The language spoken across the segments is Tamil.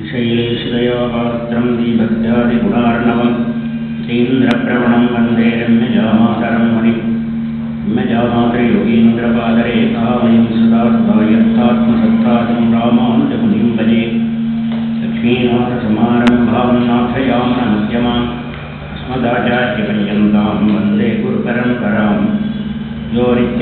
शैलेशिदयापात्रं दीभक्त्यादिगुणार्णवं तीन्द्रप्रवणं वन्दे रम्यजामातरं मुनिं रम्यजामातरयोगीन्द्रपादरेखामयं सदा सदा यत्तात्मसत्तातं रामानुजमुनिं भजे लक्ष्मीनाथसमारम्भां नाथयामनमध्यमाम् अस्मदाचार्यपर्यन्तां वन्दे गुरुपरम्पराम् यो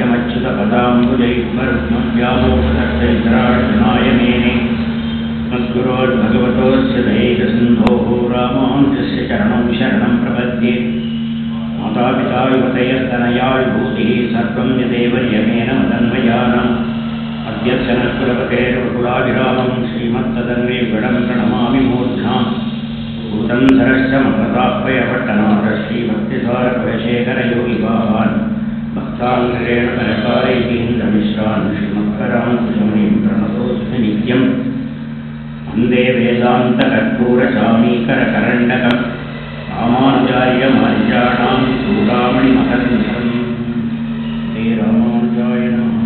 नित्यमच्युतपदाम्बुजैर्मरुत्मव्यामोहतश्चैत्रार्जुनाय मेने मद्गुरोर्भगवतोऽस्य दयैकसिन्धोः रामानुजस्य चरणं शरणं प्रपद्ये मातापिता युवतयस्तनया विभूतिः सर्वं यदेवर्यमेन मदन्वयानम् अद्यत्सनकुलपतेर्वकुलाभिरामं श्रीमत्तदन्वेगणं प्रणमामि मूर्ध्नाम् भूतं सरश्च ममतापयपट्टनाथ श्रीभक्तिसारकुलशेखरयोगिवान् भक्ताङ्गरेण परकारैकीन्द्रमिश्रान् श्रीमत्परान् कुशमुनिं प्रणतोऽस्मि नित्यम् वन्दे वेदान्तकर्पूरचामीकरकरण्डकम् रामानुजार्यमार्याणां चूडामणिमकरन्धम् हे रामानुजाय नमः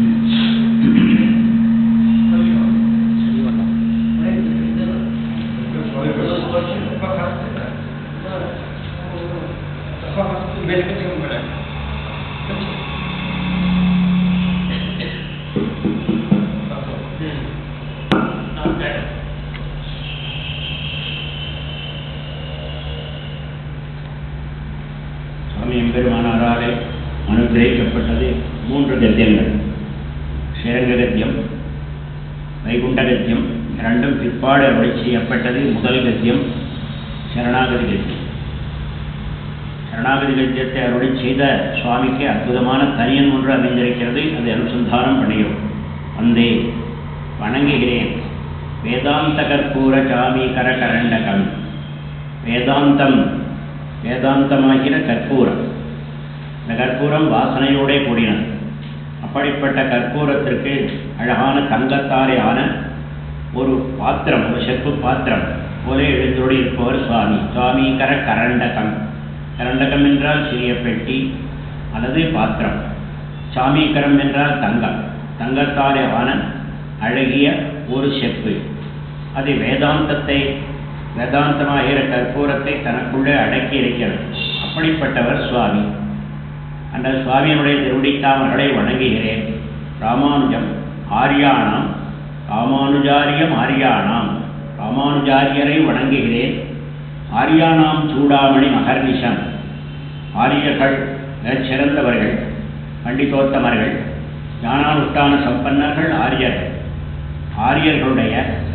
சுவாமி எம்பெருமானாராலே அனுகிரகிக்கப்பட்டது மூன்று கத்தியங்கள் ஸ்ரீரங்க கத்தியம் வைகுண்ட கத்தியம் இரண்டும் பிற்பாடு அருளை செய்யப்பட்டது முதல் கத்தியம் சரணாகதி கத்தியம் சரணாகதி கத்தியத்தை அருளை செய்த சுவாமிக்கு அற்புதமான தனியன் ஒன்று அமைந்திருக்கிறது அதை அனுசந்தானம் பண்ணுகிறோம் வந்தே வணங்குகிறேன் வேதாந்த கற்பூர சாமீகர கரண்டகம் வேதாந்தம் வேதாந்தமாகிற கற்பூரம் இந்த கற்பூரம் வாசனையோடே கூடினது அப்படிப்பட்ட கற்பூரத்திற்கு அழகான தங்கத்தாலே ஆன ஒரு பாத்திரம் ஒரு செப்பு பாத்திரம் போல எழுந்தோடு இருப்பவர் சுவாமி சுவாமீகர கரண்டகம் கரண்டகம் என்றால் சிறிய பெட்டி அல்லது பாத்திரம் சாமீகரம் என்றால் தங்கம் தங்கத்தாலே ஆன அழகிய ஒரு செப்பு அது வேதாந்தத்தை வேதாந்தமாகிற கற்பூரத்தை தனக்குள்ளே அடக்கி இருக்கிறது அப்படிப்பட்டவர் சுவாமி அந்த சுவாமியினுடைய திருவடித்தாமர்களை வணங்குகிறேன் ராமானுஜம் ஆரியானாம் ராமானுஜாரியம் ஆரியானாம் ராமானுஜாரியரை வணங்குகிறேன் ஆரியானாம் சூடாமணி மகர்நிஷம் ஆரியர்கள் சிறந்தவர்கள் பண்டிதோத்தமர்கள் ஞானானுஷ்டான சம்பன்னர்கள் ஆரியர்கள் ஆரியர்களுடைய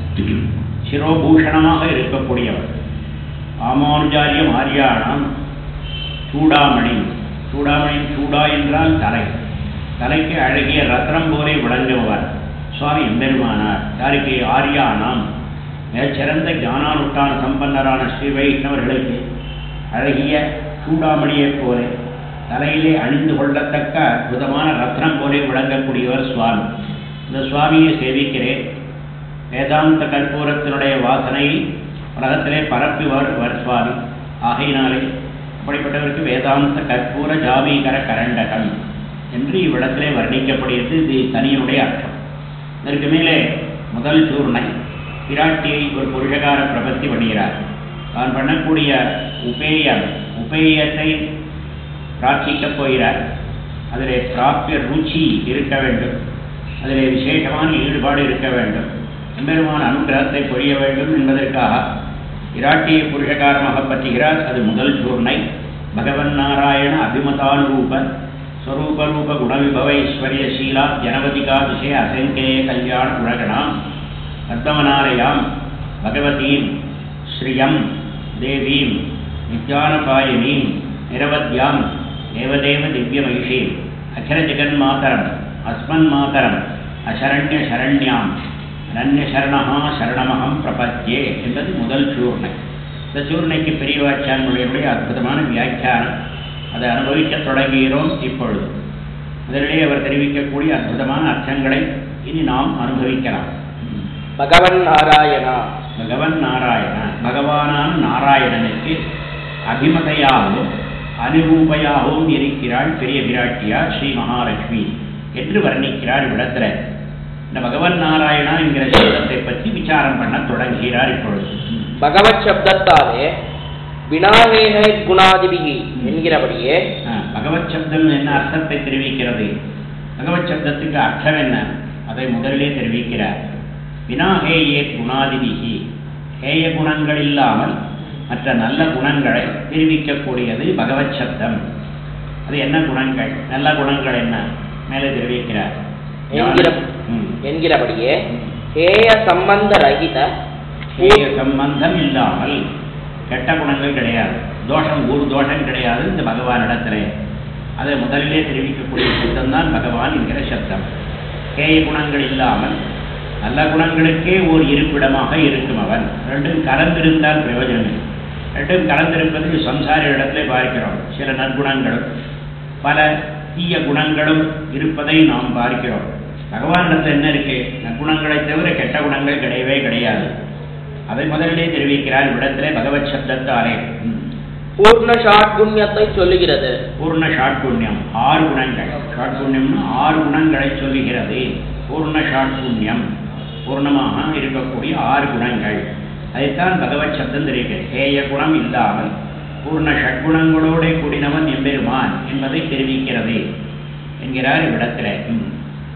சிரோபூஷணமாக இருக்கக்கூடியவர் ராமானுஜாரியம் ஆரியானாம் சூடாமணி சூடாமணி சூடா என்றால் தலை தலைக்கு அழகிய ரத்னம் போலே விளங்குபவர் சுவாமி எம்பெருமானார் யாருக்கு ஆரியானாம் மிகச்சிறந்த ஞானானுட்டான சம்பன்னரான ஸ்ரீ வைஷ்ணவர்களுக்கு அழகிய சூடாமணியைப் போல தலையிலே அணிந்து கொள்ளத்தக்க அற்புதமான ரத்னம் போலே விளங்கக்கூடியவர் சுவாமி இந்த சுவாமியை சேவிக்கிறேன் வேதாந்த கற்பூரத்தினுடைய வாசனையை உலகத்திலே பரப்பி வர் சுவாமி ஆகையினாலே அப்படிப்பட்டவருக்கு வேதாந்த கற்பூர ஜாமீகர கரண்டகம் என்று இவ்விடத்திலே வர்ணிக்கப்படுகிறது இது தனியனுடைய அர்த்தம் இதற்கு மேலே முதல் சூர்ணை பிராட்டியை ஒரு புருஷகார பிரபத்தி பண்ணுகிறார் தான் பண்ணக்கூடிய உபேயம் உபேயத்தை பிரார்த்திக்கப் போகிறார் அதில் பிராப்பிய ருச்சி இருக்க வேண்டும் அதில் விசேஷமான ஈடுபாடு இருக்க வேண்டும் எம்பெருமான அனுகிரகத்தை பொழிய வேண்டும் என்பதற்காக விராட்டியை புருஷகாரமாக பற்றுகிறார் அது முதல் சூர்ணை பகவன் நாராயண அபிமதானுரூப ஸ்வரூபரூப குணவிபவைஸ்வரிய சீலா ஜனவதிகா விஷய அசங்கேய கல்யாண குணகணாம் பத்மநாலயாம் பகவதீம் ஸ்ரீயம் தேவீம் நித்யானபாயினீம் நிரவத்யாம் தேவதேவ திவ்யமகிஷீம் அகில ஜெகன்மாதரம் அஸ்மன் மாதரம் அசரண்ய சரண்யாம் அனன்யசரணா சரணமகம் பிரபத்தியே என்பது முதல் சூர்ணை இந்த சூர்ணைக்கு பெரியவாச்சான்களுடைய அற்புதமான வியாக்கியானம் அதை அனுபவிக்க தொடங்குகிறோம் இப்பொழுது முதலிலே அவர் தெரிவிக்கக்கூடிய அற்புதமான அர்த்தங்களை இனி நாம் அனுபவிக்கலாம் பகவன் நாராயணா பகவன் நாராயண பகவானான நாராயணனுக்கு அபிமதையாகவும் அனுரூபையாகவும் இருக்கிறாள் பெரிய பிராட்டியார் ஸ்ரீ மகாலட்சுமி என்று வர்ணிக்கிறார் இவ்விடத்தில் இந்த பகவன் நாராயணா என்கிற சப்தத்தை பற்றி விசாரம் பண்ண தொடங்குகிறார் இப்பொழுது பகவத் சப்தத்தாலே வினாவேகை குணாதிபிகி என்கிறபடியே ஆ, பகவத் சப்தம் என்ன அர்த்தத்தை தெரிவிக்கிறது பகவத் சப்தத்துக்கு அர்த்தம் என்ன அதை முதலிலே தெரிவிக்கிறார் வினாஹேயே குணாதிபிகி ஹேய குணங்கள் இல்லாமல் மற்ற நல்ல குணங்களை தெரிவிக்கக்கூடியது பகவத் சப்தம் அது என்ன குணங்கள் நல்ல குணங்கள் என்ன மேலே தெரிவிக்கிறார் என்கிற ம். என்கிறபடியே ஹேய சம்பந்த ரகித ஹேய சம்பந்தம் இல்லாமல் கெட்ட குணங்கள் கிடையாது தோஷம் ஒரு தோஷம் கிடையாது இந்த பகவானிடத்திலே அதை முதலிலே தெரிவிக்கக்கூடிய சப்தம் தான் பகவான் என்கிற சப்தம் ஹேய குணங்கள் இல்லாமல் நல்ல குணங்களுக்கே ஒரு இருப்பிடமாக இருக்கும் அவன் ரெண்டும் கலந்திருந்தால் பிரயோஜனம் இல்லை ரெண்டும் கலந்திருப்பது சம்சார இடத்திலே பார்க்கிறோம் சில நற்குணங்களும் பல தீய குணங்களும் இருப்பதை நாம் பார்க்கிறோம் பகவானிடத்தில் என்ன இருக்கு நற்குணங்களை தவிர கெட்ட குணங்கள் கிடையவே கிடையாது அதை முதலிலே தெரிவிக்கிறார் இவ்விடத்திலே பகவத் சப்தத்தாலே ம். பூர்ண ஷாட்குண்யத்தை சொல்லுகிறது பூர்ண ஷாட்புண்ணியம் ஆறு குணங்கள் ஷாட்புண்ணியம்னு ஆறு குணங்களை சொல்லுகிறது பூர்ண ஷாட்புண்ணியம் பூர்ணமாக இருக்கக்கூடிய ஆறு குணங்கள் அதைத்தான் பகவத் சப்தம் தெரிவிக்கிறது ஹேய குணம் இல்லாமல் பூர்ண ஷட்குணங்களோட கூடினவன் எம்பெருமான் என்பதை தெரிவிக்கிறது என்கிறார் இவ்விடத்திலே ம்.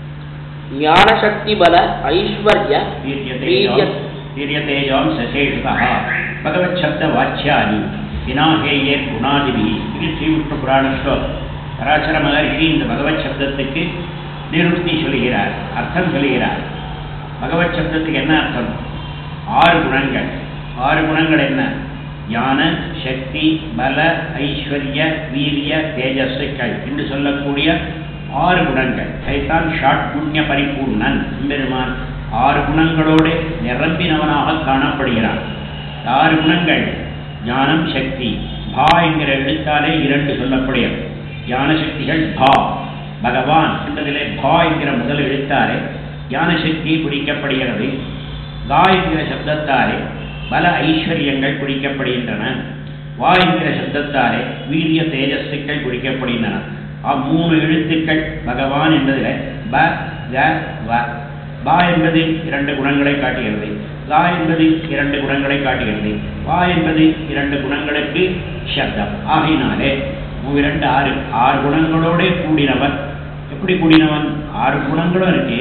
ஞான சக்தி பல ஐஸ்வர்ய வீரியதேஜாம் வீரியதேஜாம் சசேஷுதः பகவத் சப்த வாச்சியானி வினாஹேயே குணாதிபி இது ஸ்ரீவிஷ்ணு புராணஸ்லோ பராசர மகர்ஷி இந்த பகவத் சப்தத்துக்கு நிருப்தி சொல்கிறார் அர்த்தம் சொல்கிறார் பகவத் சப்தத்துக்கு என்ன அர்த்தம் ஆறு குணங்கள் ஆறு குணங்கள் என்ன ஞான சக்தி பல ஐஸ்வர்ய வீரிய தேஜஸ்கள் என்று சொல்லக்கூடிய ஆறு குணங்கள் அதைத்தான் ஷாட் புண்ணிய பரிபூர்ணன் பெருமான் ஆறு குணங்களோடு நிரம்பினவனாக காணப்படுகிறான் இந்த ஆறு குணங்கள் ஞானம் சக்தி பா என்கிற எழுத்தாலே இரண்டு சொல்லப்படுகிறது ஞான சக்திகள் பா பகவான் என்பதிலே பா என்கிற முதல் எழுத்தாலே ஞான சக்தி குறிக்கப்படுகிறது கா என்கிற சப்தத்தாலே பல ஐஸ்வர்யங்கள் குறிக்கப்படுகின்றன வா என்கிற சப்தத்தாலே வீரிய தேஜஸ்கள் குறிக்கப்படுகின்றன ஆ மூணு எழுத்துக்கள் பகவான் என்பதில் ப க வ பா என்பது இரண்டு குணங்களை காட்டுகிறது கா என்பது இரண்டு குணங்களை காட்டுகிறது வா என்பது இரண்டு குணங்களுக்கு சப்தம் ஆகையினாலே இரண்டு ஆறு ஆறு குணங்களோட கூடினவன் எப்படி கூடினவன் ஆறு குணங்களும் இருக்கு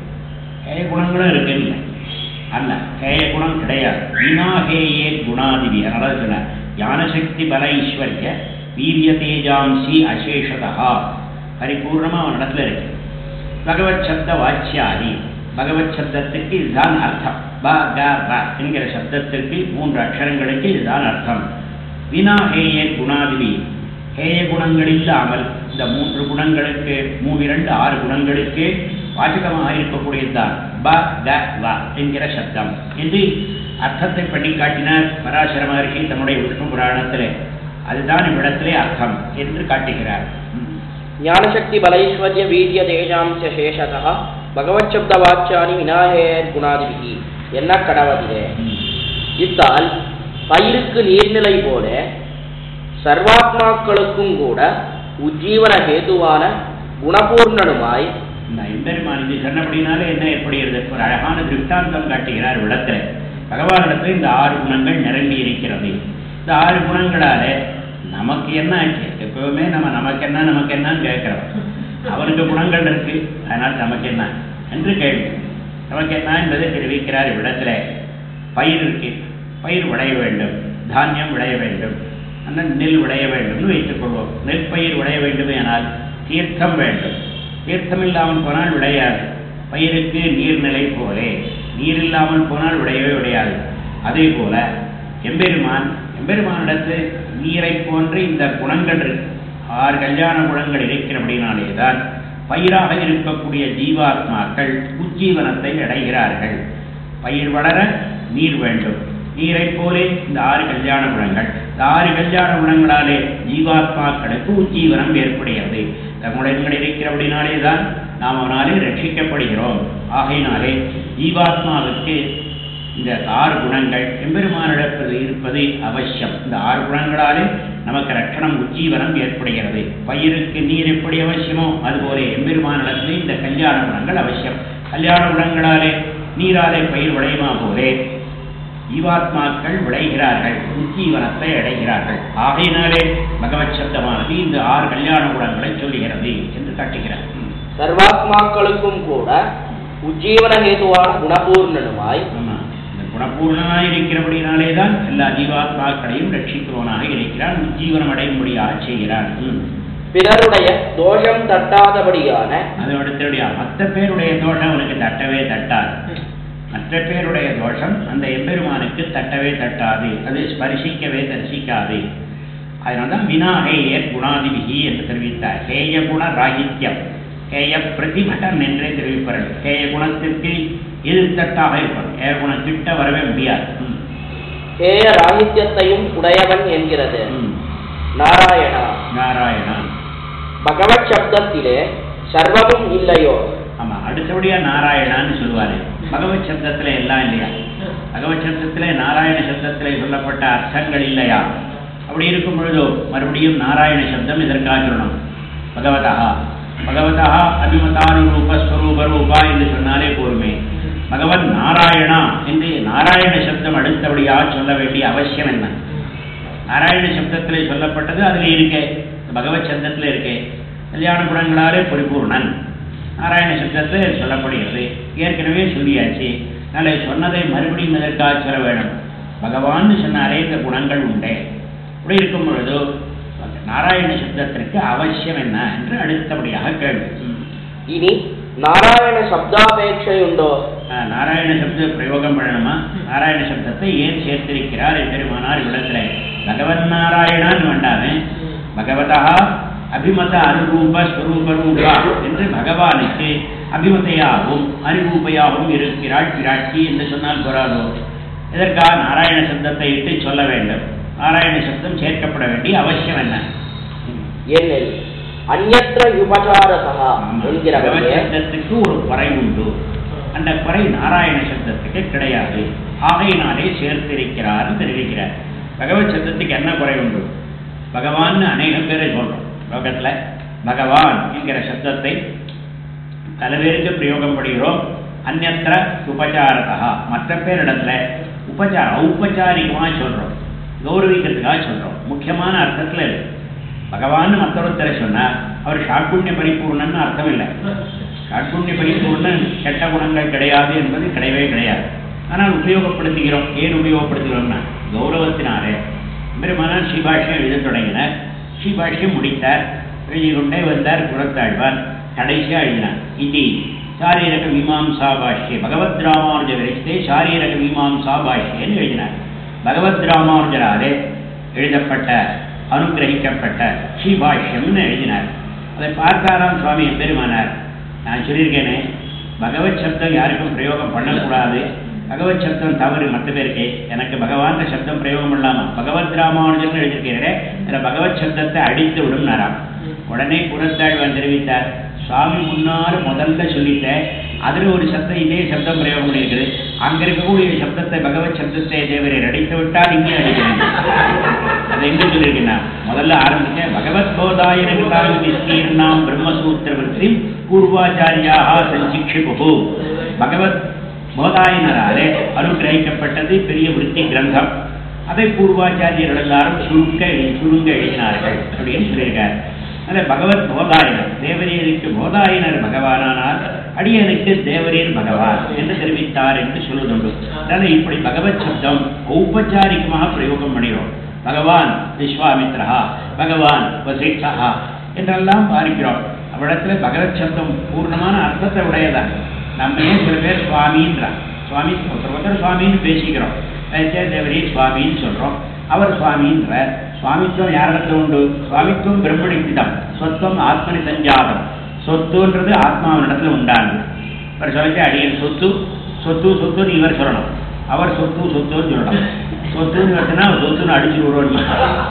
ஹேய குணங்களும் இருக்கு இல்லை அல்ல ஹேய குணம் கிடையாது வினாஹேயே குணாதிபி அதனால சொன்ன ஞானசக்தி பல ஐஸ்வர்ய வீரிய தேஜாம்சி அசேஷதா பரிபூர்ணமா அவன் இடத்துல இருக்கு பகவத் சப்த வாச்சியாதி பகவத் சப்தத்துக்கு இதுதான் அர்த்தம் ப க வ என்கிற சப்தத்திற்கு மூன்று அக்ஷரங்களுக்கு இதுதான் அர்த்தம் வினா ஹேய குணாதிபி ஹேய குணங்கள் இல்லாமல் இந்த மூன்று குணங்களுக்கு மூவிரண்டு ஆறு குணங்களுக்கு வாச்சகமாக இருக்கக்கூடியதுதான் ப க வ என்கிற சப்தம் என்று அர்த்தத்தை பண்ணி காட்டினார் பராசர மகர்ஷி தன்னுடைய விஷ்ணு புராணத்திலே அதுதான் இவ்விடத்திலே அர்த்தம் என்று காட்டுகிறார் ம். ஞானசக்தி பலைஸ்வர்ய வீரிய தேஜாம்ச சேஷதா பகவத் சப்த வாச்சானி விநாயகர் குணாதிபிகி என்ன கடவதிலே ம். இத்தால் பயிருக்கு நீர்நிலை போல சர்வாத்மாக்களுக்கும் கூட உஜ்ஜீவன ஹேதுவான குணபூர்ணனுமாய் இந்த எம்பெருமான் இது சொன்னபடினாலே என்ன ஏற்படுகிறது ஒரு அழகான திருஷ்டாந்தம் காட்டுகிறார் விடத்துல பகவானிடத்தில் இந்த ஆறு குணங்கள் நிரம்பி இருக்கிறது இந்த ஆறு குணங்களாலே நமக்கு என்ன ஆச்சு எப்பவுமே நம்ம நமக்கு என்ன நமக்கு என்னன்னு கேட்கிறோம் அவனுக்கு குணங்கள் இருக்கு அதனால் நமக்கு என்ன என்று கேள்வி நமக்கு என்ன என்பதை தெரிவிக்கிறார் இவ்விடத்துல பயிர் இருக்கு பயிர் விளைய வேண்டும் தானியம் விளைய வேண்டும் அந்த நெல் விளைய வேண்டும்னு வைத்துக் கொள்வோம் நெற்பயிர் விளைய வேண்டும் ஆனால் தீர்த்தம் வேண்டும் தீர்த்தம் இல்லாமல் போனால் விளையாது பயிருக்கு நீர்நிலை போலே நீர் இல்லாமல் போனால் விளையவே விளையாது அதே போல எம்பெருமான் எம்பெருமானிடத்து நீரை போன்ற இந்த குணங்கள் இருக்கு ஆறு கல்யாண குணங்கள் இருக்கிறபடினாலே தான் பயிராக இருக்கக்கூடிய ஜீவாத்மாக்கள் உஜ்ஜீவனத்தை அடைகிறார்கள் பயிர் வளர நீர் வேண்டும் நீரை போலே இந்த ஆறு கல்யாண குணங்கள் இந்த ஆறு கல்யாண குணங்களாலே ஜீவாத்மாக்களுக்கு உஜ்ஜீவனம் ஏற்படுகிறது இந்த குணங்கள் இருக்கிறபடினாலே தான் நாம் அவனாலே ரட்சிக்கப்படுகிறோம் ஆகையினாலே ஜீவாத்மாவுக்கு இந்த ஆறு குணங்கள் எம்பெருமானிடத்தில் இருப்பது அவசியம் இந்த ஆறு குணங்களாலே நமக்கு ரட்சணம் உஜ்ஜீவனம் ஏற்படுகிறது பயிருக்கு நீர் எப்படி அவசியமோ அதுபோல எம்பெருமானிடத்தில் இந்த கல்யாண குணங்கள் அவசியம் கல்யாண குணங்களாலே நீராலே பயிர் விளையுமா போலே ஜீவாத்மாக்கள் விளைகிறார்கள் உஜ்ஜீவனத்தை அடைகிறார்கள் ஆகையினாலே பகவத் சப்தமானது இந்த ஆறு கல்யாண குணங்களை சொல்லுகிறது என்று காட்டுகிறார் ம். சர்வாத்மாக்களுக்கும் கூட உஜ்ஜீவன ஹேதுவான குணபூர்ணனுமாய் ஆமா. இந்த குணபூர்ணனாய் இருக்கிறபடினாலே தான் எல்லா ஜீவாத்மாக்களையும் ரட்சிக்கிறவனாக இருக்கிறான் உஜ்ஜீவனம் அடையும்படியாக செய்கிறான் ம். பிறருடைய தோஷம் தட்டாதபடியான அது அடுத்தபடியா மற்ற பேருடைய தோஷம் அவனுக்கு தட்டவே தட்டாது மற்ற பேருடைய தோஷம் அந்த எம்பெருமானுக்கு தட்டவே தட்டாது அது ஸ்பர்சிக்கவே தரிசிக்காது அதனால்தான் வினாஹேய குணாதிபிகி என்று தெரிவித்தார் ஹேய குண ராகித்யம் ஹேய பிரதிபடன் என்றே தெரிவிப்பார்கள் ஹேய குணத்திற்கு எதிர்த்தட்டாக இருப்பார் ஹேய குணம் கிட்ட வரவே முடியாது ம். ஹேய ராகித்யத்தையும் உடையவன் என்கிறது ம். நாராயணா நாராயணா பகவத் சப்தத்திலே சர்வமும் இல்லையோ ஆமா அடுத்தபடியா நாராயணான்னு சொல்லுவாரு பகவத் சப்தத்துல எல்லாம் இல்லையா பகவத் சப்தத்திலே நாராயண சப்தத்திலே சொல்லப்பட்ட அர்த்தங்கள் இல்லையா அப்படி இருக்கும் பொழுதோ மறுபடியும் நாராயண சப்தம் இதற்காக சொல்லணும் பகவதா பகவதா அபிமதானுரூப ஸ்வரூப ரூபா என்று சொன்னாலே போருமே பகவன் நாராயணா என்று நாராயண சப்தம் அடுத்தபடியாக சொல்ல வேண்டிய அவசியம் என்ன நாராயண சப்தத்திலே சொல்லப்பட்டது அதில் இருக்கே பகவத் சப்தத்தில் இருக்கே கல்யாண குணங்களாலே பரிபூர்ணன் நாராயண சப்தத்தில் சொல்லப்படுகிறது ஏற்கனவே சொல்லியாச்சு அதனால சொன்னதை மறுபடியும் எதற்காக சொல்ல வேணும் பகவான்னு சொன்னாரே இந்த குணங்கள் உண்டே அப்படி இருக்கும் பொழுது அந்த நாராயண சப்தத்திற்கு அவசியம் என்ன என்று அடுத்தபடியாக கேள்வி ம். இனி நாராயண சப்தாபேட்சையுண்டோ ஆ, நாராயண சப்த பிரயோகம் பண்ணணுமா நாராயண சப்தத்தை ஏன் சேர்த்திருக்கிறார் பெருமானார் இவ்விடத்துல பகவன் நாராயணான்னு வேண்டாமே பகவதா அபிமத அனுரூப ஸ்வரூப ரூபா என்று பகவானுக்கு அபிமதையாகவும் அனுரூபையாகவும் இருக்கிறாள் பிராட்சி என்று சொன்னால் போராதோ இதற்காக நாராயண சப்தத்தை இட்டு சொல்ல வேண்டும் நாராயண சப்தம் சேர்க்கப்பட வேண்டிய அவசியம் என்ன எனில் அந்நற்ற உபசாரசா என்கிறவனே பகவத் சப்தத்துக்கு ஒரு குறை உண்டு அந்த குறை நாராயண சப்தத்துக்கு கிடையாது ஆகையினாலே சேர்த்திருக்கிறார் தெரிவிக்கிறார் பகவத் சப்தத்துக்கு என்ன குறை உண்டு பகவான் அநேகம் பேரை சொல்றோம் லோகத்துல பகவான் என்கிற சப்தத்தை பல பேருக்கு பிரயோகம் பண்ணுகிறோம் அந்நத்திர உபச்சாரதா மற்ற பேரிடத்துல உபச்சாரம் ஔபச்சாரிகமாக சொல்றோம் கௌரவிக்கிறதுக்காக சொல்றோம் முக்கியமான அர்த்தத்துல இருக்கு பகவான் மற்றொருத்தரை சொன்னார் அவர் ஷாட்புண்ணிய பரிபூர்ணன்னு அர்த்தம் இல்லை ஷாட்புண்ணிய பரிபூர்ணன் கெட்ட குணங்கள் கிடையாது என்பது கிடையவே கிடையாது ஆனால் உபயோகப்படுத்துகிறோம் ஏன் உபயோகப்படுத்துகிறோம்னா கௌரவத்தினாலே பெருமானார் ஸ்ரீபாஷ்யம் எழுத தொடங்கினார் ஸ்ரீபாஷ்யம் முடித்தார் எழுதி கொண்டே வந்தார் குரத்தாழ்வார் கடைசியாக எழுதினார் இது சாரீரக மீமாம்சா பாஷ்யே பகவத் ராமானுஜ விரக்தே சாரீரக மீமாம்சா பாஷ்யேன்னு எழுதினார் பகவத் ராமானுஜராலே எழுதப்பட்ட அனுகிரகிக்கப்பட்ட ஸ்ரீபாஷ்யம்னு எழுதினார் அதை பார்த்தாராம் சுவாமி பெருமானார் நான் சொல்லியிருக்கேனே பகவத் சப்தம் யாருக்கும் பிரயோகம் பண்ணக்கூடாது பகவத் சப்தம் தவறு மற்ற பேருக்கு எனக்கு பகவான் சப்தம் பிரயோகம் பண்ணலாமா பகவத் ராமானுஜன் எழுதியிருக்கிறேன் இதில் பகவத் சப்தத்தை அடித்து விடும்னாராம் உடனே குரத்தாழ்வான் தெரிவித்தார் சுவாமி முன்னாறு முதல்ல சொல்லிட்டேன் அதில் ஒரு சப்தம் இதே சப்தம் பிரயோகம் பண்ணியிருக்குது அங்கே இருக்கக்கூடிய சப்தத்தை பகவத் சப்தத்தை தேவரை அடித்து விட்டால் இங்கே அடிக்கிறேன் அதை எங்க சொல்லியிருக்கேன் நான்? முதல்ல ஆரம்பிச்சேன் பகவத் போதாயனகதாம் விஸ்தீர்ணாம் பிரம்மசூத்திர விருத்தி பூர்வாச்சாரியாக சஞ்சிக்ஷிபு பகவத் போதாயனராலே அனுகிரகிக்கப்பட்டது பெரிய விருத்தி கிரந்தம் அதை பூர்வாச்சாரியர்கள் எல்லாரும் சுருக்க எழு- சுருங்க எழுதினார்கள் அப்படின்னு சொல்லியிருக்கார் அதில் பகவத் போதாயனர் தேவரீருக்கு போதாயனர் பகவானானார் அடியனுக்கு தேவரீர் பகவான் என்று தெரிவித்தார் என்று சொல்லுதுண்டு அதனால் இப்படி பகவத் சப்தம் ஔபச்சாரிகமாக பிரயோகம் பண்ணுகிறோம் பகவான் விஸ்வாமித்ரா பகவான் வசிஷ்டா என்றெல்லாம் பார்க்கிறோம் அவ்விடத்துல பகவத் சப்தம் பூர்ணமான அர்த்தத்தை உடையதான் நம்ம ஏன் சில பேர் சுவாமின்றான் சுவாமி ஒருத்தர் ஒருத்தர் சுவாமின்னு பேசிக்கிறோம் வைத்திய தேவரி சுவாமின்னு சொல்றோம் அவர் சுவாமின்ற சுவாமித்துவம் யாரிடத்துல உண்டு சுவாமித்துவம் பிரம்மணித்திடம் சொத்துவம் ஆத்மனி சஞ்சாதம் சொத்துன்றது ஆத்மாவினிடத்துல உண்டானது இவர் சொல்லிச்சு அடியன் சொத்து சொத்து சொத்துன்னு இவர் சொல்லணும் அவர் சொத்து சொத்துன்னு சொல்லணும் சொத்துன்னு வச்சுன்னா சொத்துன்னு அடிச்சு விடுவோம்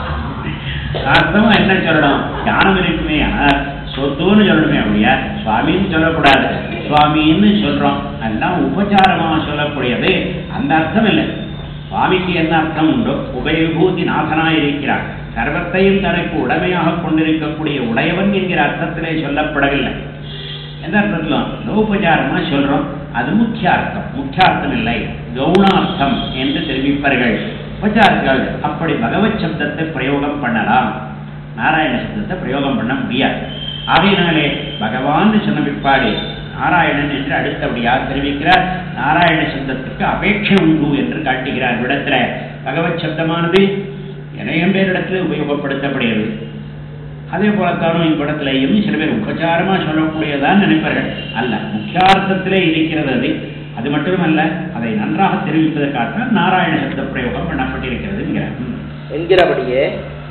அர்த்தமா என்ன சொல்லணும் ஞானம் இருக்குமே ஆனால் சொத்துன்னு சொல்லணுமே அப்படியா சுவாமின்னு சொல்லக்கூடாது சுவாமின்னு சொல்றோம் அதெல்லாம் உபச்சாரமாக சொல்லக்கூடியது அந்த அர்த்தம் இல்லை சுவாமிக்கு என்ன அர்த்தம் உண்டோ உபயவிபூதி நாதனாய் இருக்கிறார் சர்வத்தையும் தனக்கு உடமையாக கொண்டிருக்கக்கூடிய உடையவன் என்கிற அர்த்தத்திலே சொல்லப்படவில்லை எந்த அர்த்தத்திலும் கௌபச்சாரமாக சொல்கிறோம் அது முக்கியார்த்தம் முக்கியார்த்தம் இல்லை கவுனார்த்தம் என்று தெரிவிப்பார்கள் உபச்சாரங்கள் அப்படி பகவத் சப்தத்தை பிரயோகம் பண்ணலாம் நாராயண சப்தத்தை பிரயோகம் பண்ண முடியாது ஆகையினாலே பகவான் சொன்ன பிற்பாடு நாராயணன் என்று அடுத்தபடியாக தெரிவிக்கிறார் நாராயண சப்தத்துக்கு அபேட்சை உண்டு என்று காட்டுகிறார் விடத்துல பகவத் சப்தமானது இணையம் பேரிடத்தில் உபயோகப்படுத்தப்படுகிறது அதே போலத்தானும் இவ்விடத்திலேயும் சில பேர் உபச்சாரமா சொல்லக்கூடியதான் நினைப்பார்கள் அல்ல முக்கியார்த்தத்திலே இருக்கிறது அது அது மட்டுமல்ல அதை நன்றாக தெரிவிப்பதற்காகத்தான் நாராயண சப்த பிரயோகம் பண்ணப்பட்டிருக்கிறதுங்கிறார் ம். என்கிறபடியே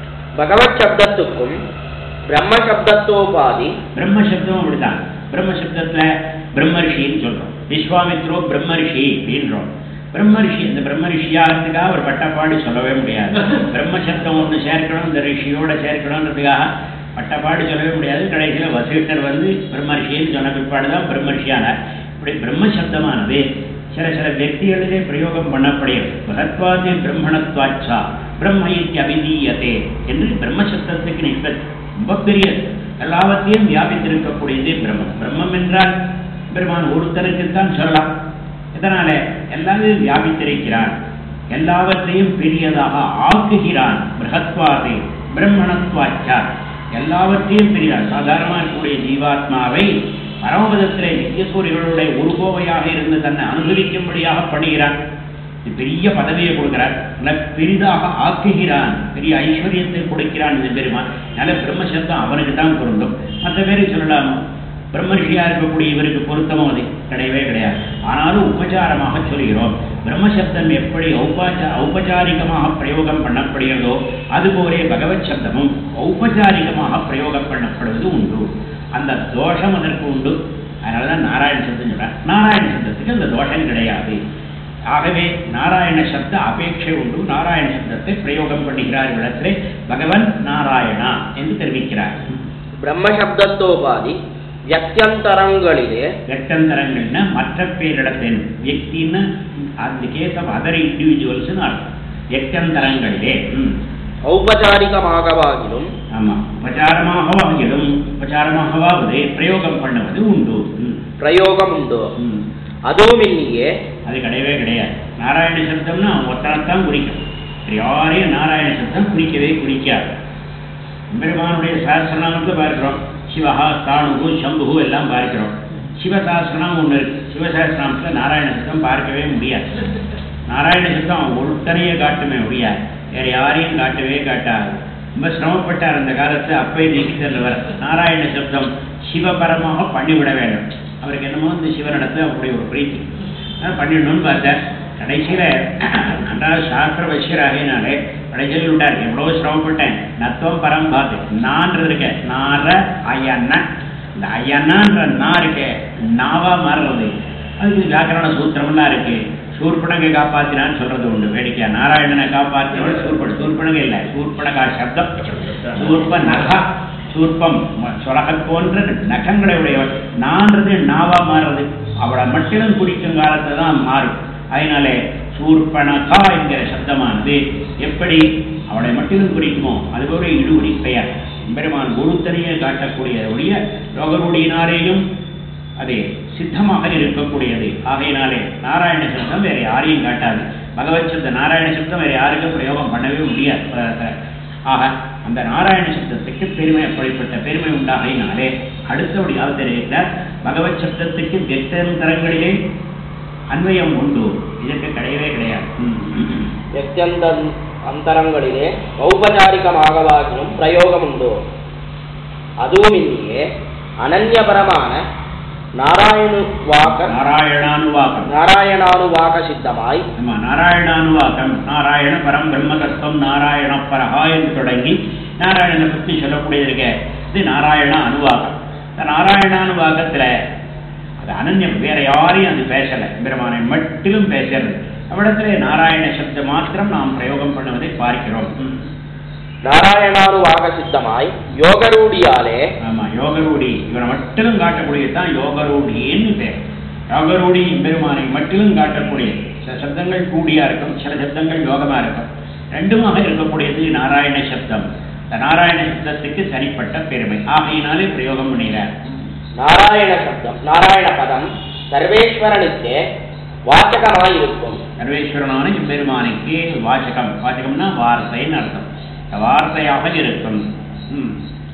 பகவத் சப்தத்துக்கும் பிரம்ம சப்தத்தோபாதி பிரம்ம சப்தம் அப்படிதான் பிரம்ம சப்தத்துல பிரம்மரிஷின்னு சொல்றோம் விஸ்வாமித்ரோ பிரம்மரிஷி அப்படின்றோம் பிரம்மரிஷி இந்த பிரம்மரிஷியாகிறதுக்காக ஒரு பட்டப்பாடு சொல்லவே முடியாது பிரம்ம சப்தம் ஒன்று சேர்க்கணும் இந்த ரிஷியோட சேர்க்கணுன்றதுக்காக பட்டப்பாடு சொல்லவே முடியாது கடைசியில் வசிஷ்டர் வந்து பிரம்மரிஷின்னு சொன்ன பிற்பாடு தான் பிரம்மரிஷியானார் இப்படி பிரம்ம சப்தமானது சில சில व्यक्तिகளிலே பிரயோகம் பண்ணப்படுகிறது பகத்வாதி பிரம்மணத்வாச்சா பிரம்ம இத்தியபிதீயதே என்று பிரம்ம சப்தத்துக்கு நிற்பது ரொம்ப பெரியது எல்லாவற்றையும் வியாபித்திருக்கக்கூடியது பிரம்மம் பிரம்மம் என்றால் பெருமான் ஒருத்தருக்குத்தான் சொல்லலாம் இதனால எல்லாத்தையும் வியாபித்திருக்கிறான் எல்லாவற்றையும் பெரியதாக ஆக்குகிறான் பிரகத்வாதே பிரம்மணத்வாச்சா எல்லாவற்றையும் பெரியார் சாதாரணமாக இருக்கக்கூடிய ஜீவாத்மாவை பரமபதத்திலே நித்தியசூரிகளுடைய ஒரு கோவையாக இருந்து தன்னை அனுபவிக்கும்படியாக பண்ணுகிறான் இது பெரிய பதவியை கொடுக்கிறார் நல்ல பெரிதாக ஆக்குகிறான் பெரிய ஐஸ்வர்யத்தை கொடுக்கிறான் இந்த பெருமான் நல்ல பிரம்மசப்தம் அவனுக்கு தான் பொருந்தும் மற்ற பேருக்கு சொல்லலாமா பிரம்மரிஷியா இருக்கக்கூடிய இவருக்கு பொருத்தமோ அது கிடையவே கிடையாது ஆனாலும் உபச்சாரமாக சொல்கிறோம் பிரம்மசப்தம் எப்படி ஔபாச்சா ஔபச்சாரிகமாக பிரயோகம் பண்ணப்படுகிறதோ அதுபோலே பகவத் சப்தமும் ஔபச்சாரிகமாக பிரயோகம் பண்ணப்படுவது உண்டு அந்த தோஷம் அதற்கு உண்டு அதனால தான் நாராயண சப்தம் சொல்றார் நாராயண சப்தத்துக்கு அந்த தோஷம் கிடையாது ஆகவே நாராயண சப்த அபேட்சை உண்டு நாராயண சப்தத்தை பிரயோகம் பண்ணுகிறார் இடத்திலே பகவன் நாராயணா என்று தெரிவிக்கிறார் பிரம்ம சப்தத்தோபாதி வியத்தியந்தரங்களிலே வெட்டந்தரங்கள்னா மற்ற பேரிடத்தின் வியக்தின்னு அந்த கேஸ் ஆஃப் அதர் இண்டிவிஜுவல்ஸ்னு அர்த்தம் வெட்டந்தரங்களிலே ம் ஔபச்சாரிகமாகவாகிலும் ஆமா உபச்சாரமாகவாகிலும் உபச்சாரமாகவாவது பிரயோகம் பண்ணுவது உண்டு ம், பிரயோகம் உண்டோ ம். அதுவும் இல்லையே அது கிடையவே கிடையாது நாராயண சப்தம்னா ஒருத்தனைத்தான் குறிக்கும் வேறு யாரையும் நாராயண சப்தம் குறிக்கவே குறிக்காது பெருமானுடைய சஹசிரநாமத்தில் பார்க்கிறோம் சிவஹா தாணுகு சம்புகு எல்லாம் பார்க்கிறோம் சிவசாஸ்திரநாமம் ஒன்று இருக்கு சிவசாஸ்திரநாமத்தில் நாராயண சப்தம் பார்க்கவே முடியாது நாராயண சப்தம் அவன் ஒருத்தனையே காட்டுமே முடியாது வேற யாரையும் காட்டவே காட்டாது ரொம்ப சிரமப்பட்டார் அந்த காலத்தில் அப்பே தீட்சிதர் நாராயண சப்தம் சிவபரமாக பண்ணிவிட வேண்டும் அவருக்கு என்னமோ இந்த சிவனிடத்துல அப்படி ஒரு பிரீத்தி அதான் பண்ணிடணும்னு பார்த்தேன் கடைசியில் நன்றாக சாஸ்திர வசியராகினாலே கடைசியில் விட்டார் எவ்வளோ சிரமப்பட்டேன் நத்துவம் பரம் பார்த்து நான்ற இருக்கேன் நார ஐயண்ண இந்த ஐயண்ணான்ற நா இருக்கே நாவா மாறுறது அதுக்கு வியாக்கரண சூத்திரம்லாம் இருக்கு சூர்பனகை காப்பாத்தினான்னு சொல்றது உண்டு வேடிக்கையா நாராயணனை காப்பாற்றினவள் சூர்பன் சூர்பனகை இல்லை சூர்பனகா சப்தம் சூர்ப நகா சூர்ப்பம் சொலக போன்ற நகங்களை உடையவள் நான்றது நாவா மாறுறது அவளை மட்டும் குறிக்கும் காலத்துல தான் மாறும் அதனாலே சூர்பனகா என்கிற சப்தமானது எப்படி அவளை மட்டும் குறிக்குமோ அதுபோல இடுகுடி பெயர் பெருமான் குருத்தனையே காட்டக்கூடிய ஒழிய ரோகருடியினாரேயும் அது சித்தமாக இருக்கக்கூடியது ஆகையினாலே நாராயண சப்தம் வேற யாரையும் காட்டாது பகவத் சப்த நாராயண சப்தம் வேற யாருக்கும் பிரயோகம் பண்ணவே முடியாது உலகத்துல. ஆக அந்த நாராயண சப்தத்துக்கு பெருமை அப்படிப்பட்ட பெருமை உண்டாகையினாலே அடுத்தபடியாக தெரிவித்தார் பகவத் சப்தத்துக்கு வெத்தந்தரங்களிலே அன்வயம் உண்டு இதற்கு கிடையவே கிடையாது ம். ವ್ಯಕ್ತ್ಯಂತ ಅಂತರಂಗಳಿದೆ ಔಪಚಾರಿಕಮಾಗವಾಗಿಯೂ ಪ್ರಯೋಗ ಉಂಟು அதுவும் இல்லையே அனன்யபரமான நாராயணுவாக நாராயணானுவாகம் நாராயணானுவாக சித்தமாய் ஆமா நாராயணானுவாகம் நாராயண பரம் பிரம்ம தத்துவம் நாராயண பரஹா என்று தொடங்கி நாராயணனை பற்றி சொல்லக்கூடியது இருக்க இது நாராயண அனுவாகம் இந்த நாராயணானுவாகத்துல அது அனன்யம் வேற யாரையும் அது பேசல பெருமானை மட்டிலும் பேசுறது அவ்விடத்திலே நாராயண சப்த மாத்திரம் நாம் பிரயோகம் பண்ணுவதை பார்க்கிறோம் ம். நாராயணானுவாக சித்தமாய் யோகரூடியாலே ஆமா யோகரூடி இவனை மட்டிலும் காட்டக்கூடியது தான் யோகரூடின்னு பேர் யோகரூடி பெருமானை மட்டிலும் காட்டக்கூடிய சில சப்தங்கள் கூடியா இருக்கும் சில சப்தங்கள் யோகமா இருக்கும் ரெண்டுமாக இருக்கக்கூடியது நாராயண சப்தம் இந்த நாராயண சப்தத்துக்கு தனிப்பட்ட பெருமை ஆகையினாலே பிரயோகம் பண்ணுகிறார் நாராயண சப்தம் நாராயண பதம் சர்வேஸ்வரனுக்கு வாச்சகமாயிருக்கும் சர்வேஸ்வரனான எம்பெருமானுக்கு வாச்சகம் வாச்சகம்னா வார்த்தைன்னு அர்த்தம் வார்த்தையாக இருக்கும் ம்.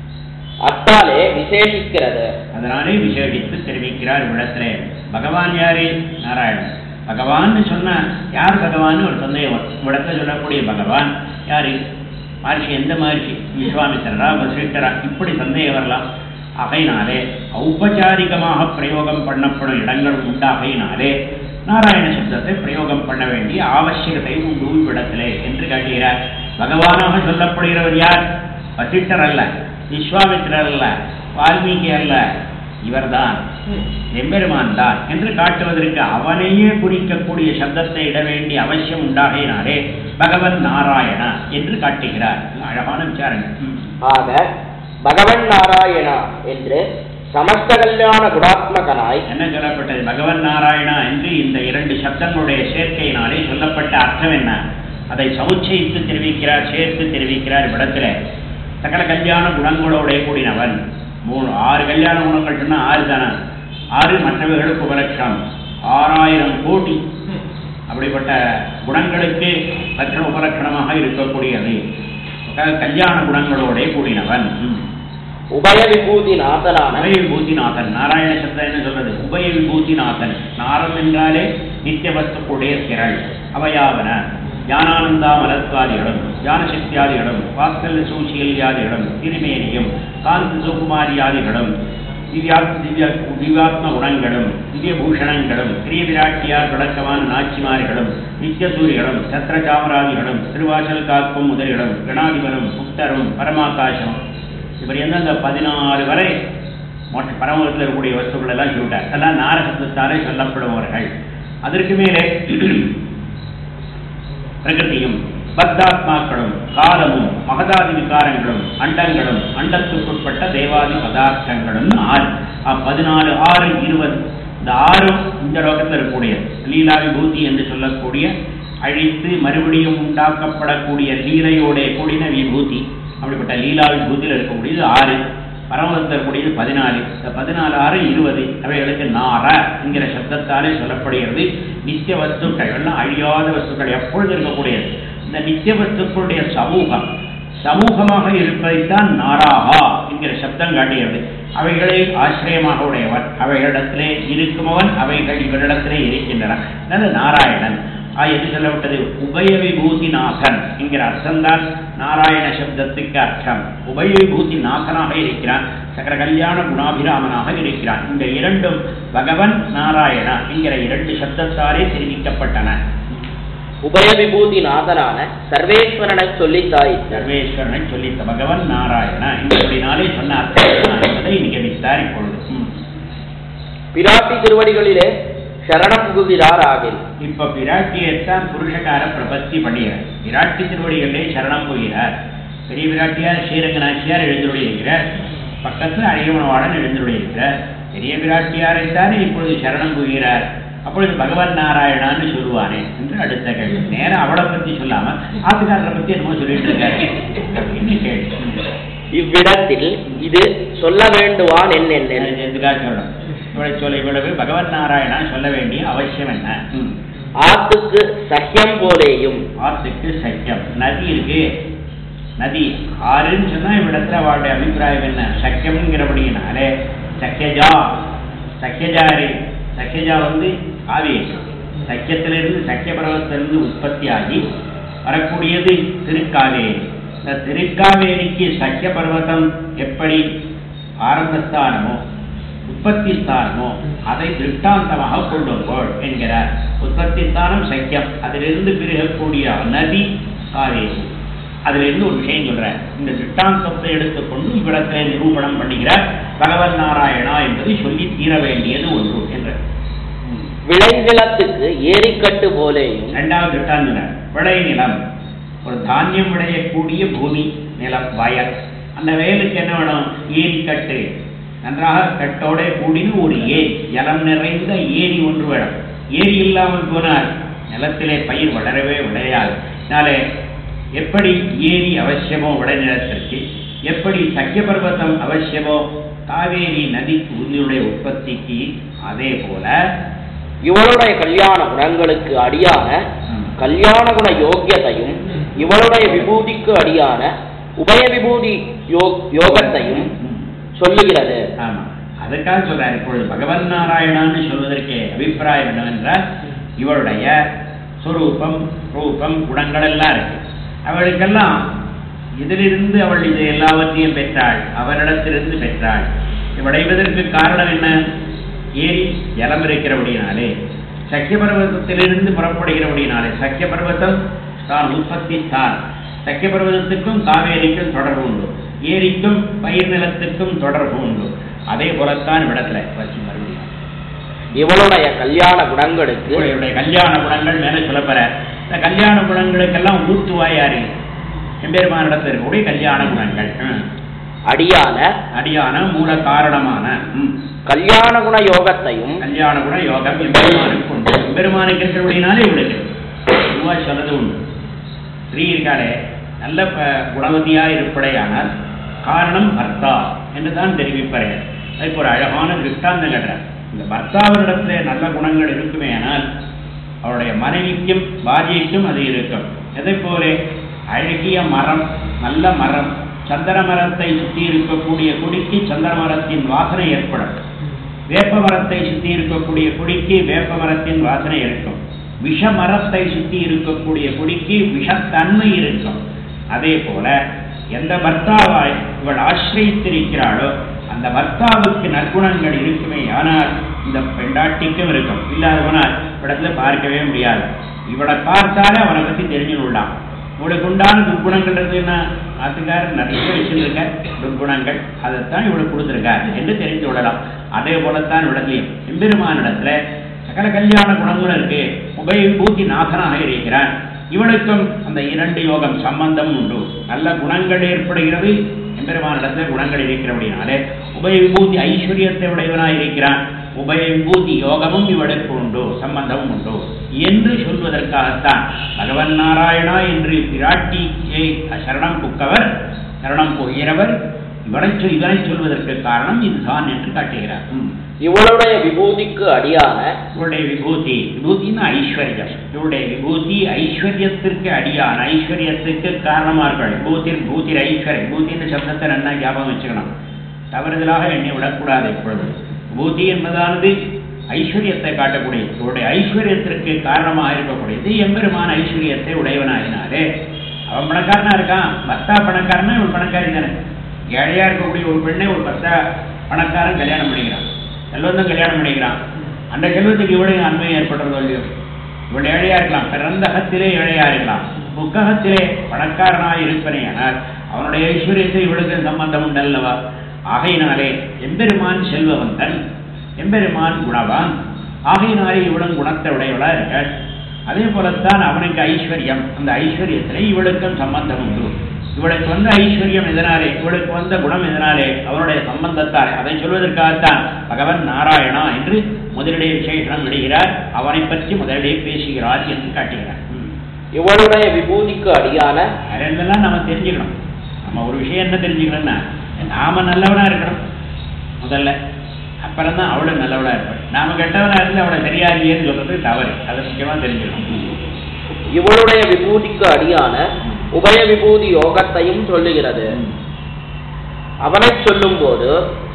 அத்தாலே விசேஷிக்கிறது அதனாலே விசேஷித்து தெரிவிக்கிறார் இவ்விடத்திலே பகவான் யாரு நாராயணன் பகவான்னு சொன்னா யார் பகவான் ஒரு சந்தேகம் வரும். இவ்விடத்துல சொல்லக்கூடிய பகவான் யாரு மகர்ஷி எந்த மகர்ஷி விஸ்வாமித்திரரா வசிஷ்டரா இப்படி சந்தேகம் வரலாம் ஆகையினாலே ஔபச்சாரிகமாக பிரயோகம் பண்ணப்படும் இடங்களும் உண்டாகையினாலே நாராயண சப்தத்தை பிரயோகம் பண்ண வேண்டிய ஆவசியத்தை உண்டு இவ்விடத்திலே என்று காட்டுகிறார் பகவானாக சொல்லப்படுகிறவர் யார் வசிஷ்டர் அல்ல விஸ்வாமித்திரர் அல்ல வால்மீகி அல்ல இவர்தான் எம்பெருமான் தான் என்று காட்டுவதற்கு அவனையே குறிக்கக்கூடிய சப்தத்தை இட வேண்டிய அவசியம் உண்டாகையினாலே பகவன் நாராயணா என்று காட்டுகிறார் அழகான விசாரணை ம். ஆக பகவன் நாராயணா என்று சமஸ்த கல்யாண குணாத்மகனாய் என்ன சொல்லப்பட்டது பகவன் நாராயணா என்று இந்த இரண்டு சப்தங்களுடைய சேர்க்கையினாலே சொல்லப்பட்ட அர்த்தம் என்ன அதை சமுச்சயித்து தெரிவிக்கிறார் சேர்த்து தெரிவிக்கிறார் இவ்விடத்துல சகல கல்யாண குணங்களோட கூடினவன் மூணு ஆறு கல்யாண குணங்கள் சொன்னா ஆறு தானே ஆறு மற்றவர்களுக்கு உபலட்சம் ஆறாயிரம் கோடி அப்படிப்பட்ட குணங்களுக்கு லட்சண உபலட்சணமாக இருக்கக்கூடியது சகல கல்யாண குணங்களோட கூடினவன் ம். உபய விபூதி நாதனான உபய விபூதிநாதன் நாராயண சப்தம் என்ன சொல்றது உபய விபூதிநாதன் நாரம் என்றாலே நித்திய வஸ்துக்குடைய திரள் அவையாவன ஞானானந்தாமலத்வாதிகளும் ஞானசக்தியாதிகளும் வாத்சல்ய சூசியல்யாதிகளும் திருமேனியும் காந்தி சுகுமாரியாதிகளும் திவ்யாத் திவ்ய திவ்யாத்ம குணங்களும் திவ்ய பூஷணங்களும் பிரிய விராட்டியார் தொடக்கமான நாச்சிமார்களும் நித்தியசூரிகளும் சத்திரசாமராதிகளும் திருவாசல் காக்கும் முதலிகளும் கணாதிபரும் புத்தரும் பரமாகாசம் இப்படி வந்து அந்த பதினாறு வரை மோட்ச பரமத்தில் இருக்கக்கூடிய வஸ்துக்கள் எல்லாம் சொல்லிட்டார் அதெல்லாம் நாரசத்தாலே சொல்லப்படுபவர்கள் அதற்கு மேலே பிரகிருதியும் பத்தாத்மாக்களும் காலமும் மகதாதி விகாரங்களும் அண்டங்களும் அண்டத்துக்குட்பட்ட தேவாதி பதார்த்தங்களும் ஆறு ஆ, பதினாலு ஆறு இருபது இந்த ஆறும் இந்த லோகத்தில் இருக்கக்கூடியது லீலா விபூதி என்று சொல்லக்கூடிய அழித்து மறுபடியும் உண்டாக்கப்படக்கூடிய லீலையோட கூடின விபூதி அப்படிப்பட்ட லீலா விபூதியில் இருக்கக்கூடியது ஆறு பரமத்தில் இருக்கக்கூடியது பதினாலு இந்த பதினாலு ஆறு இருபது அவைகளுக்கு நார என்கிற சப்தத்தாலே சொல்லப்படுகிறது நித்திய வஸ்துக்கள் எல்லாம் அழியாத வஸ்துக்கள் எப்பொழுது இருக்கக்கூடியது இந்த நித்திய வஸ்துக்களுடைய சமூகம் சமூகமாக இருப்பதைத்தான் நாராகா என்கிற சப்தம் காட்டுகிறது அவைகளை ஆசிரியமாக உடையவன் அவைகளிடத்திலே இருக்குமவன் அவைகள் இவரிடத்திலே இருக்கின்றன அதனால நாராயணன் ஆ எது சொல்லப்பட்டது உபய விபூதிநாதன் என்கிற அர்த்தம்தான் நாராயண சப்தத்துக்கு அர்த்தம் உபய விபூதி நாதனாக இருக்கிறான் சகல கல்யாண குணாபிராமனாக இருக்கிறான் இந்த இரண்டும் பகவன் நாராயணா என்கிற இரண்டு சப்தத்தாலே தெரிவிக்கப்பட்டன உபய விபூதி நாதனான சர்வேஸ்வரனை சொல்லித்தாயிற்று சர்வேஸ்வரனை சொல்லித்த பகவன் நாராயணா என்பதனாலே சொன்ன அர்த்தம் என்ன என்பதை இன்னைக்கு விசாரிப்பொழுது ம். பிராட்டி திருவடிகளிலே சரணம் புகுகிறார் ஆகில் இப்ப பிராட்டியைத்தான் புருஷகார பிரபத்தி பண்ணுகிறார் பிராட்டி திருவடிகளிலே சரணம் போகிறார் பெரிய பிராட்டியார் ஸ்ரீரங்கநாச்சியார் எழுந்துள்ளிருக்கிறார் பக்கத்தில் அழகவனவாளன் எழுந்துள்ளிருக்கிறார் பெரிய பிராட்டியாரைத்தானே இப்பொழுது சரணம் போகிறார் அப்பொழுது பகவான் நாராயணான்னு சொல்லுவானே என்று அடுத்த கேள்வி நேரம் அவளை பத்தி சொல்லாம ஆத்துக்காரரை பத்தி என்னமோ சொல்லிட்டு இருக்காரு அப்படின்னு கேள்வி இவ்விடத்தில் இது சொல்ல வேண்டுவான் என்னென்ன எதுக்காக சொல்லணும் இவளை சொல்ல இவ்வளவு பகவன் நாராயணா சொல்ல வேண்டிய அவசியம் என்ன ம். ஆத்துக்கு சஹ்யம் போலேயும் ஆத்துக்கு சக்கியம் நதி இருக்கு நதி ஆறுன்னு சொன்னா இவ்விடத்துல அவளுடைய அபிப்பிராயம் என்ன சக்கியம்ங்கிறபடியினாலே சக்கியஜா சக்கியஜாரி சக்கியஜா வந்து காவேரி சக்கியத்திலிருந்து சக்கிய பர்வத்திலிருந்து உற்பத்தி ஆகி வரக்கூடியது திருக்காவேரி இந்த திருக்காவேரிக்கு சக்கிய பர்வதம் எப்படி ஆரம்பஸ்தானமோ உற்பத்தி ஸ்தானமோ அதை திருஷ்டாந்தமாக கொள்ளுங்கள் என்கிறார் உற்பத்தி ஸ்தானம் சக்கியம் அதிலிருந்து பிறகக்கூடிய நதி காவேரி அதிலிருந்து ஒரு விஷயம் சொல்றார் இந்த திருஷ்டாந்தத்தை எடுத்துக்கொண்டு இவ்விடத்தை நிரூபணம் பண்ணுகிறார் பகவன் நாராயணா என்பதை சொல்லி தீர வேண்டியது ஒன்று என்றார் ம். விளைநிலத்துக்கு ஏரிக்கட்டு போலேயும் இரண்டாவது திட்டாந்தினர் விளை நிலம் ஒரு தானியம் விளையக்கூடிய பூமி நிலம் வயல் அந்த வயலுக்கு என்ன வேணும் ஏரிக்கட்டு நன்றாக கட்டோட கூடின ஒரு ஏரி ஜலம் நிறைந்த ஏரி ஒன்று வேணும் ஏரி இல்லாமல் போனால் நிலத்திலே பயிர் வளரவே விளையாது அதனாலே எப்படி ஏரி அவசியமோ விளைநிலத்திற்கு எப்படி சக்கிய பர்வதம் அவசியமோ காவேரி நதி உன்னுடைய உற்பத்திக்கு அதே போல இவளுடைய கல்யாண குணங்களுக்கு அடியான ம், கல்யாண குண யோக்கியத்தையும் இவளுடைய விபூதிக்கு அடியான உபய விபூதி யோ- யோகத்தையும் ம், சொல்லுகிறது ஆமா அதுக்காக சொல்றார் இப்பொழுது பகவன் நாராயணான்னு சொல்வதற்கு அபிப்பிராயம் என்னவென்றால் இவளுடைய சொரூபம் ரூபம் குணங்கள் எல்லாம் இருக்கு அவளுக்கெல்லாம் இதிலிருந்து அவள் இது எல்லாவற்றையும் பெற்றாள் அவரிடத்திலிருந்து பெற்றாள் இவடைவதற்கு காரணம் என்ன ஏரி ஜலம் இருக்கிறபடினாலே சக்கிய பர்வதத்திலிருந்து புறப்படுகிறபடினாலே சக்கிய பர்வதம் தான் உற்பத்தி தான் சக்கிய பர்வதத்துக்கும் காவேரிக்கும் தொடர்பு உண்டு ஏரிக்கும் பயிர் நிலத்துக்கும் தொடர்பு உண்டு அதே போலத்தான் இவ்விடத்துல வச்சு மறுபடியும் இவளுடைய கல்யாண குணங்களுக்கு இவருடைய கல்யாண குணங்கள் மேலே சொல்லப்பெற இந்த கல்யாண குணங்களுக்கெல்லாம் ஊத்துவாய் யாரு எம்பெருமான இடத்துல இருக்கக்கூடிய கல்யாண குணங்கள் ம். அடியான அடியான மூல காரணமான ம். கல்யாண குண யோகத்தையும் கல்யாண குண யோகம் எம்பெருமானுக்கு உண்டு எம்பெருமானுக்கு இருக்கிறபடினாலே இவளுக்கு பொதுவாக சொல்லது உண்டு ஸ்ரீ இருக்காளே நல்ல ப- குணவதியா இருப்படையானால் காரணம் பர்த்தா என்று தான் தெரிவிப்பார்கள் அதுக்கு ஒரு அழகான திருஷ்டாந்தம் கட்டுறார் இந்த பர்த்தாவினிடத்துல நல்ல குணங்கள் இருக்குமே ஆனால் அவருடைய மனைவிக்கும் பாஜிக்கும் அது இருக்கும் எதை போல அழகிய மரம் நல்ல மரம் சந்திர மரத்தை சுற்றி இருக்கக்கூடிய கொடிக்கு சந்திர மரத்தின் வாசனை ஏற்படும் வேப்ப மரத்தை சுற்றி இருக்கக்கூடிய கொடிக்கு வேப்ப மரத்தின் வாசனை இருக்கும் விஷ மரத்தை சுற்றி இருக்கக்கூடிய கொடிக்கு விஷத்தன்மை இருக்கும் அதே போல எந்த பர்த்தாவாய் இவள் ஆசிரியத்திருக்கிறாளோ அந்த பர்த்தாவுக்கு நற்குணங்கள் இருக்குமே ஆனால் இந்த பெண்டாட்டிக்கும் இருக்கும் இல்லாத போனால் இவ்விடத்துல பார்க்கவே முடியாது இவளை பார்த்தாலே அவனை பத்தி தெரிஞ்சு விடலாம் இவளுக்கு உண்டான துர்குணங்கள் இருக்குன்னா ஆத்துக்காரர் நிறைய வச்சிருக்க துர்குணங்கள் அதைத்தான் இவளுக்கு கொடுத்துருக்கார் என்று தெரிந்து விடலாம் அதே போலத்தான் இவ்விடத்துலையும் எம்பெருமான இடத்துல சகல கல்யாண குணங்களும் இருக்கு உபயபூதி நாதனாக இருக்கிறான் இவனுக்கும் அந்த இரண்டு யோகம் சம்பந்தம் உண்டு நல்ல குணங்கள் ஏற்படுகிறது எம்பெருமான இடத்துல குணங்கள் இருக்கிறபடினாலே உபய விபூதி ஐஸ்வர்யத்தை உடையவனாய் இருக்கிறான் உபய விபூதி யோகமும் இவளுக்கு உண்டு சம்பந்தமும் உண்டு என்று சொல்வதற்காகத்தான் பகவன் நாராயணா என்று பிராட்டியை சரணம் புக்கவர் சரணம் போகிறவர் இவனை சொல் இவனை சொல்வதற்கு காரணம் இதுதான் என்று காட்டுகிறார் ம். இவளுடைய விபூதிக்கு அடியான இவருடைய விபூதி விபூதின்னு ஐஸ்வர்யம் இவருடைய விபூதி ஐஸ்வர்யத்திற்கு அடியான ஐஸ்வர்யத்துக்கு காரணமார்கள் விபூதி பூதி ஐஸ்வர்யம் பூத்தின்ற சப்தத்தை நல்லா ஞாபகம் வச்சுக்கணும் தவறுதலாக எண்ணி விடக்கூடாது இப்பொழுது பூதி என்பதானது ஐஸ்வர்யத்தை காட்டக்கூடியது இவருடைய ஐஸ்வர்யத்திற்கு காரணமாக இருக்கக்கூடியது எம்பெருமான ஐஸ்வர்யத்தை உடையவனாயினாலே அவன் பணக்காரனா இருக்கான் பர்த்தா பணக்காரனா இவன் பணக்காரி தானே ஏழையா இருக்கக்கூடிய ஒரு பெண்ணை ஒரு பர்த்தா பணக்காரன் கல்யாணம் பண்ணிக்கிறான் செல்வந்தம் கல்யாணம் பண்ணிக்கிறான் அந்த செல்வத்துக்கு இவ்வளவு நன்மை ஏற்படுறதோ இல்லையோ இவள் ஏழையா இருக்கலாம் பிறந்தகத்திலே ஏழையா இருக்கலாம் புக்ககத்திலே பணக்காரனாய் இருப்பனேயானால் அவனுடைய ஐஸ்வர்யத்தை இவளுக்கு சம்பந்தம் உண்டல்லவா ஆகையினாலே எம்பெருமான் செல்வவந்தன் எம்பெருமான் குணவான் ஆகையினாலே இவளும் குணத்தை உடையவளா இருக்காள் அதே போலத்தான் அவனுக்கு ஐஸ்வர்யம் அந்த ஐஸ்வர்யத்திலே இவளுக்கும் சம்பந்தம் உண்டு இவளுக்கு வந்த ஐஸ்வர்யம் எதனாலே இவளுக்கு வந்த குணம் எதனாலே அவனுடைய சம்பந்தத்தால் அதை சொல்வதற்காகத்தான் பகவன் நாராயணா என்று முதலிடையே விசேஷனம் விடுகிறார் அவனை பற்றி முதலிடையே பேசுகிறார் என்று காட்டுகிறார் ம். இவளுடைய விபூதிக்கு அடியான வேற என்னெல்லாம் நம்ம தெரிஞ்சுக்கணும் நம்ம ஒரு விஷயம் என்ன தெரிஞ்சுக்கணும்னா நாம நல்லவனா இருக்கணும் முதல்ல அப்புறம் தான் அவளும் நல்லவளா இருப்பாள் நாம கெட்டவனா இருந்து அவளை சரியா இல்லையேன்னு சொல்றது தவறு அதை முக்கியமா தெரிஞ்சுக்கணும் இவளுடைய விபூதிக்கு அடியான உபய விபூதி யோகத்தையும் சொல்லுகிறது ம். அவனைச் சொல்லும்போது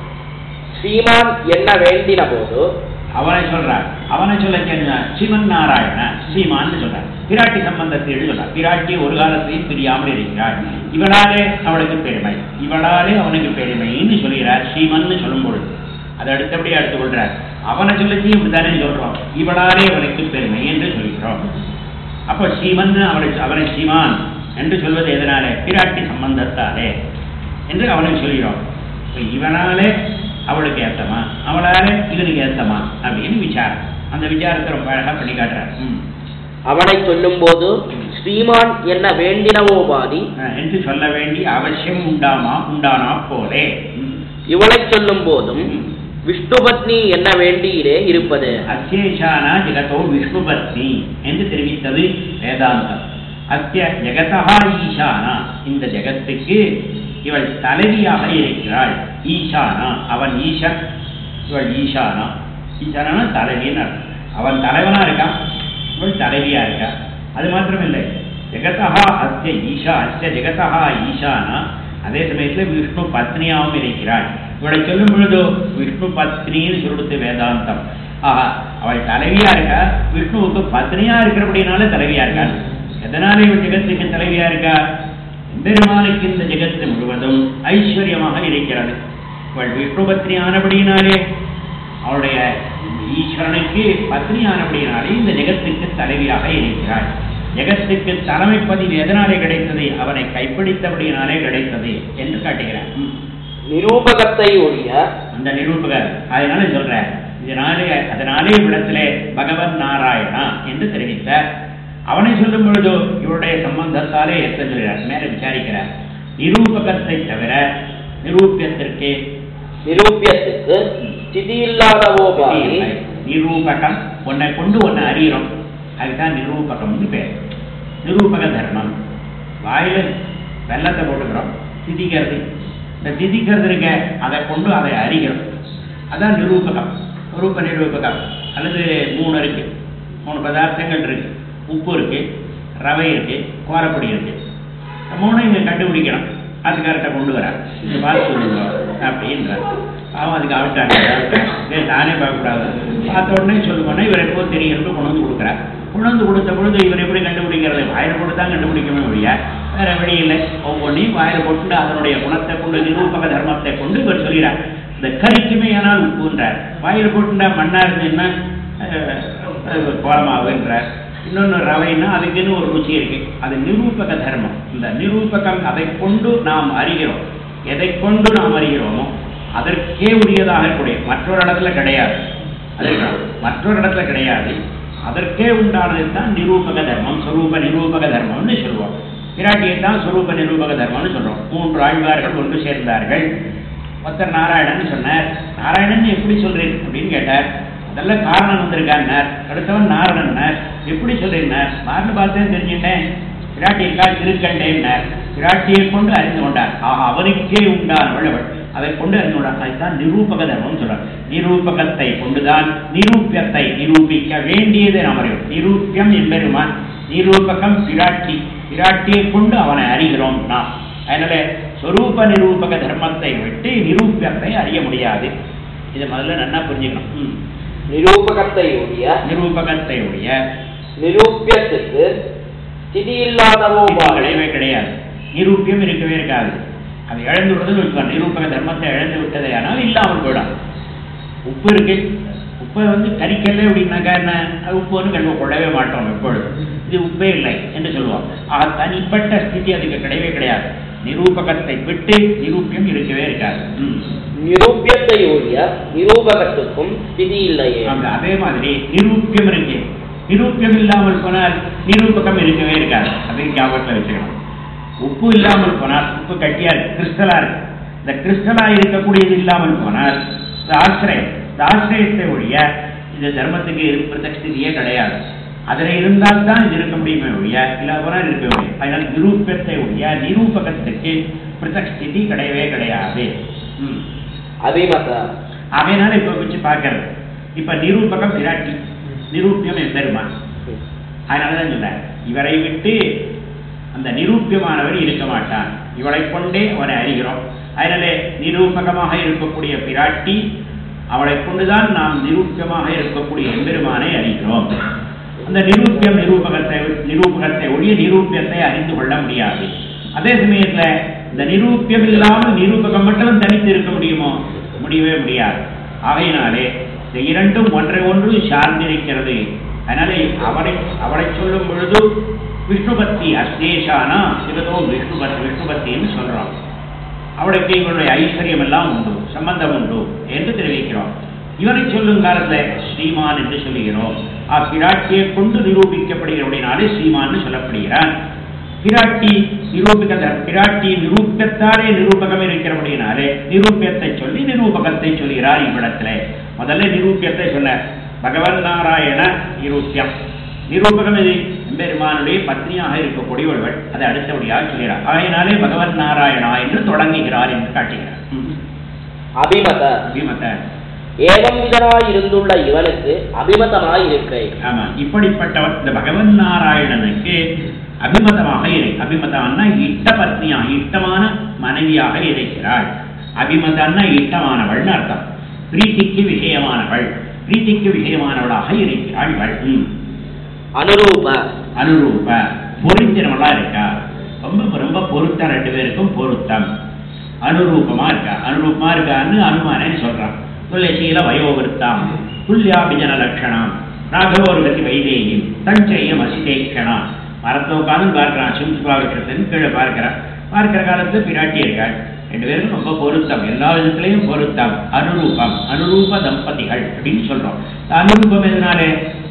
ஸ்ரீமான் என்ன வேண்டின போது அவனை சொல்றார் அவனை சொல்ல தெரிஞ்ச சிவன் நாராயண ஸ்ரீமான்னு சொல்றார் பிராட்டி சம்பந்தத்தை சொல்றார் பிராட்டி ஒரு காலத்தையும் பிரியாமல் இருக்கிறாள் இவளாலே அவளுக்கு பெருமை இவளாலே அவனுக்கு பெருமைன்னு சொல்கிறார் ஸ்ரீமன்னு சொல்லும் பொழுது அதை அடுத்தபடியே எடுத்துக் கொள்றார் அவனை சொல்லச்சு இப்படித்தானே சொல்றோம் இவளாலே அவனுக்கு பெருமை என்று சொல்கிறோம் அப்போ ஸ்ரீமன் அவனை அவனை ஸ்ரீமான் என்று சொல்வது எதனாலே பிராட்டி சம்பந்தத்தாலே என்று அவனுக்கு சொல்கிறோம் இப்ப இவனாலே அவளுக்கு ஏத்தமா அவளாலே இவனுக்கு ஏத்தமா அப்படின்னு விசாரம் அந்த விசாரத்தை ரொம்ப அழகா பண்ணி காட்டுறார் ம். அவனை சொல்லும்போது ஸ்ரீமான் என்ன வேண்டினவோ பாதி அஹ், என்று சொல்ல வேண்டிய அவசியம் உண்டாமா உண்டானா போலே ம். இவளைச் சொல்லும் போதும் ம். விஷ்ணுபத்னி என்ன வேண்டியிலே இருப்பது அத்தியேஷானா ஜெகதோ விஷ்ணுபத்னி என்று தெரிவித்தது வேதாந்தம் அத்திய ஜெகதா ஈசானா இந்த ஜெகத்துக்கு இவள் தலைவியாக இருக்கிறாள் ஈசானா அவன் ஈசன் இவள் ஈசானா ஈசானா தலைவின்னு அர்த்தம் அவன் தலைவனா இருக்கான் இவள் தலைவியா இருக்கா அது மாத்திரம் இல்லை ஜெகதா அஸ்ய ஈஷா அஸ்ய ஜெகதா ஈசானா அதே சமயத்தில் விஷ்ணு பத்னியாகவும் இருக்கிறாள் இவளை சொல்லும் பொழுது விஷ்ணு பத்னின்னு சொல்லிடுத்து வேதாந்தம் ஆஹா அவள் தலைவியா இருக்கா விஷ்ணுவுக்கு பத்னியா இருக்கிறபடினால தலைவியா இருக்காள் எதனால இவள் ஜெகத்துக்கு தலைவியா இருக்கா பெருமானுக்கு இந்த ஜெகத்து முழுவதும் ஐஸ்வர்யமாக இருக்கிறது இவள் விஷ்ணு பத்னி ஆனபடியினாலே அவளுடைய ஈஸ்வரனுக்கு பத்னி ஆனபடியினாலே இந்த ஜெகத்துக்கு தலைவியாக இருக்கிறாள் ஜெகத்துக்கு தலைமை பதிவு எதனாலே கிடைத்தது அவனை கைப்பிடித்தபடியினாலே கிடைத்தது என்று காட்டுகிறார் ம். நிரூபகத்தை ஒழிய அந்த நிரூபகர் அதனால சொல்ற இதனாலே அதனாலே இவ்விடத்திலே பகவன் நாராயணா என்று தெரிவித்தார் அவனை சொல்லும் பொழுதோ இவருடைய சம்பந்தத்தாலே ஏற்ற சொல்கிறார் மேல விசாரிக்கிறார் நிரூபகத்தை தவிர நிரூபியத்திற்கு நிரூபியத்துக்கு ஸ்திதி இல்லாதவோபாதி நிரூபகம் உன்னை கொண்டு ஒன்னை அறிகிறோம் அதுதான் நிரூபகம்னு பேர் நிரூபக தர்மம் வாயில வெள்ளத்தை போட்டுக்கிறோம் திதிக்கிறது இந்த திதிக்கிறது இருக்க அதை கொண்டு அதை அறிகிறோம் அதான் நிரூபகம் ரூப நிரூபகம் அல்லது மூணு இருக்கு மூணு பதார்த்தங்கள் இருக்கு உப்பு இருக்கு ரவை இருக்கு கோரப்பொடி இருக்கு இந்த மூணும் இங்க கண்டுபிடிக்கணும் அதுக்காரத்தை கொண்டு வர இது பார்த்து சொல்லுங்க அப்படின்றார் அவன் அதுக்கு ஆவிட்டாங்க ஏன் நானே பார்க்கக்கூடாது பார்த்த உடனே சொல்லுவோன்னா இவர் எப்போ தெரியும் என்று கொண்டு வந்து கொடுக்குறார் கொண்டு வந்து கொடுத்த பொழுது இவர் எப்படி கண்டுபிடிக்கிறது வாயில போட்டு தான் கண்டுபிடிக்கவே முடியா வேற வழி இல்லை ஒவ்வொன்றையும் வாயில போட்டு அதனுடைய குணத்தை கொண்டு நிரூபக தர்மத்தை கொண்டு இவர் சொல்கிறார் இந்த கறிக்குமே ஆனால் உப்புன்றார் வாயில போட்டுண்டா மண்ணா இருந்ததுன்னா கோலமாவுன்றார் இன்னொன்று ரவைன்னா அதுக்குன்னு ஒரு ருச்சி இருக்கு அது நிரூபக தர்மம் இந்த நிரூபகம் அதை கொண்டு நாம் அறிகிறோம் எதை கொண்டு நாம் அறிகிறோமோ அதற்கே உரியதாக இருக்கக்கூடிய மற்றொரு இடத்துல கிடையாது அதற்கு மற்றொரு இடத்துல கிடையாது அதற்கே உண்டானது தான் நிரூபக தர்மம் சொரூப நிரூபக தர்மம்னு சொல்லுவோம் பிராட்டியை தான் சொரூப நிரூபக தர்மம்னு சொல்றோம் மூன்று ஆழ்வார்கள் ஒன்று சேர்ந்தார்கள் ஒருத்தர் நாராயணன் சொன்னார் நாராயணன் எப்படி சொல்றீர் அப்படின்னு கேட்டார் அதெல்லாம் காரணம் வந்திருக்கான்னார் அடுத்தவன் நாரணன்னார் எப்படி சொல்றீங்கன்னார் நார்னு பார்த்தேன் தெரிஞ்சுட்டேன் பிராட்டி இருக்கா திருக்கண்டேன்னார் பிராட்டியை கொண்டு அறிந்து கொண்டார் ஆஹா அவனுக்கே உண்டானவள் அவள் அதை கொண்டு அறிந்து கொண்டார் அதுதான் நிரூபக தர்மம் சொல்றார் நிரூபகத்தை கொண்டுதான் நிரூபியத்தை நிரூபிக்க வேண்டியதை நாம் அறிவோம் நிரூபியம் என்பெருமான் நிரூபகம் பிராட்டி பிராட்டியை கொண்டு அவனை அறிகிறோம் நாம் அதனால சொரூப நிரூபக தர்மத்தை விட்டு நிரூபியத்தை அறிய முடியாது இதை முதல்ல நல்லா புரிஞ்சுக்கணும் ம். நிரூபகத்தை ஒழிய நிரூபகத்தை உடைய நிரூபியத்துக்கு ஸ்திதி இல்லாதவோ இது கிடையவே கிடையாது நிரூபியம் இருக்கவே இருக்காது அது இழந்து விடுறதுன்னு வச்சுக்கோ நிரூபக தர்மத்தை இழந்து விட்டதே ஆனால் இல்லாமல் போயிடும் உப்பு இருக்கு உப்பை வந்து கரிக்கல அப்படின்னாக்கா என்ன அது உப்பு வந்து கண்டு கொள்ளவே மாட்டோம் எப்பொழுதும் இது உப்பே இல்லை என்று சொல்லுவோம் ஆக தனிப்பட்ட ஸ்திதி அதுக்கு கிடையவே கிடையாது நிரூபகத்தை விட்டு நிரூபியம் இருக்கவே இருக்காது ம். நிரூபியத்தை ஒழிய நிரூபகத்துக்கும் ஸ்திதி இல்லையே ஆமா, அதே மாதிரி நிரூபியம் இருக்கு நிரூபியம் இல்லாமல் போனால் நிரூபகம் இருக்கவே இருக்காது அதையும் ஞாபகத்தில் வச்சுக்கணும் உப்பு இல்லாமல் போனால் உப்பு கட்டியா இருக்கு கிறிஸ்டலா இருக்கு இந்த கிறிஸ்டலா இருக்கக்கூடியது இல்லாமல் போனால் இந்த ஆசிரியம் இந்த ஆசிரியத்தை ஒழிய இந்த தர்மத்துக்கு பிரதஸ்திதியே கிடையாது அதில் இருந்தால் தான் இது இருக்க முடியுமே ஒழிய இல்லாத போனால் இருக்க முடியும் அதனால் நிரூபத்தை ஒழிய நிரூபகத்துக்கு பிரதஸ்திதி கிடையவே கிடையாது ம் அபிமத அதனால இப்ப வச்சு பார்க்கறது இப்ப நிரூபகம் விராட்டி நிரூபியம் எம்பெருமான் அதனாலதான் சொல்ல இவரை விட்டு அந்த நிரூபியமானவர் இருக்க மாட்டான் இவளை கொண்டே அவனை அறிகிறோம் அதனாலே நிரூபகமாக இருக்கக்கூடிய பிராட்டி அவளை கொண்டுதான் நாம் நிரூபியமாக இருக்கக்கூடிய எம்பெருமானை அறிகிறோம் அந்த நிரூபியம் நிரூபகத்தை நிரூபகத்தை ஒழிய நிரூபியத்தை அறிந்து கொள்ள முடியாது அதே சமயத்துல இந்த நிரூபியம் இல்லாமல் நிரூபகம் மட்டும் தனித்து இருக்க முடியுமோ முடியவே முடியாது ஆகையினாலே இந்த இரண்டும் ஒன்றை ஒன்று சார்ந்திருக்கிறது அதனாலே அவளை அவளை சொல்லும் பொழுது விஷ்ணுபத்தி அஸ்தேஷானா சிவதோ விஷ்ணுபத் விஷ்ணுபத்தின்னு சொல்றோம் அவளுக்கு இவனுடைய ஐஸ்வர்யம் எல்லாம் உண்டு சம்பந்தம் உண்டு என்று தெரிவிக்கிறோம் இவனை சொல்லும் காலத்துல ஸ்ரீமான் என்று சொல்லுகிறோம் ஆ பிராட்டியை கொண்டு நிரூபிக்கப்படுகிறபடினாலே ஸ்ரீமான்னு சொல்லப்படுகிறான் பிராட்டி நிரூபிக்க பிராட்டி நிரூபத்தாலே நிரூபகம் இருக்கிறபடினாலே நிரூபியத்தை சொல்லி நிரூபகத்தை சொல்கிறார் இவ்விடத்துல முதல்ல நிரூபியத்தை சொன்ன பகவன் நாராயண நிரூபியம் நிரூபகம் இது எம்பெருமானுடைய பத்னியாக இருக்கக்கூடிய ஒருவள் அதை அடுத்தபடியாக சொல்கிறார் ஆகையினாலே பகவன் நாராயணா என்று தொடங்குகிறார் என்று காட்டுகிறார் ம். அபிமத அபிமத ஏவம் விதனாய் இருந்துள்ள இவனுக்கு அபிமதமாய் இருக்கை ஆமா இப்படிப்பட்டவர் இந்த பகவன் நாராயணனுக்கு அபிமதமாக இரு அபிமதம்னா இட்ட பத்னியாக இட்டமான மனைவியாக இருக்கிறாள் அபிமதன்னா இட்டமானவள்னு அர்த்தம் பிரீத்திக்கு விஷயமானவள் பிரீத்திக்கு விஷயமானவளாக இருக்கிறாள் இவள். ம். அனுரூப அனுரூப பொருத்தினவளா இருக்கா ரொம்ப ரொம்ப பொருத்தம் ரெண்டு பேருக்கும் பொருத்தம் அனுரூபமா இருக்கா அனுரூபமா இருக்கான்னு அனுமானே சொல்றான் துளசியில வயோவிருத்தாம் துல்யாபிஜன லட்சணம் ராகவோர்கதி வைதேயும் தஞ்சயம் அசிதேக்ஷணா மரத்தை உட்காந்து பார்க்கிறான் சிம்சுபாவிக்கிறதுன்னு கீழே பார்க்கிறான் பார்க்கிற காலத்துல பிராட்டி இருக்காள் ரெண்டு பேரும் ரொம்ப பொருத்தம் எல்லா விதத்திலையும் பொருத்தம் அனுரூபம் அனுரூப தம்பதிகள் அப்படின்னு சொல்றோம் இந்த அனுரூபம் எதனாலே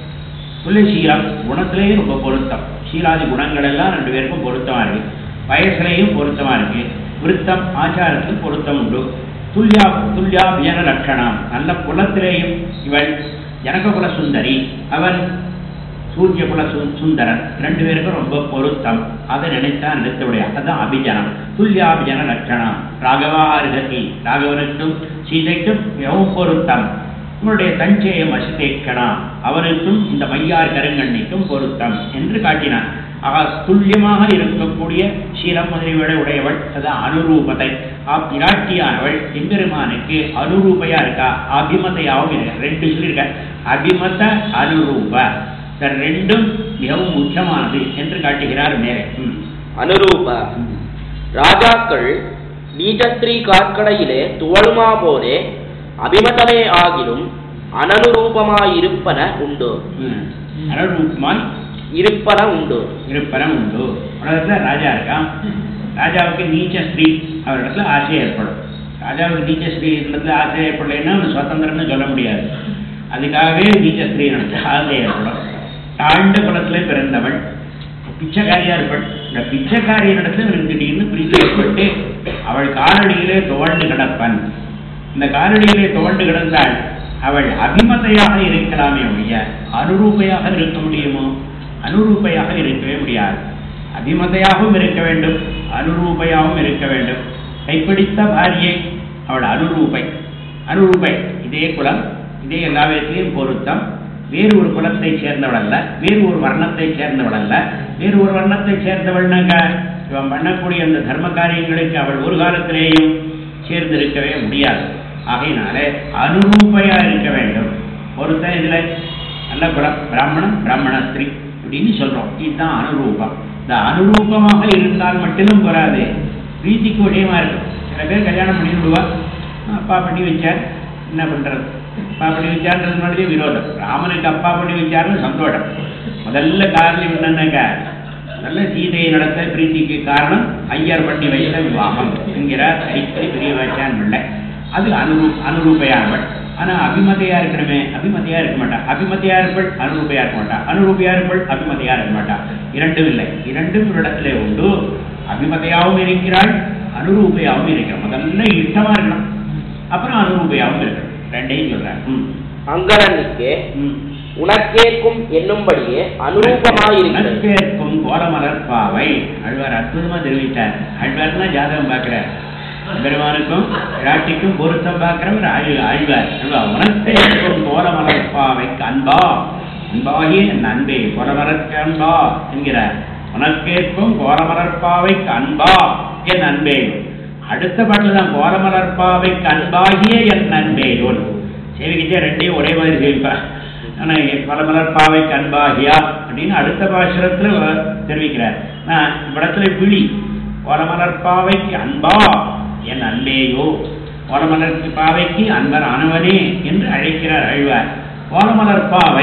துளசீலம் குணத்திலேயும் ரொம்ப பொருத்தம் சீலாதி குணங்கள் எல்லாம் ரெண்டு பேருக்கும் பொருத்தமா இருக்கு வயசுலையும் பொருத்தமா இருக்கு விருத்தம் ஆச்சாரத்தில் பொருத்தம் உண்டு துல்யா துல்யா வியன லட்சணம் நல்ல குலத்திலேயும் இவள் ஜனக குல சுந்தரி அவன் சூரிய குல சு- சுந்தரன் ரெண்டு பேருக்கும் ரொம்ப பொருத்தம் அதை நினைத்தா நினைத்தவுடைய அதுதான் அபிஜனம் துல்யாபிஜன லட்சணம் ராகவா அருகதி ராகவனுக்கும் சீதைக்கும் மிகவும் பொருத்தம் உன்னுடைய தஞ்சேயம் அசிதேக்கணா அவனுக்கும் இந்த மையார் கருங்கண்ணிக்கும் பொருத்தம் என்று காட்டினான் ஆக துல்லியமாக இருக்கக்கூடிய சீலம் முதலியவளை உடையவள் அதான் அனுரூபத்தை ஆ பிராட்டியானவள் எம்பெருமானுக்கு அனுரூபையா இருக்கா அபிமதையாகவும் இருக்க ரெண்டு சொல்லியிருக்க அபிமத அனுரூப இந்த ரெண்டும் மிகவும் முக்கியமானது என்று காட்டுகிறார் மேலே ம். அனுரூப ராஜாக்கள் நீட்டஸ்திரீ காற்கடையிலே துவழுமா போலே அபிமதமே ஆகிலும் அனனுரூபமாயிருப்பன உண்டு ம். அனுரூபமாய் இருப்பன உண்டு இருப்பனம் உண்டு உலகத்துல ராஜா இருக்கான் ராஜாவுக்கு நீச்ச ஸ்திரீ அவரிடத்துல ஆசை ஏற்படும் ராஜாவுக்கு நீச்ச ஸ்திரீ இடத்துல ஆசை ஏற்படலைன்னா அவன் சுதந்திரம்னு சொல்ல முடியாது அதுக்காகவே நீச்ச ஸ்திரீ இடத்துல ஆசை ஏற்படும் தாழ்ந்த குலத்துல பிறந்தவள் பிச்சைக்காரியா இருப்பள் இந்த பிச்சைக்காரியின் இடத்துல இவனுக்கு திடீர்னு பிரித்து ஏற்பட்டு அவள் காலடியிலே துவண்டு கிடப்பன் இந்த காலடியிலே துவண்டு கிடந்தாள் அவள் அபிமதையாக இருக்கலாமே ஒழிய அனுரூபையாக இருக்க முடியுமோ அனுரூபையாக இருக்கவே முடியாது அபிமதையாகவும் இருக்க வேண்டும் அனுரூபையாகவும் இருக்க வேண்டும் கைப்பிடித்த பாரியை அவள் அனுரூபை அனுரூபை இதே குலம் இதே எல்லா விதத்திலையும் பொருத்தம் வேறு ஒரு குலத்தை சேர்ந்தவள் அல்ல வேறு ஒரு வர்ணத்தை சேர்ந்தவள் அல்ல வேறு ஒரு வர்ணத்தை சேர்ந்தவள்னாங்க இவன் பண்ணக்கூடிய அந்த தர்ம காரியங்களுக்கு அவள் ஒரு காலத்திலேயும் சேர்ந்திருக்கவே முடியாது ஆகையினாலே அனுரூபையா இருக்க வேண்டும் ஒருத்தன் இதுல நல்ல குலம் பிராமணன் பிராமண ஸ்திரீ அப்படின்னு சொல்றோம் இதுதான் அனுரூபம் இந்த அனுரூபமாக இருந்தால் மட்டும் போராது பிரீத்திக்கு விஷயமா இருக்கும் சில பேர் கல்யாணம் பண்ணி விடுவா அப்பா பண்ணி வச்சார் என்ன பண்றது அப்பா பண்ணி வச்சார்ன்றது முன்னாடியே விரோதம் ராமனுக்கு அப்பா பண்ணி வச்சாருன்னு சந்தோஷம் முதல்ல காரணம் என்னன்னாக்கா நல்ல சீதையை நடத்த பிரீத்திக்கு காரணம் ஐயர் பண்ணி வைத்த விவாகம் என்கிறார் ஐக்கிய பெரிய வாச்சான் பிள்ளை அது அனுரூ அனுரூபையானவள் ஆனா அபிமதையா இருக்கணுமே அபிமதையா இருக்க மாட்டா அபிமதையா இருப்பள் அனுரூபையா இருக்க மாட்டா அனுரூபையா இருப்பள் அபிமதையா இருக்க மாட்டா இரண்டும் இல்லை இரண்டும் ஒரு இடத்துல உண்டு அபிமதையாவும் இருக்கிறாள் அனுரூபையாவும் இருக்கிறாள் முதல்ல இஷ்டமா இருக்கணும் அப்புறம் அனுரூபையாவும் இருக்கணும் ரெண்டையும் சொல்றேன் ம். அங்கரனுக்கே ம். உனக்கேற்கும் என்னும்படியே அனுரூபமாயிருக்கிறது நட்பேற்கும் கோலமலர் பாவை அழ்வார் அற்புதமா தெரிவித்தார் அழ்வார்னா ஜாதகம் பார்க்கிறார் பெருமானுக்கும் ராட்டிக்கும் பொருத்தம் பார்க்கிறவர் ஆழ் ஆழ்வார் அல்வா உனக்கேற்கும் கோலமலர் பாவைக்கு அன்பா அன்பாகிய என் அன்பே கோலமலர்க்கு அன்பா என்கிறார் உனக்கேற்கும் கோலமலர் பாவைக்கு அன்பா என் அன்பே அடுத்த பாட்டில் தான் கோலமலர் பாவைக்கு அன்பாகிய என் அன்பேயோன் சேவிக்கிட்டே ரெண்டையும் ஒரே மாதிரி சேவிப்பார் ஆனால் பலமலர் பாவை கண்பாகியா அப்படின்னு அடுத்த பாசுரத்தில் வ- தெரிவிக்கிறார் நான் இவ்விடத்துல விழி ஓலமலர் பாவைக்கு அன்பா என் அன்பேயோ ஓலமலர் பாவைக்கு அன்பர் ஆனவனே என்று அழைக்கிறார் அழ்வார் ஓலமலர் பாவை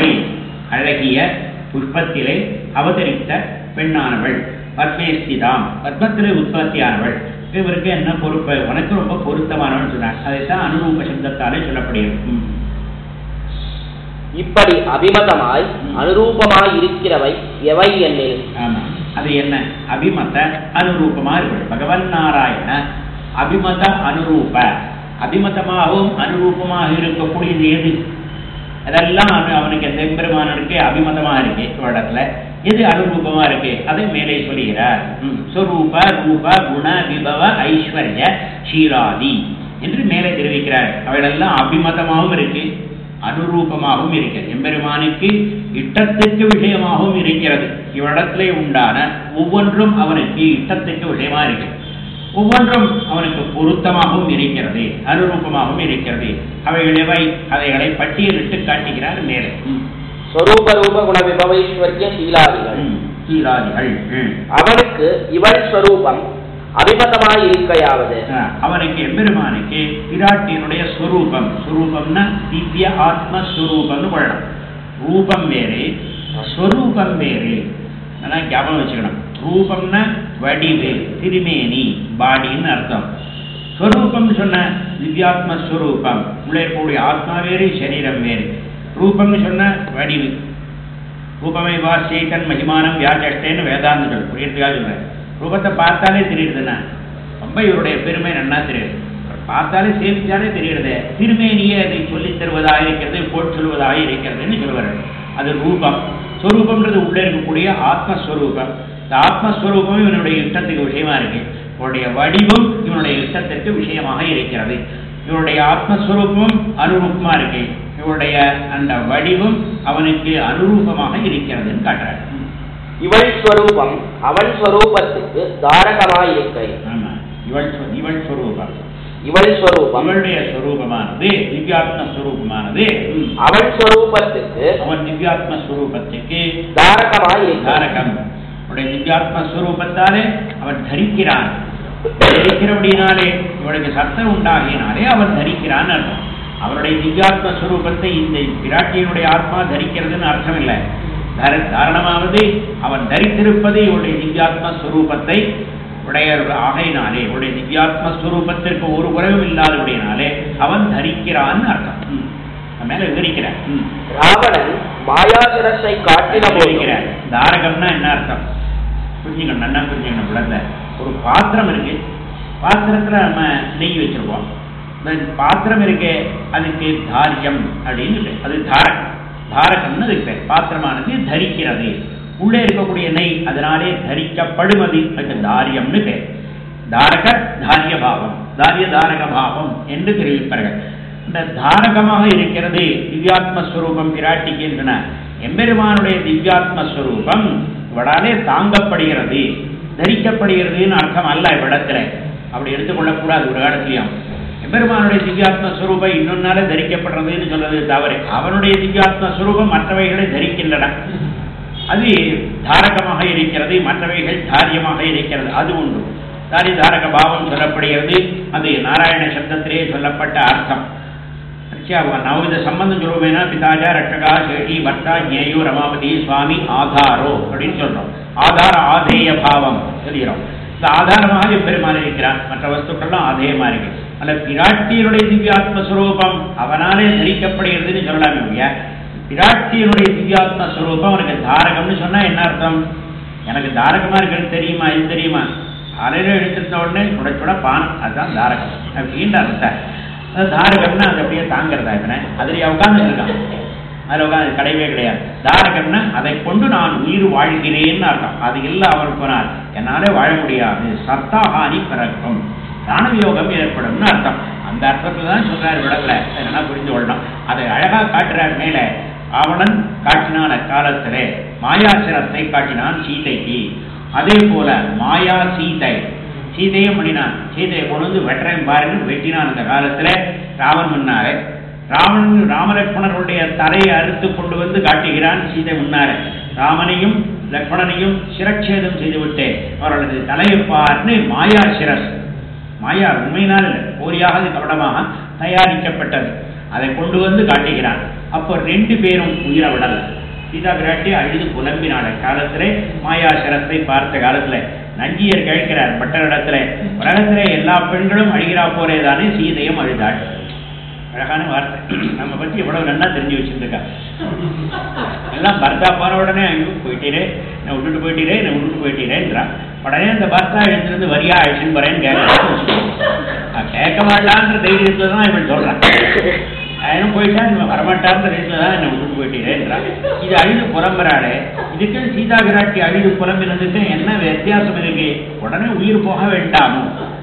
அழகிய புஷ்பத்திலே அவதரித்த பெண்ணானவள் பத்மேஸ்திதாம் பத்மத்திலே உற்பத்தியானவள் இவருக்கு என்ன பொறுப்பு உனக்கு ரொம்ப பொருத்தமானவன் சொன்னார் அதைத்தான் அனுரூப சப்தத்தாலே சொல்லப்படுகிறது ம். இப்படி அபிமதமாய் அனுரூபமாய் இருக்கிறவை எவை என்னில் ஆமா அது என்ன அபிமத அனுரூபமா இருக்கு பகவன் நாராயண அபிமத அனுரூப அபிமதமாகவும் அனுரூபமாக இருக்கக்கூடியது எது அதெல்லாம் அவன் அவனுக்கு செம்பெருமானனுக்கு அபிமதமா இருக்கு இடத்துல எது அனுரூபமா இருக்கு அதை மேலே சொல்லுகிறார் ம். ஸ்வரூப ரூப குண விபவ ஐஸ்வர்ய ஷீராதி என்று மேலே தெரிவிக்கிறார் அவைகளெல்லாம் அபிமதமாகவும் இருக்கு அனுரூபமாகவும் இருக்கிறது எம்பெருமானுக்கு இட்டத்துக்கு விஷயமாகவும் இருக்கிறது இவ்விடத்திலே உண்டான ஒவ்வொன்றும் அவனுக்கு இட்டத்துக்கு விஷயமா இருக்கு ஒவ்வொன்றும் அவனுக்கு பொருத்தமாகவும் இருக்கிறது அனுரூபமாகவும் இருக்கிறது அவைகளவை அவைகளை பட்டியலிட்டு காட்டுகிறார் மேலே ம். ஸ்வரூப ரூப குண விபவைஸ்வர்ய சீலாதிகள் ம். சீலாதிகள் ம். அவனுக்கு இவள் ஸ்வரூபம் அபிமதமாய் இருக்கையாவது ஆ, அவனுக்கு எம்பெருமானுக்கு பிராட்டியினுடைய ஸ்வரூபம் ஸ்வரூபம்னா திவ்ய ஆத்மஸ்வரூபம்னு கொள்ளணும் ரூபம் வேறு ஸ்வரூபம் வேறு நல்லா ஞாபகம் வச்சுக்கணும் ரூபம்னா வடிவு திருமேனி பாடின்னு அர்த்தம் ஸ்வரூபம் சொன்ன திவ்யாத்மஸ்வரூபம் உள்ளே இருக்கக்கூடிய ஆத்மா வேறு சரீரம் வேறு ரூபம்னு சொன்ன வடிவு ரூபமே வாசியத்தன் மகிமானம் வியாச்சேன்னு வேதாந்தங்கள் புரியறதுக்காக சொல்றேன் ரூபத்தை பார்த்தாலே தெரியுதுண்ணா ரொம்ப இவருடைய பெருமை நன்னா தெரியுது பார்த்தாலே சேமிச்சாலே தெரியுது திருமேனியே அதை சொல்லித் தருவதாக இருக்கிறது போட் சொல்வதாக இருக்கிறதுன்னு சொல்லுவார் அது ரூபம் ஸ்வரூபம்ன்றது உள்ளே இருக்கக்கூடிய ஆத்மஸ்வரூபம் இந்த ஆத்மஸ்வரூபம் இவனுடைய இஷ்டத்துக்கு விஷயமா இருக்கு இவனுடைய வடிவம் இவனுடைய இஷ்டத்திற்கு விஷயமாக இருக்கிறது இவனுடைய ஆத்மஸ்வரூபமும் அனுரூபமா இருக்கு இவனுடைய அந்த வடிவம் அவனுக்கு அனுரூபமாக இருக்கிறதுன்னு காட்டுறாரு இவள் ஸ்வரூபம் அவன் ஸ்வரூபத்துக்கு தாரகமாய் இருக்கை ஆமா இவள் சொ- இவள் ஸ்வரூபம் இவள் ஸ்வரூபம் அவளுடைய ஸ்வரூபமானது திவ்யாத்ம ஸ்வரூபமானது ம், அவன் ஸ்வரூபத்துக்கு அவன் திவ்யாத்ம ஸ்வரூபத்துக்கு தாரகமாய் இருக்கை தாரகம் அவனுடைய திவ்யாத்ம ஸ்வரூபத்தாலே அவன் தரிக்கிறான் தரிக்கிறபடினாலே இவனுக்கு சத்தம் உண்டாகினாலே அவன் தரிக்கிறான் அர்த்தம் அவனுடைய திவ்யாத்ம ஸ்வரூபத்தை இந்த பிராட்டியினுடைய ஆத்மா தரிக்கிறதுன்னு அர்த்தம் இல்லை தார- காரணமாவது அவன் தரித்திருப்பது இவனுடைய திவ்யாத்ம ஸ்வரூபத்தை உடைய ஆகையினாலே உடைய திவ்யாத்ம ஸ்வரூபத்திற்கு ஒரு குறைவும் இல்லாதபடினாலே அவன் தரிக்கிறான்னு அர்த்தம் ம். அது மேல விவரிக்கிறார் ம். ராவணன் மாயாசுரஸை காட்டின போது விவரிக்கிறார் தாரகம்னா என்ன அர்த்தம் புரிஞ்சுக்கணும் நல்லா புரிஞ்சுக்கணும் குழந்தை ஒரு பாத்திரம் இருக்கு பாத்திரத்துல நம்ம நெய் வச்சிருப்போம் இந்த பாத்திரம் இருக்கே அதுக்கு தாரியம் அப்படின்னு பேர். அது தாரகம் தாரகம்னு அதுக்கு பேர் பாத்திரமானது தரிக்கிறது உள்ளே இருக்கக்கூடிய நெய் அதனாலே தரிக்கப்படுவது அதுக்கு தாரியம்னு பேர் தாரக தாரிய பாவம் தாரிய தாரக பாவம் என்று தெரிவிப்பார்கள் இந்த தாரகமாக இருக்கிறது திவ்யாத்ம ஸ்வரூபம் பிராட்டிக்கின்றன எம்பெருமானுடைய திவ்யாத்ம ஸ்வரூபம் இவடாலே தாங்கப்படுகிறது தரிக்கப்படுகிறதுன்னு அர்த்தம் அல்ல இவ்விடத்துல அப்படி எடுத்துக்கொள்ளக்கூடாது ஒரு காலத்திலையும் எம்பெருமானுடைய திவ்யாத்ம ஸ்வரூபம் இன்னொன்னால தரிக்கப்படுறதுன்னு சொல்றது தவறு அவனுடைய திவ்யாத்ம ஸ்வரூபம் மற்றவைகளை தரிக்கின்றன அது தாரகமாக இருக்கிறது மற்றவைகள் தாரியமாக இருக்கிறது அது உண்டு தாரி தாரக பாவம் சொல்லப்படுகிறது அது நாராயண சப்தத்திலே சொல்லப்பட்ட அர்த்தம் அச்சா, நவவித சம்பந்தம் சொல்லுவேனா பிதாஜா ரட்சகா சேஷி பர்த்தா ஜேயோ ரமாபதி சுவாமி ஆதாரோ அப்படின்னு சொல்றோம் ஆதார ஆதேய பாவம் சொல்கிறோம் இந்த ஆதாரமாக பெருமான் இருக்கிறான் மற்ற வஸ்துக்கள்லாம் ஆதேயமா இருக்கு அல்ல பிராட்டியனுடைய திவ்யாத்ம ஸ்வரூபம் அவனாலே தரிக்கப்படுகிறதுன்னு சொல்லலாமே இல்லையா பிராட்டியனுடைய திவ்யாத்ம ஸ்வரூபம் அவனுக்கு தாரகம்னு சொன்னா என்ன அர்த்தம் எனக்கு தாரகமா இருக்கிறது தெரியுமா இது தெரியுமா அரையில எடுத்துட்ட உடனே சுட சுட பானம் அதுதான் தாரகம் அப்படின்ற அர்த்தம் அது தாரகம்னா அது அப்படியே தாங்கிறதா இவனை அதுலயே உட்கார்ந்து இருக்கான் அதில் உட்காந்து கிடையவே கிடையாது தாரகம்னா அதை கொண்டு நான் உயிர் வாழ்கிறேன்னு அர்த்தம் அது இல்லை அவர் போனார் என்னாலே வாழ முடியாது சத்தாஹானி பிறக்கும் ஞானவியோகம் ஏற்படும்னு அர்த்தம் அந்த அர்த்தத்தில் தான் சொல்றாரு விடல என்னன்னா புரிந்து கொள்ளணும் அதை அழகா காட்டுறார் மேலே ராவணன் காட்டினான் அக்காலத்திலே மாயாசிரத்தை காட்டினான் சீதைக்கு அதே போல மாயா சீதை சீதையும் பண்ணினான் சீதையை கொண்டு வந்து வெட்டுறேன் பாருன்னு வெட்டினான் அந்த காலத்துல ராவன் முன்னாலே ராவணன் ராமலட்சுமணர்களுடைய தலையை அறுத்து கொண்டு வந்து காட்டுகிறான் சீதை முன்னாலே ராமனையும் லக்ஷ்மணனையும் சிரச்சேதம் செய்துவிட்டு அவர்களது தலையை பார்த்து மாயா சிரஸ் மாயா உண்மையினால் இல்லை போலியாக அது கவனமாக தயாரிக்கப்பட்டது அதை கொண்டு வந்து காட்டுகிறான் அப்போ ரெண்டு பேரும் உயிரை விடல சீதா பிராட்டி அழுது புலம்பினாள் காலத்திலே மாயா சிரத்தை பார்த்த காலத்துல நஞ்சியர் கேட்கிறார் பட்டரிடத்துல உலகத்திலே எல்லா பெண்களும் அழுகிறா போலே தானே சீதையும் அழுதாள் அழகான வார்த்தை நம்ம பத்தி எவ்வளவு நல்லா தெரிஞ்சு வச்சிருக்கா எல்லாம் பர்த்தா போன உடனே ஐயோ போயிட்டீரே நான் விட்டுட்டு போயிட்டீரே நான் விட்டுட்டு போயிட்டீரேன்றான் உடனே அந்த பர்த்தா எழுந்திருந்து வரியா அழிச்சுன்னு போறேன்னு கேட்க கேட்க மாட்டான்ற தைரியத்துல தான் இவன் சொல்றான் அவனும் போயிட்டா இவன் வரமாட்டான்ற தைரியத்துல தான் என்னை விட்டுட்டு போயிட்டீரேன்றான் இது அழிது புலம்புறாளே இதுக்கு சீதா விராட்டி அழிது புலம்பினதுக்கு என்ன வித்தியாசம் இருக்கு உடனே உயிர் போக வேண்டாமோ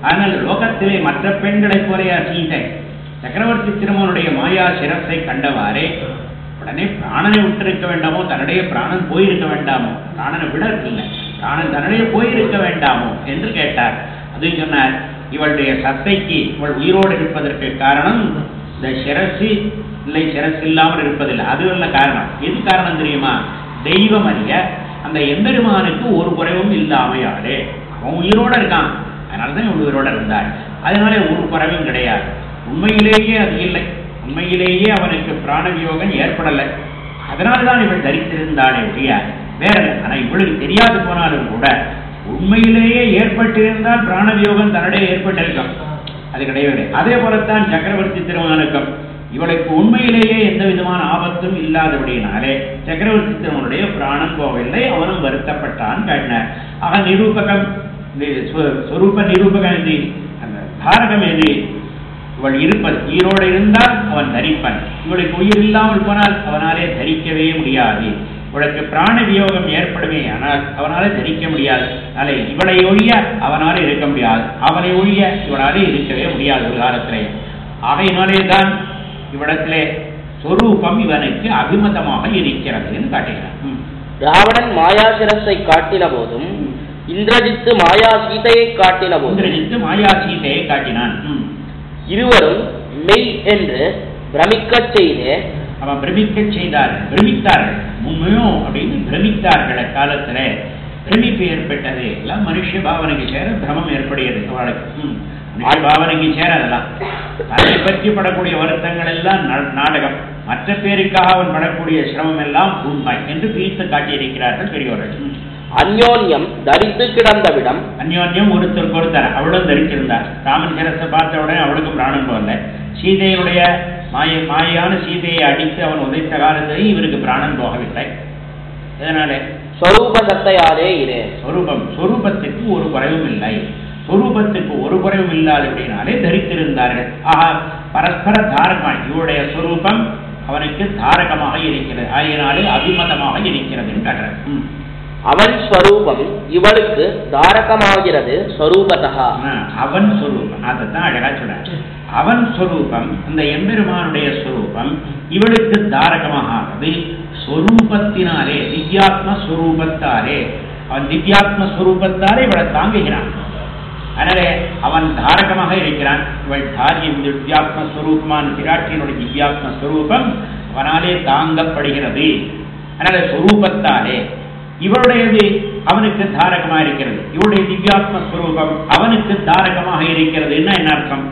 ஆனால் லோகத்திலே மற்ற பெண்களைப் போலையா சீதை சக்கரவர்த்தி திருமகனுடைய மாயா சிரத்தை கண்டவாறே உடனே பிராணனை விட்டிருக்க வேண்டாமோ தன்னுடைய பிராணன் போயிருக்க வேண்டாமோ பிராணனை விட இல்லை பிராணன் தன்னுடைய போயிருக்க வேண்டாமோ என்று கேட்டார் அதையும் சொன்னார் இவளுடைய சத்தைக்கு இவள் உயிரோடு இருப்பதற்கு காரணம் இந்த சிரசு இல்லை சிரசு இல்லாமல் இருப்பதில்லை அது அல்ல காரணம் எது காரணம் தெரியுமா தெய்வம் அறிய அந்த எம்பெருமானுக்கு ஒரு குறைவும் இல்லாமையாலே அவன் உயிரோட இருக்கான் அதனால தான் இவள் உயிரோட இருந்தாள் அதனால ஒரு குறைவும் கிடையாது உண்மையிலேயே அது இல்லை உண்மையிலேயே அவனுக்கு பிராணவியோகம் ஏற்படலை அதனால தான் இவள் தரித்திருந்தாளே ஒழிய வேற இல்லை. ஆனா இவளுக்கு தெரியாது போனாலும் கூட உண்மையிலேயே ஏற்பட்டிருந்தால் பிராணவியோகம் தன்னிடையே ஏற்பட்டிருக்கும் அது கிடையவே கிடையாது. அதே போலத்தான் சக்கரவர்த்தி திருமகனுக்கும் இவளுக்கு உண்மையிலேயே எந்த விதமான ஆபத்தும் இல்லாதபடியினாலே சக்கரவர்த்தி திருமகனுடைய பிராணம் போகவில்லை அவனும் வருத்தப்பட்டான் காட்டினார் ஆக நிரூபகம் இது ஸ்வ- ஸ்வரூப நிரூபகம் இது அந்த தாரகம் எது இவள் இருப்பது உயிரோடு இருந்தால் அவன் தரிப்பன் இவளுக்கு உயிர் இல்லாமல் போனால் அவனாலே தரிக்கவே முடியாது இவளுக்கு பிராண வியோகம் ஏற்படுமே ஆனால் அவனாலே தரிக்க முடியாது அதனால இவளை ஒழிய அவனாலே இருக்க முடியாது அவனை ஒழிய இவனாலே இருக்கவே முடியாது ஒரு காலத்திலே ஆகையினாலே தான் இவ்விடத்திலே சொரூபம் இவனுக்கு அபிமதமாக இருக்கிறதுன்னு காட்டுகிறான் ம். ராவணன் மாயா சிரஸை காட்டின போதும் இந்திரஜித்து மாயா சீதையை காட்டின போதும் இந்திரஜித்து மாயா சீதையை காட்டினான் ம். இருவரும் மெய் என்று பிரமிக்கச் செய்து அவன் பிரமிக்கச் செய்தார்கள் பிரமித்தார்கள் உண்மையும் அப்படின்னு பிரமித்தார்கள் அக்காலத்துல பிரமிப்பு ஏற்பட்டது எல்லாம் மனுஷ பாவனைக்கு சேர பிரமம் ஏற்படுகிறது அவளுக்கு ம். மனுஷ பாவனைக்கு சேர அதெல்லாம் தன்னை பற்றி படக்கூடிய வருத்தங்கள் எல்லாம் நா- நாடகம் மற்ற பேருக்காக அவன் படக்கூடிய சிரமம் எல்லாம் உண்மை என்று பிரித்து காட்டியிருக்கிறார்கள் பெரியவர்கள் ம். அந்யோன்யம் தரித்து கிடந்தவிடம் அந்யோன்யம் ஒருத்தருக்கு ஒருத்தர் அவளும் தரித்திருந்தார் ராமன் சிரத்தை பார்த்த உடனே அவளுக்கு பிராணம் போகல சீதையுடைய மாய மாயான சீதையை அடித்து அவன் உதைத்த காலத்திலேயும் இவருக்கு பிராணம் போகவில்லை இதனால ஸ்வரூப சத்தையாலே இரு சொரூபம் சொரூபத்துக்கு ஒரு குறைவும் இல்லை சொரூபத்துக்கு ஒரு குறைவும் இல்லாதபடினாலே தரித்திருந்தார்கள் ஆஹா பரஸ்பர தாரகமாக இவருடைய சொரூபம் அவனுக்கு தாரகமாக இருக்கிறது ஆகியனாலே அபிமதமாக இருக்கிறதுன்னு காட்டுறேன் ம். அவன் ஸ்வரூபம் இவளுக்கு தாரகமாகிறது ஸ்வரூபதா ஆ, அவன் சொரூபம் அதைத்தான் அழகா சொல்ற அவன் சொரூபம் அந்த எம்பெருமானுடைய சொரூபம் இவளுக்கு தாரகமாகாது சொரூபத்தினாலே திவ்யாத்ம ஸ்வரூபத்தாலே அவன் திவ்யாத்ம ஸ்வரூபத்தாலே இவளை தாங்குகிறான் அதனாலே அவன் தாரகமாக இருக்கிறான் இவள் தாரியம் திவ்யாத்ம ஸ்வரூபமான பிராட்டியினுடைய திவ்யாத்ம ஸ்வரூபம் அவனாலே தாங்கப்படுகிறது அதனால சொரூபத்தாலே இவருடையது அவனுக்கு தாரகமாக இருக்கிறது இவருடைய திவ்யாத்ம ஸ்வரூபம் அவனுக்கு தாரகமாக இருக்கிறது என்ன என்ன அர்த்தம்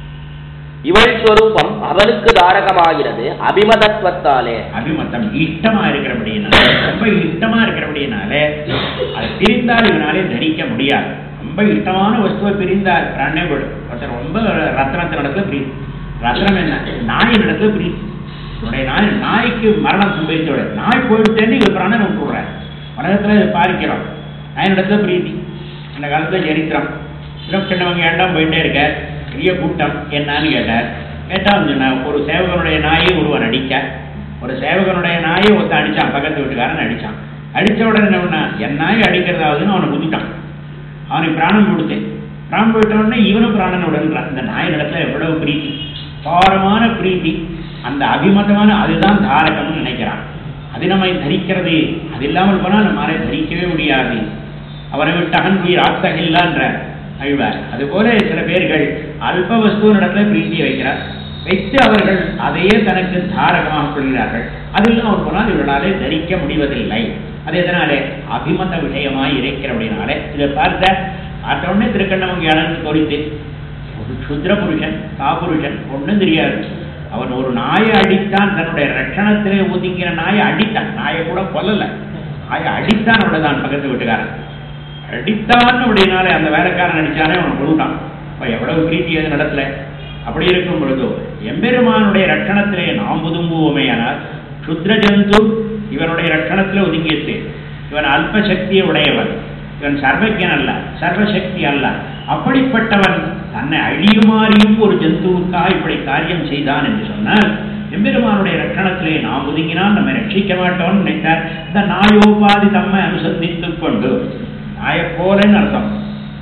இவள் ஸ்வரூபம் அவனுக்கு தாரகமாகிறது அபிமதத்வத்தாலே அபிமத்தம் இஷ்டமா இருக்கிறபடினால ரொம்ப இஷ்டமா இருக்கிறபடினாலே அது பிரிந்தால் இவனாலே தரிக்க முடியாது ரொம்ப இஷ்டமான வஸ்துவை பிரிந்தால் பிராணே போடும் ஒருத்தர் ரொம்ப ரத்னத்தின் இடத்துல பிரீத்தி ரத்னம் என்ன நாயின் இடத்துல பிரீத்தி உடைய நாய் நாய்க்கு மரணம் சம்பவித்து விட நாய் போயிடுத்தேன்னு இவர் பிராணனை விட்டுடுறார் உலகத்துல இதை பார்க்கிறோம் நாயின் இடத்துல பிரீத்தி அந்த காலத்துல சரித்திரம் இன்னும் சின்னவங்க ஏண்டாம் போயிட்டே இருக்க பெரிய கூட்டம் என்னன்னு கேட்டார் கேட்டா வந்து நான் ஒரு சேவகனுடைய நாயை ஒருவன் அடிக்க ஒரு சேவகனுடைய நாயை ஒருத்தன் அடிச்சான் பக்கத்து வீட்டுக்காரன் அடிச்சான் அடிச்ச உடனே என்ன பண்ணா, என் நாயை அடிக்கிறதாவதுன்னு அவனை குதிட்டான் அவனுக்கு பிராணம் கொடுத்தேன் பிராணம் போயிட்ட உடனே இவனும் பிராணன் உடன்றான் இந்த நாயின் இடத்துல எவ்வளவு பிரீத்தி பாரமான பிரீத்தி அந்த அபிமதமான அதுதான் தாரகம்னு நினைக்கிறான் அது நம்மை தரிக்கிறது அது இல்லாமல் போனால் நம்மாலே தரிக்கவே முடியாது அவரை விட்டகன் உயிர் ஆத்தகில்லான்ற அழ்வார் அதுபோல சில பேர்கள் அல்ப வஸ்துவனிடத்துல பிரீத்தி வைக்கிறார் வைத்து அவர்கள் அதையே தனக்கு தாரகமாக கொள்கிறார்கள் அதில் அவர் போனால் இவர்களாலே தரிக்க முடிவதில்லை அது எதனாலே அபிமத விஷயமாய் இருக்கிறபடினாலே இதை பார்த்த பார்த்த உடனே திருக்கண்ணவங்க இழந்து தொழித்து ஒரு சுத்ர புருஷன் காபுருஷன் ஒன்றும் தெரியாது அவன் ஒரு நாயை அடித்தான் தன்னுடைய ரட்சணத்திலே ஒதுங்கின நாயை அடித்தான் நாயை கூட கொல்லல நாயை அடித்தான் அவ்வளவுதான் பக்கத்து வீட்டுக்காரன் அடித்தான் அப்படின்னாலே அந்த வேலைக்காரன் அடிச்சானே அவன் கொண்டுட்டான் அப்ப எவ்வளவு பிரீத்தி அது நடத்தல அப்படி இருக்கும் பொழுது எம்பெருமானுடைய ரட்சணத்திலே நாம் ஒதுங்குவோமே ஆனால் சுத்ர ஜந்து இவனுடைய ரட்சணத்திலே ஒதுங்கியது இவன் அல்ப சக்தியை உடையவன் இவன் சர்வஜன் அல்ல சர்வசக்தி அல்ல அப்படிப்பட்டவன் தன்னை அழியுமாறியும் ஒரு ஜந்துவுக்காக இப்படி காரியம் செய்தான் என்று சொன்னால் எம்பெருமானுடைய ரட்சணத்திலே நாம் ஒதுங்கினால் நம்மை ரட்சிக்க மாட்டோம்னு நினைத்தார் இந்த நாயோபாதி தம்மை அனுசந்தித்துக் கொண்டு நாயை போலன்னு அர்த்தம்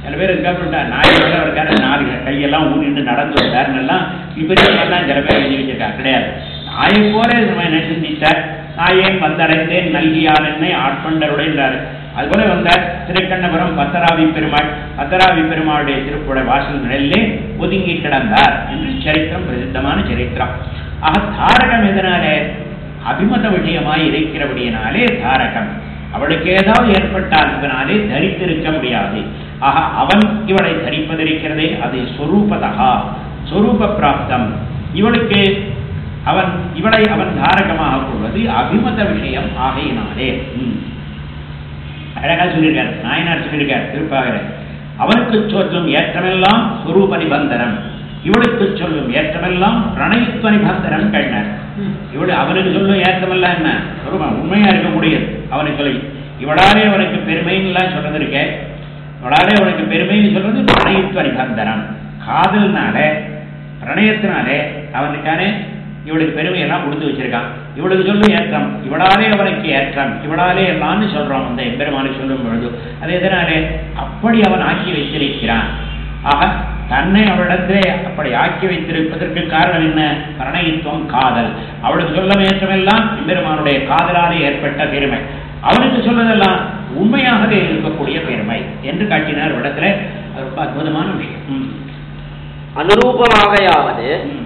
சில பேர் இருக்காருட்டா நாய் போல இருக்காரு நாலு கையெல்லாம் ஊனிட்டு நடந்து வந்தாருன்னெல்லாம் விபரீதமெல்லாம் சில பேர் எழுதி வச்சிருக்காங்க கிடையாது நாயை போல என்ன சிந்தித்தார் நாயேன் வந்தடைந்தேன் நல்கியால் என்னை ஆட்கொண்டருடைந்தார் அதுபோல வந்தார் திருக்கண்ணபுரம் பத்தராவி பெருமாள் பத்தராவி பெருமாளுடைய திருப்புட வாசல் நிலையிலே ஒதுங்கி கிடந்தார் என்று சரித்திரம் பிரசித்தமான சரித்திரம் ஆக தாரகம் எதனாலே அபிமத விஷயமாய் இருக்கிறபடியினாலே தாரகம் அவளுக்கு ஏதாவது ஏற்பட்டால் இவனாலே தரித்திருக்க முடியாது ஆக அவன் இவளை தரிப்பதிருக்கிறதே அது சொரூபதா சொரூப பிராப்தம் இவளுக்கு அவன் இவளை அவன் தாரகமாக கொள்வது அபிமத விஷயம் ஆகையினாலே ம். அழகா சொல்லியிருக்கார் நாயனார் சொல்லியிருக்கார் திருப்பாகர அவனுக்கு சொல்லும் ஏற்றமெல்லாம் சுரூப நிபந்தனம் இவளுக்கு சொல்லும் ஏற்றமெல்லாம் பிரணயத்துவ நிபந்தனம் கண்ணர் இவள் அவனுக்கு சொல்லும் ஏற்றமெல்லாம் என்ன சுரூபம் உண்மையா இருக்க முடியாது அவனுக்கு சொல்லி இவளாலே அவனுக்கு பெருமைன்னு எல்லாம் சொல்றது இருக்க இவளாலே அவனுக்கு பெருமைன்னு சொல்றது பிரணயத்துவ நிபந்தனம் காதல்னால பிரணயத்தினாலே அவனுக்கான இவளுக்கு பெருமையெல்லாம் கொடுத்து வச்சிருக்கான் இவளுக்கு சொல்லும் ஏற்றம் இவளாலே அவனுக்கு ஏற்றம் இவளாலே எல்லாம்னு சொல்றோம் அந்த எம்பெருமானுக்கு சொல்லும் பொழுது அது எதனாலே அப்படி அவன் ஆக்கி வைத்திருக்கிறான் ஆக தன்னை அவளிடத்திலே அப்படி ஆக்கி வைத்திருப்பதற்கு காரணம் என்ன பிரணயத்துவம் காதல் அவளுக்கு சொல்லும் ஏற்றமெல்லாம் எம்பெருமானுடைய காதலாலே ஏற்பட்ட பெருமை அவனுக்கு சொல்வதெல்லாம் உண்மையாகவே இருக்கக்கூடிய பெருமை என்று காட்டினார் இடத்துல அது ரொம்ப அற்புதமான விஷயம் ம். அனுரூபமாகையாவது ம்.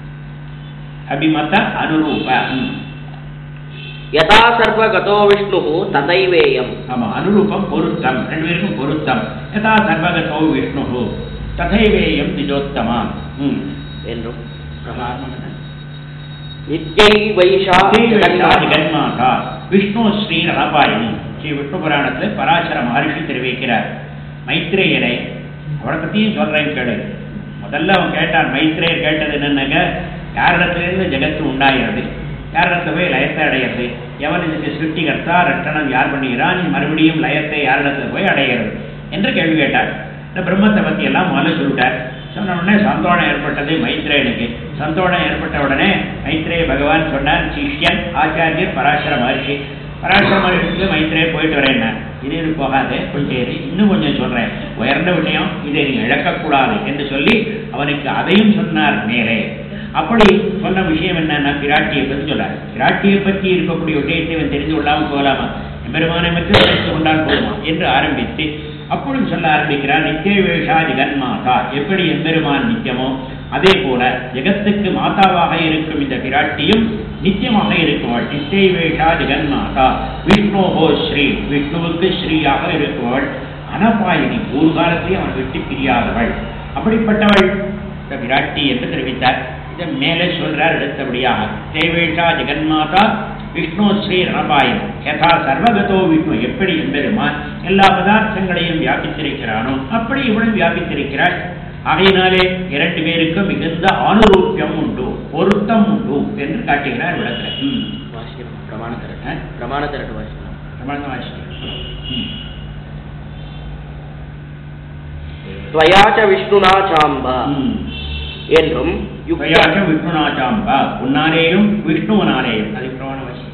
அபிமத அனுரூப ம். யதா சர்வகதோ விஷ்ணு ததைவேயம் ஆமா அனுரூபம் பொருத்தம் ரெண்டு பேருக்கும் பொருத்தம் யதா சர்வகதோ விஷ்ணு ததைவேயம் நிஜோத்தமா ம். என்றும் பிரகாரம் என்ன? நித்யை வைஷா ஸ்ரீ ஜெகன்மாதா விஷ்ணு ஸ்ரீ ரணபாயினி ஸ்ரீ விஷ்ணு புராணத்தில் பராசர மகர்ஷி தெரிவிக்கிறார் மைத்ரேயரை அவளை பற்றியும் சொல்றேன் கேளு முதல்ல அவன் கேட்டான் மைத்ரேயர் கேட்டது என்னன்னாக்க யாரிடத்திலிருந்து ஜெகத்து உண்டாகிறது யாரிடத்துல போய் லயத்தை அடையிறது எவன் இதுக்கு சிருஷ்டிகர்த்தா ரட்டணம் யார் பண்ணுகிறான் நீ மறுபடியும் லயத்தை யாரிடத்துல போய் அடைகிறது என்று கேள்வி கேட்டார் இந்த பிரம்மத்தை பத்தி எல்லாம் முதல்ல சொல்லிட்டார் சொன்ன உடனே சந்தோஷம் ஏற்பட்டது மைத்ரேயனுக்கு சந்தோஷம் ஏற்பட்ட உடனே மைத்ரேய பகவான் சொன்னார் சிஷ்யன் ஆச்சாரியர் பராசர மகர்ஷி பராசர மகர்ஷிக்கு மைத்ரேய போயிட்டு வரேன் இது இது போகாது கொஞ்சம் இரு. இன்னும் கொஞ்சம் சொல்றேன் உயர்ந்த விஷயம் இதை நீ இழக்கக்கூடாது என்று சொல்லி அவனுக்கு அதையும் சொன்னார் மேலே அப்படி சொன்ன விஷயம் என்னன்னா பிராட்டியை பற்றி சொல்றார் பிராட்டியை பற்றி இருக்கக்கூடிய விஷயத்தை இவன் தெரிந்து கொள்ளாமல் போகலாமா எம்பெருமானை மட்டும் தெரிந்து கொண்டால் போதுமா என்று ஆரம்பித்து அப்பொழுது சொல்ல ஆரம்பிக்கிறார் நித்திய வேஷா ஜெகன்மாதா எப்படி எம்பெருமான் நித்தியமோ அதே போல ஜெகத்துக்கு மாதாவாக இருக்கும் இந்த பிராட்டியும் நித்தியமாக இருக்குமவள் நித்திய வேஷா ஜெகன்மாதா விஷ்ணோஹோ ஸ்ரீ விஷ்ணுவுக்கு ஸ்ரீயாக இருக்குமவள் அனபாயினி ஒரு காலத்தையும் அவன் விட்டு பிரியாதவள் அப்படிப்பட்டவள் இந்த விராட்டி என்று தெரிவித்தார் இதை மேலே சொல்றார் அடுத்தபடியாக தேவேஷா ஜெகன்மாதா விஷ்ணு ஸ்ரீ ரணபாயன் யதா சர்வகதோ விஷ்ணு எப்படி எம்பெருமான் எல்லா பதார்த்தங்களையும் வியாபித்திருக்கிறானோ அப்படி இவளும் வியாபித்திருக்கிறாள் ஆகையினாலே இரண்டு பேருக்கும் மிகுந்த ஆணுரூப்பியம் உண்டு பொருத்தம் உண்டு என்று காட்டுகிறார் விளக்கிற ம் வாசிக்கணும் பிரமாண திரட்டு ஆ? பிரமாண திரட்டு வாசிக்கணும் பிரமாணம் வாசிக்கிறேன். ம் துவயாச்ச விஷ்ணுனா சாம்பா ம் என்றும் யுக்த துவயாக விஷ்ணுநாச்சாம்பா உன்னாலேயும் விஷ்ணுவனாலேயும் அது பிரமாண வாசி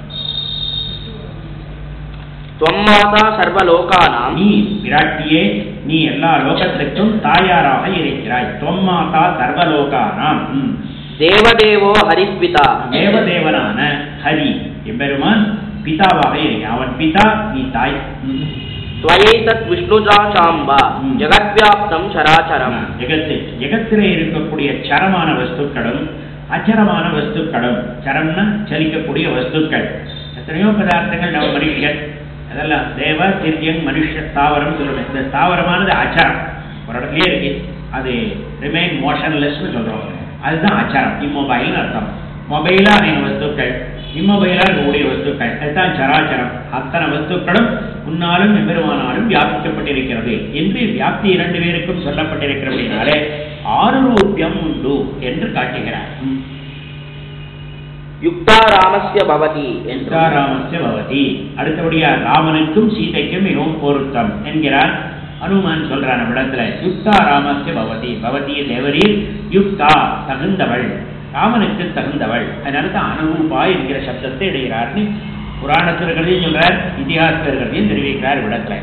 துவம்மாதா சர்வலோகானாம் நீ விராட்டியே நீ எல்லா லோகத்திற்கும் தாயாராக இருக்கிறாய் தொம்மாதா சர்வலோகானாம் ம். தேவதேவோ ஹரிஸ்பிதா தேவதேவனான ஹரி எம்பெருமான் பிதாவாக இருக்கிறான் அவன் பிதா நீ தாய் ம். துவயைதத் விஷ்ணுஜா சாம்பா ம். ஜெகத்வியாப்தம் சராச்சரம் ஜெகத்து ஜெகத்திலே இருக்கக்கூடிய சரமான வஸ்துக்களும் அச்சரமான வஸ்துக்களும் சரம்னா சலிக்கக்கூடிய வஸ்துக்கள் எத்தனையோ பதார்த்தங்கள் நம்ம மனுஷர் அதெல்லாம் தேவ திரியங் மனுஷ தாவரம் சொல்லுவேன் இந்த தாவரமானது அச்சரம் ஒரு இடத்துலயே இருக்கு அது ரிமைன் மோஷன்லெஸ்னு சொல்றோம் அதுதான் அச்சரம் இம்மொபைல்னு அர்த்தம் மொபைலா அநேக வஸ்துக்கள் இம்மொபைலா இருக்கக்கூடிய வஸ்துக்கள் அதுதான் சராச்சரம் அத்தனை வஸ்துக்களும் உன்னாலும் எம்பெருமானாலும் வியாபிக்கப்பட்டிருக்கிறது என்று வியாப்தி இரண்டு பேருக்கும் சொல்லப்பட்டிருக்கிறபடினாலே ஆறுரூபியம் உண்டு என்று காட்டுகிறார் ம். யுக்தா ராமஸ்ய பவதி என்றும் ராமஸ்ய பவதி அடுத்தபடியா ராமனுக்கும் சீதைக்கும் மிகவும் பொருத்தம் என்கிறார் அனுமான் சொல்றான் இடத்துல யுக்தா ராமஸ்ய பவதி பவதி தேவரீர் யுக்தா தகுந்தவள் ராமனுக்கு தகுந்தவள் அதனால தான் அனுரூபா என்கிற சப்தத்தை இடுகிறார்னு புராணத்திற்களையும் சொல்றார் இதிகாசத்திற்களையும் தெரிவிக்கிறார் இடத்துல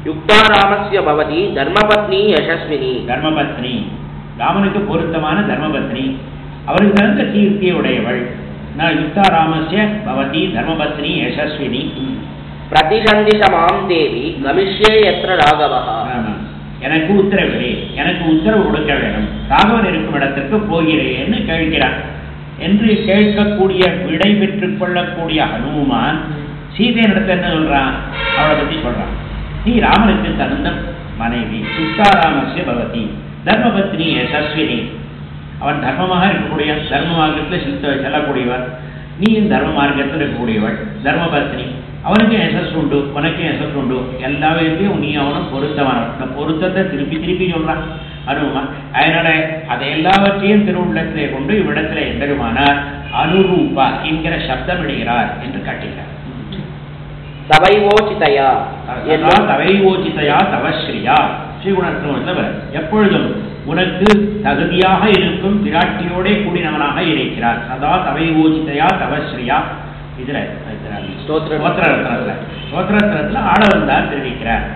யுக்தாராமஸ்ய பவதி தர்மபத்னி யசஸ்வினி தர்மபத்னி ராமனுக்கு பொருத்தமான தர்மபத்னி அவருக்கு தகுந்த கீர்த்தியை உடையவள் நான் யுக்தாராமஸ்ய பவதி தர்மபத்னி யசஸ்வினி ம். பிரதிசந்திச மாம் தேவி கமிஷ்யே எத்திர ராகவः ஆமா. எனக்கு உத்தரவிடு எனக்கு உத்தரவு கொடுக்க வேண்டும் ராகவன் இருக்கும் இடத்திற்கு போகிறேன்னு கேட்கிறான் என்று கேட்கக்கூடிய விடை பெற்றுக் கொள்ளக்கூடிய ஹனுமான் சீதை இடத்துல என்ன சொல்றான் அவளை பத்தி சொல்றான் நீ ராமனுக்கு தகுந்த மனைவி சுத்தாராமஸ்ய பவதி தர்மபத்னி யசஸ்வினி அவன் தர்மமாக இருக்கக்கூடிய தர்ம மார்க்கத்தில் சித்த செல்லக்கூடியவர் நீயும் தர்ம மார்க்கத்தில் இருக்கக்கூடியவள் தர்மபத்னி அவனுக்கு எசஸ் உண்டு உனக்கு எசஸ் உண்டு எல்லா விதத்தையும் நீ அவனும் பொருத்தவன் இந்த பொருத்தத்தை திருப்பி திருப்பி சொல்றான் அனுமான் அதனால அதை எல்லாவற்றையும் திருவுள்ளத்திலே கொண்டு இவ்விடத்துல எம்பெருமானார் அனுரூபா என்கிற சப்தம் இடுகிறார் என்று காட்டுகிறார் சவைவோச்சிதயா சதா தவைவோச்சிதையா தவஸ்ரீயா ஸ்ரீகுணத்துவத்தவர் எப்பொழுதும் உனக்கு தகுதியாக இருக்கும் விராட்டியோடே கூடினவனாக இருக்கிறார் சதா தவைவோச்சிதையா தவஸ்ரீயா இதுல ஸ்தோத்திர- ஸ்தோத்திரத்துல ஸ்தோத்திரத்துல ஆள வந்தார் தெரிவிக்கிறார்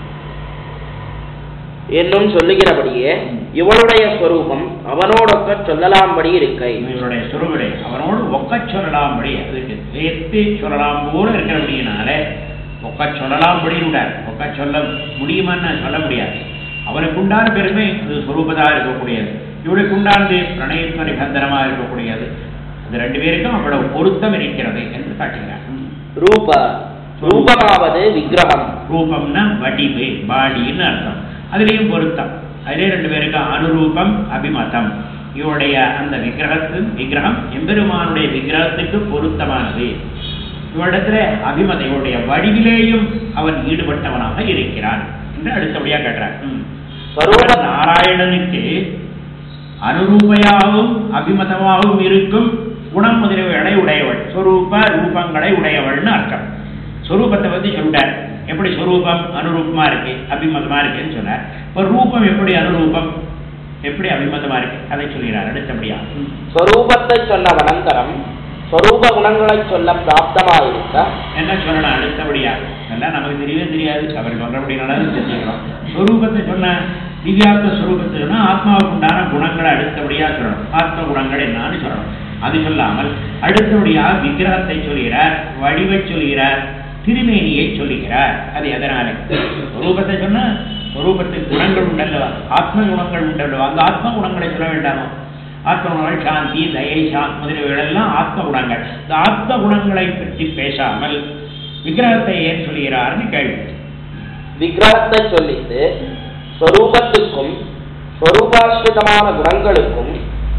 என்னும் சொல்லுகிறபடியே இவளுடைய ஸ்வரூபம் அவனோடொக்க சொல்லலாம்படி இருக்கை இவருடைய சுருவிடை அவனோடு ஒக்கச் சொல்லலாம்படி அதுக்கு சேர்த்து சொல்லலாம் போல இருக்கிறபடியினால ஒக்கச் சொல்லலாம்படி உண்டார் ஒக்கச் சொல்ல முடியுமான்னு சொல்ல முடியாது அவனுக்கு உண்டான பெருமை அது சுரூபதாக இருக்கக்கூடியது இவளுக்கு உண்டானது பிரணயத்வ நிபந்தனமாக இருக்கக்கூடியது அது ரெண்டு பேருக்கும் அவ்வளவு பொருத்தம் இருக்கிறது என்று காட்டுகிறார் ம். ரூப ரூபமாவது விக்கிரகம் ரூபம்னா வடிவு பாடின்னு அர்த்தம் அதுலேயும் பொருத்தம் அதிலே ரெண்டு பேருக்கும் அனுரூபம் அபிமதம் இவருடைய அந்த விக்கிரகத்து விக்கிரகம் எம்பெருமானுடைய விக்கிரகத்துக்கு பொருத்தமானது இவரிடத்துல அபிமத இவருடைய வடிவிலேயும் அவன் ஈடுபட்டவனாக இருக்கிறான் என்று அடுத்தபடியாக கேட்டார் ஸ்வரூப நாராயணனுக்கு அனுரூபையாகவும் அபிமதமாகவும் இருக்கும் குணம் முதலியவைகளை உடையவள் சொரூப ரூபங்களை உடையவள்னு அர்த்தம் சொரூபத்தை பத்தி சொல்லிட்டார் எப்படி சொரூபம் அனுரூபமா இருக்கு அபிமதமா இருக்குன்னு சொன்னார் இப்போ ரூபம் எப்படி அனுரூபம் எப்படி அபிமதமா இருக்கு அதை சொல்கிறார் அடுத்தபடியா ஸ்வரூபத்தை சொன்ன அனந்தரம் ஸ்வரூப குணங்களை சொல்ல பிராப்தமாயிருக்க என்ன சொல்லணும் அடுத்தபடியா எல்லாம் நமக்கு தெரியவே தெரியாது அவர் சொல்றபடினால தெரிஞ்சுக்கிறோம் ஸ்வரூபத்தை சொன்ன திவ்யாத்ம ஸ்வரூபத்தை சொன்னா ஆத்மாவுக்கு உண்டான குணங்களை அடுத்தபடியா சொல்லணும் ஆத்ம குணங்கள் என்னன்னு சொல்லணும் அது சொல்லாமல் அடுத்தபடியாக விக்கிரகத்தை சொல்கிறார் வடிவை சொல்கிறார் திருமேனியை சொல்லுகிறார் அது எதனால ஸ்வரூபத்தை சொன்னா ஸ்வரூபத்துக்கு குணங்கள் உண்டல்லவா ஆத்ம குணங்கள் உண்டல்லவா அந்த ஆத்ம குணங்களை சொல்ல வேண்டாமோ ஆத்ம குணங்கள் சாந்தி தயை சாந்த் முதலியவைகளெல்லாம் ஆத்ம குணங்கள் இந்த ஆத்ம குணங்களை பற்றி பேசாமல் விக்கிரகத்தை ஏன் சொல்கிறார்னு கேள்வி விக்கிரகத்தை சொல்லித்து ஸ்வரூபத்துக்கும் ஸ்வரூபாஸ்ரிதமான குணங்களுக்கும்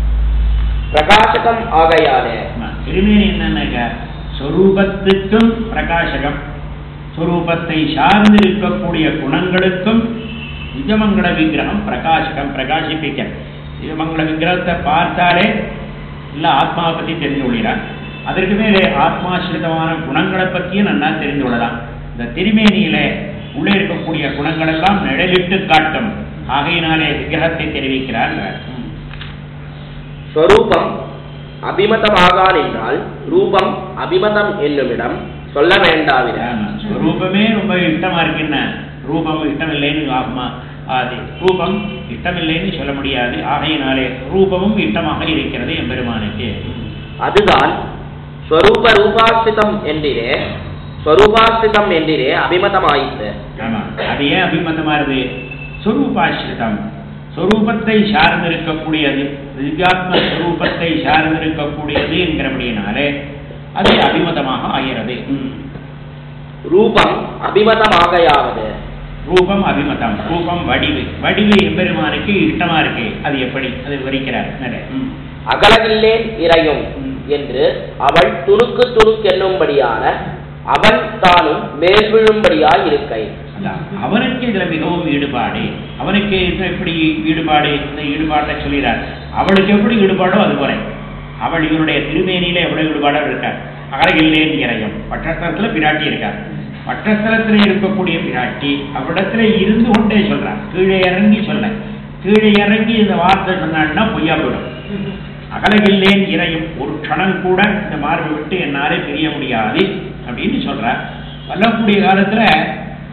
பிரகாசகம் ஆகையாலே ஆமா. திருமேனி என்னன்னாக்க சொரூபத்துக்கும் பிரகாசகம் சொரூபத்தை சார்ந்து இருக்கக்கூடிய குணங்களுக்கும் நிஜமங்கள விக்கிரகம் பிரகாசகம் பிரகாசிப்பிக்க நிஜமங்கள விக்கிரகத்தை பார்த்தாலே இல்லை ஆத்மாவை பற்றி தெரிந்து கொள்கிறார் அதற்கு மேலே ஆத்மாசிரிதமான குணங்களை பற்றியும் நன்னா தெரிந்து கொள்ளலாம் இந்த திருமேனியில உள்ளே இருக்கக்கூடிய குணங்கள் எல்லாம் நிழலிட்டு காட்டும் ஆகையினாலே விக்கிரகத்தை தெரிவிக்கிறார் ஸ்வரூபம் அபிமதமாகான் என்றால் ரூபம் அபிமதம் என்னுமிடம் சொல்ல வேண்டாவிட ஆமா. ஸ்வரூபமே ரொம்ப இஷ்டமா இருக்குன்னா ரூபம் இஷ்டம் இல்லைன்னு ஆகுமா அது ரூபம் இஷ்டமில்லைன்னு சொல்ல முடியாது ஆகையினாலே ரூபமும் இஷ்டமாக இருக்கிறது எம்பெருமானுக்கு அதுதான் ஸ்வரூப ரூபாஸ்ரிதம் என்றிரே ஸ்வரூபாஸ்ரிதம் என்றிரே அபிமதமாயிற்று ஆமா அது ஏன் அபிமதமா இருக்கு சொரூபாசிரிதம் சொரூபத்தை சார்ந்திருக்கக்கூடியது திவ்யாத்ம ஸ்வரூபத்தை சார்ந்திருக்கக்கூடியது என்கிறபடியினாலே அது அபிமதமாக ஆகிறது ம். ரூபம் அபிமதமாகையாவது ரூபம் அபிமதம் ரூபம் வடிவு வடிவு எம்பெருமானுக்கு இஷ்டமா இருக்கு அது எப்படி அது விவரிக்கிறார் நிறைய. ம். அகலகில்லேன் இறையும் என்று அவள் துணுக்கு துணுக்கென்னும்படியான அவன் தானும் மேல் விழும்படியாய் இருக்கை அதான் அவனுக்கு இதுல மிகவும் ஈடுபாடு அவனுக்கு இது எப்படி ஈடுபாடு இந்த ஈடுபாட்டை சொல்கிறார் அவளுக்கு எப்படி ஈடுபாடோ அது போல அவள் இவருடைய திருமேனியில எவ்வளவு ஈடுபாடோ இருக்கார் அகலகில்லேன் இறையும் பட்டஸ்தலத்துல பிராட்டி இருக்கார் பட்டஸ்தலத்துல இருக்கக்கூடிய பிராட்டி அவ்விடத்துல இருந்து கொண்டே சொல்றார் கீழே இறங்கி சொல்ல கீழே இறங்கி இந்த வார்த்தை சொன்னான்னா பொய்யா போயிடும் அகலகில்லேன் இறையும் ஒரு க்ஷணம் கூட இந்த மார்பை விட்டு என்னாலே பிரிய முடியாது அப்படின்னு சொல்றார் வரக்கூடிய காலத்துல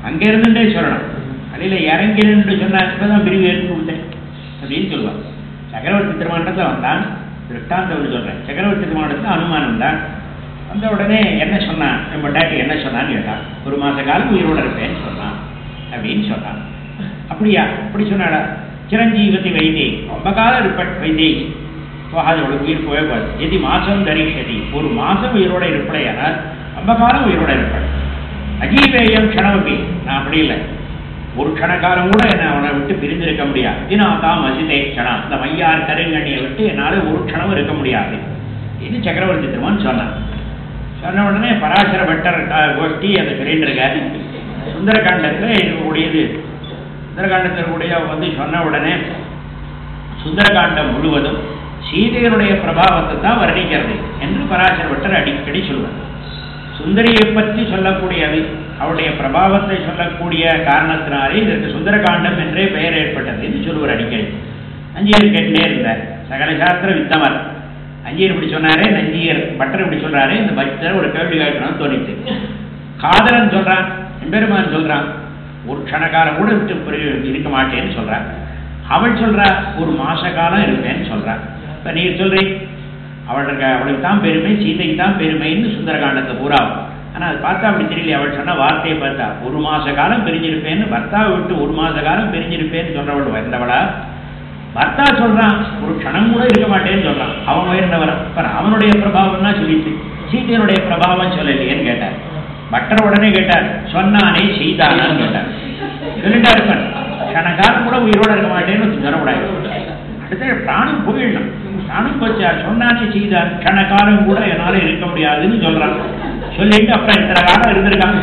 அங்க இருந்துட்டே சொல்லணும் அடியில இறங்கி நின்று சொன்னா இப்பதான் பிரிவு எடுத்து கொடுத்தேன் அப்படின்னு சொல்லுவான் சக்கரவர்த்தி திருமணத்துல வந்தான் திருஷ்டாந்தம் சொல்றேன் சக்கரவர்த்தி திருமணத்துல அனுமானம் தான் வந்த உடனே என்ன சொன்னான் என் பொண்டாட்டி என்ன சொன்னான்னு கேட்டான் ஒரு மாச காலம் உயிரோட இருப்பேன்னு சொன்னான் அப்படின்னு சொன்னான் அப்படியா அப்படி சொன்னாடா சிரஞ்சீவதி வைதே ரொம்ப காலம் இருப்பட் வைதே போகாதவளை உயிர் போவே போகாது எதி மாசம் தரிஷதி ஒரு மாசம் உயிரோட இருப்படையானால் ரொம்ப காலம் உயிரோட இருப்பாள் அஜீவேயம் க்ஷணமபி நான் அப்படி இல்லை ஒரு க்ஷணகாலம் கூட என்ன அவனை விட்டு பிரிந்திருக்க முடியாது தினாதாம் அசிதே க்ஷணம் இந்த மையார் கருங்கண்ணியை விட்டு என்னால் ஒரு க்ஷணம் இருக்க முடியாது இது சக்கரவர்த்தி திருமன் சொன்னான் சொன்ன உடனே பராசர பட்டர் க- கோஷ்டி அதை சொல்லிட்டு இருக்காரு சுந்தரகாண்டத்தில் இருக்கக்கூடியது சுந்தரகாண்டத்தில் இருக்கக்கூடிய வந்து சொன்ன உடனே சுந்தரகாண்டம் முழுவதும் சீதையருடைய பிரபாவத்தை தான் வர்ணிக்கிறது என்று பராசர பட்டர் அடிக்கடி சொல்வார் சுந்தரியை பற்றி சொல்லக்கூடியது அவருடைய பிரபாவத்தை சொல்லக்கூடிய காரணத்தினாலே இதற்கு சுந்தரகாண்டம் என்றே பெயர் ஏற்பட்டது என்று சொல்லுவார் அடிக்கடி நஞ்சியர் கேட்டே இருந்தார் சகல சாஸ்திர வித்தமர் அஞ்சியர் இப்படி சொன்னாரே நஞ்சியர் பட்டர் இப்படி சொல்றாரு இந்த பக்தர் ஒரு கேள்வி கேட்கணும்னு தோணித்து காதலன் சொல்றான் எம்பெருமான் சொல்றான் ஒரு க்ஷணகாலம் கூட விட்டு பிரி- இருக்க மாட்டேன்னு சொல்றான் அவள் சொல்றா ஒரு மாச காலம் இருப்பேன்னு சொல்றான் இப்ப நீர் சொல்றீங்க அவளுக்கு அவளுக்கு தான் பெருமை சீதைக்கு தான் பெருமைன்னு சுந்தரகாண்டத்தை பூரா ஆனா அது பார்த்தா அப்படி தெரியல அவள் சொன்ன வார்த்தையை பார்த்தா ஒரு மாச காலம் பிரிஞ்சிருப்பேன்னு பர்த்தாவை விட்டு ஒரு மாச காலம் பிரிஞ்சிருப்பேன்னு சொல்றவள் வந்தவளா பர்த்தா சொல்றான் ஒரு க்ஷணம் கூட இருக்க மாட்டேன்னு சொல்றான் அவன் உயர்ந்தவன் அப்ப அவனுடைய பிரபாவம்னா சொல்லிச்சு சீதையனுடைய பிரபாவம் சொல்லலையேன்னு கேட்டார் பட்டர் உடனே கேட்டார் சொன்னானே செய்தானான்னு கேட்டார் சொல்லிட்டா இருப்பேன் க்ஷணகாலம் கூட உயிரோட இருக்க மாட்டேன்னு சொல்லக்கூடாது அடுத்த பிராணம் போயிடணும் பிராணம் போச்சா சொன்னானே செய்தான் கணக்காலம் கூட என்னால இருக்க முடியாதுன்னு சொல்றான் சொல்லிட்டு அப்புறம் இத்தனை காலம் இருந்திருக்காங்க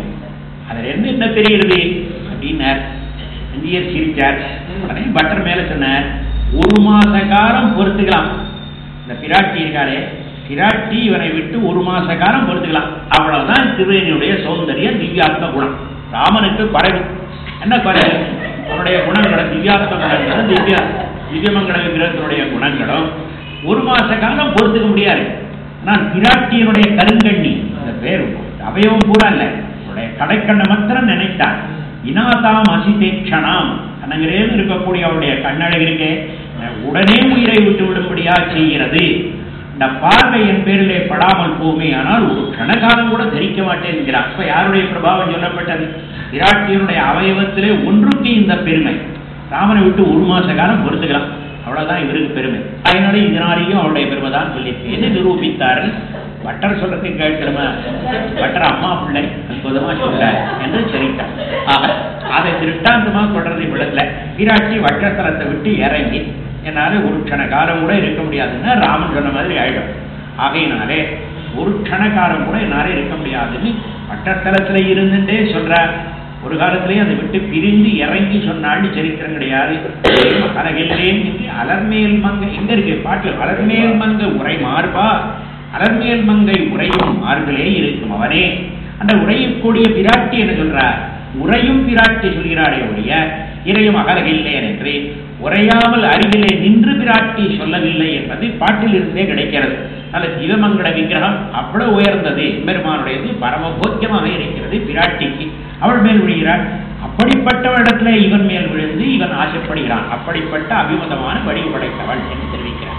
அதுல இருந்து என்ன தெரியுது அப்படின்னார் இந்தியர் சிரிச்சார் உடனே பட்டர் மேல சொன்னார் ஒரு மாச காலம் பொறுத்துக்கலாம் இந்த பிராட்டி இருக்காளே பிராட்டி இவனை விட்டு ஒரு மாச காலம் பொறுத்துக்கலாம் அவ்வளவுதான் திருவேணியுடைய சௌந்தரியம் திவ்யாத்ம குணம் ராமனுக்கு குறைவு என்ன குறைவு அவனுடைய குணங்களும் திவ்யாத்ம குணங்களும் திவ்ய திவ்யமங்கல விக்கிரகத்தினுடைய குணங்களும் ஒரு மாச காலம் பொறுத்துக்க முடியாது ஆனால் பிராட்டியனுடைய கருங்கண்ணி அந்த பேர் அவயவம் பூரா இல்லை அவருடைய கடைக்கண்ணை மாத்திரம் நினைத்தான் இனாதாம் அசிதேக்ஷணாம் கண்ணங்கிரேன்னு இருக்கக்கூடிய அவருடைய கண்ணழகு இருக்கே உடனே உயிரை விட்டு விடும்படியா செய்கிறது இந்த பார்வை என் பேரிலே படாமல் போமே ஆனால் ஒரு கணகாலம் கூட தரிக்க மாட்டேன் என்கிறார் அப்ப யாருடைய பிரபாவம் சொல்லப்பட்டது விராட்டியனுடைய அவயவத்திலே ஒன்றுக்கு இந்த பெருமை ராமனை விட்டு ஒரு மாச காலம் பொறுத்துக்கலாம் அவ்வளவுதான் இவருக்கு பெருமை அதனால இதனாலேயும் அவருடைய பெருமை தான் சொல்லி என்ன நிரூபித்தார்கள் பட்டர் சொல்றதை கேட்கிறோமா பட்டர் அம்மா பிள்ளை அற்புதமா சொல்ற என்று சரித்தார் ஆக, அதை திருஷ்டாந்தமா சொல்றது இவ்விடத்துல விராட்சி வட்டத்தலத்தை விட்டு இறங்கி என்னால ஒரு க்ஷண காலம் கூட இருக்க முடியாதுன்னா ராமன் சொன்ன மாதிரி ஆயிடும் ஆகையினாலே ஒரு க்ஷண காலம் கூட என்னால இருக்க முடியாதுன்னு வட்டத்தலத்துல இருந்துட்டே சொல்றார் ஒரு காலத்திலேயே அதை விட்டு பிரிந்து இறங்கி சொன்னாள்னு சரித்திரம் கிடையாது அழகில்லேன் என்று அலர்மேல் மங்கை எங்க இருக்கு பாட்டு அலர்மேல் மங்கை உரை மார்பா அலர்மேல் மங்கை உரையும் மார்களே இருக்கும் அவனே அந்த உரையக்கூடிய பிராட்டி என்ன சொல்றார் உரையும் பிராட்டி சொல்கிறாளே ஒழிய இறையும் அகலகில்லேன் என்று உரையாமல் அருகிலே நின்று பிராட்டி சொல்லவில்லை என்பது பாட்டில் இருந்தே கிடைக்கிறது அல்ல ஜீவமங்கல விக்கிரகம் அவ்வளவு உயர்ந்தது பெருமானுடையது பரமபோக்கியமாக இருக்கிறது பிராட்டிக்கு அவள் மேல் விழுகிறாள் அப்படிப்பட்டவரிடத்துல இவன் மேல் விழுந்து இவன் ஆசைப்படுகிறான் அப்படிப்பட்ட அபிமதமான வடிவு படைத்தவள் என்று தெரிவிக்கிறார்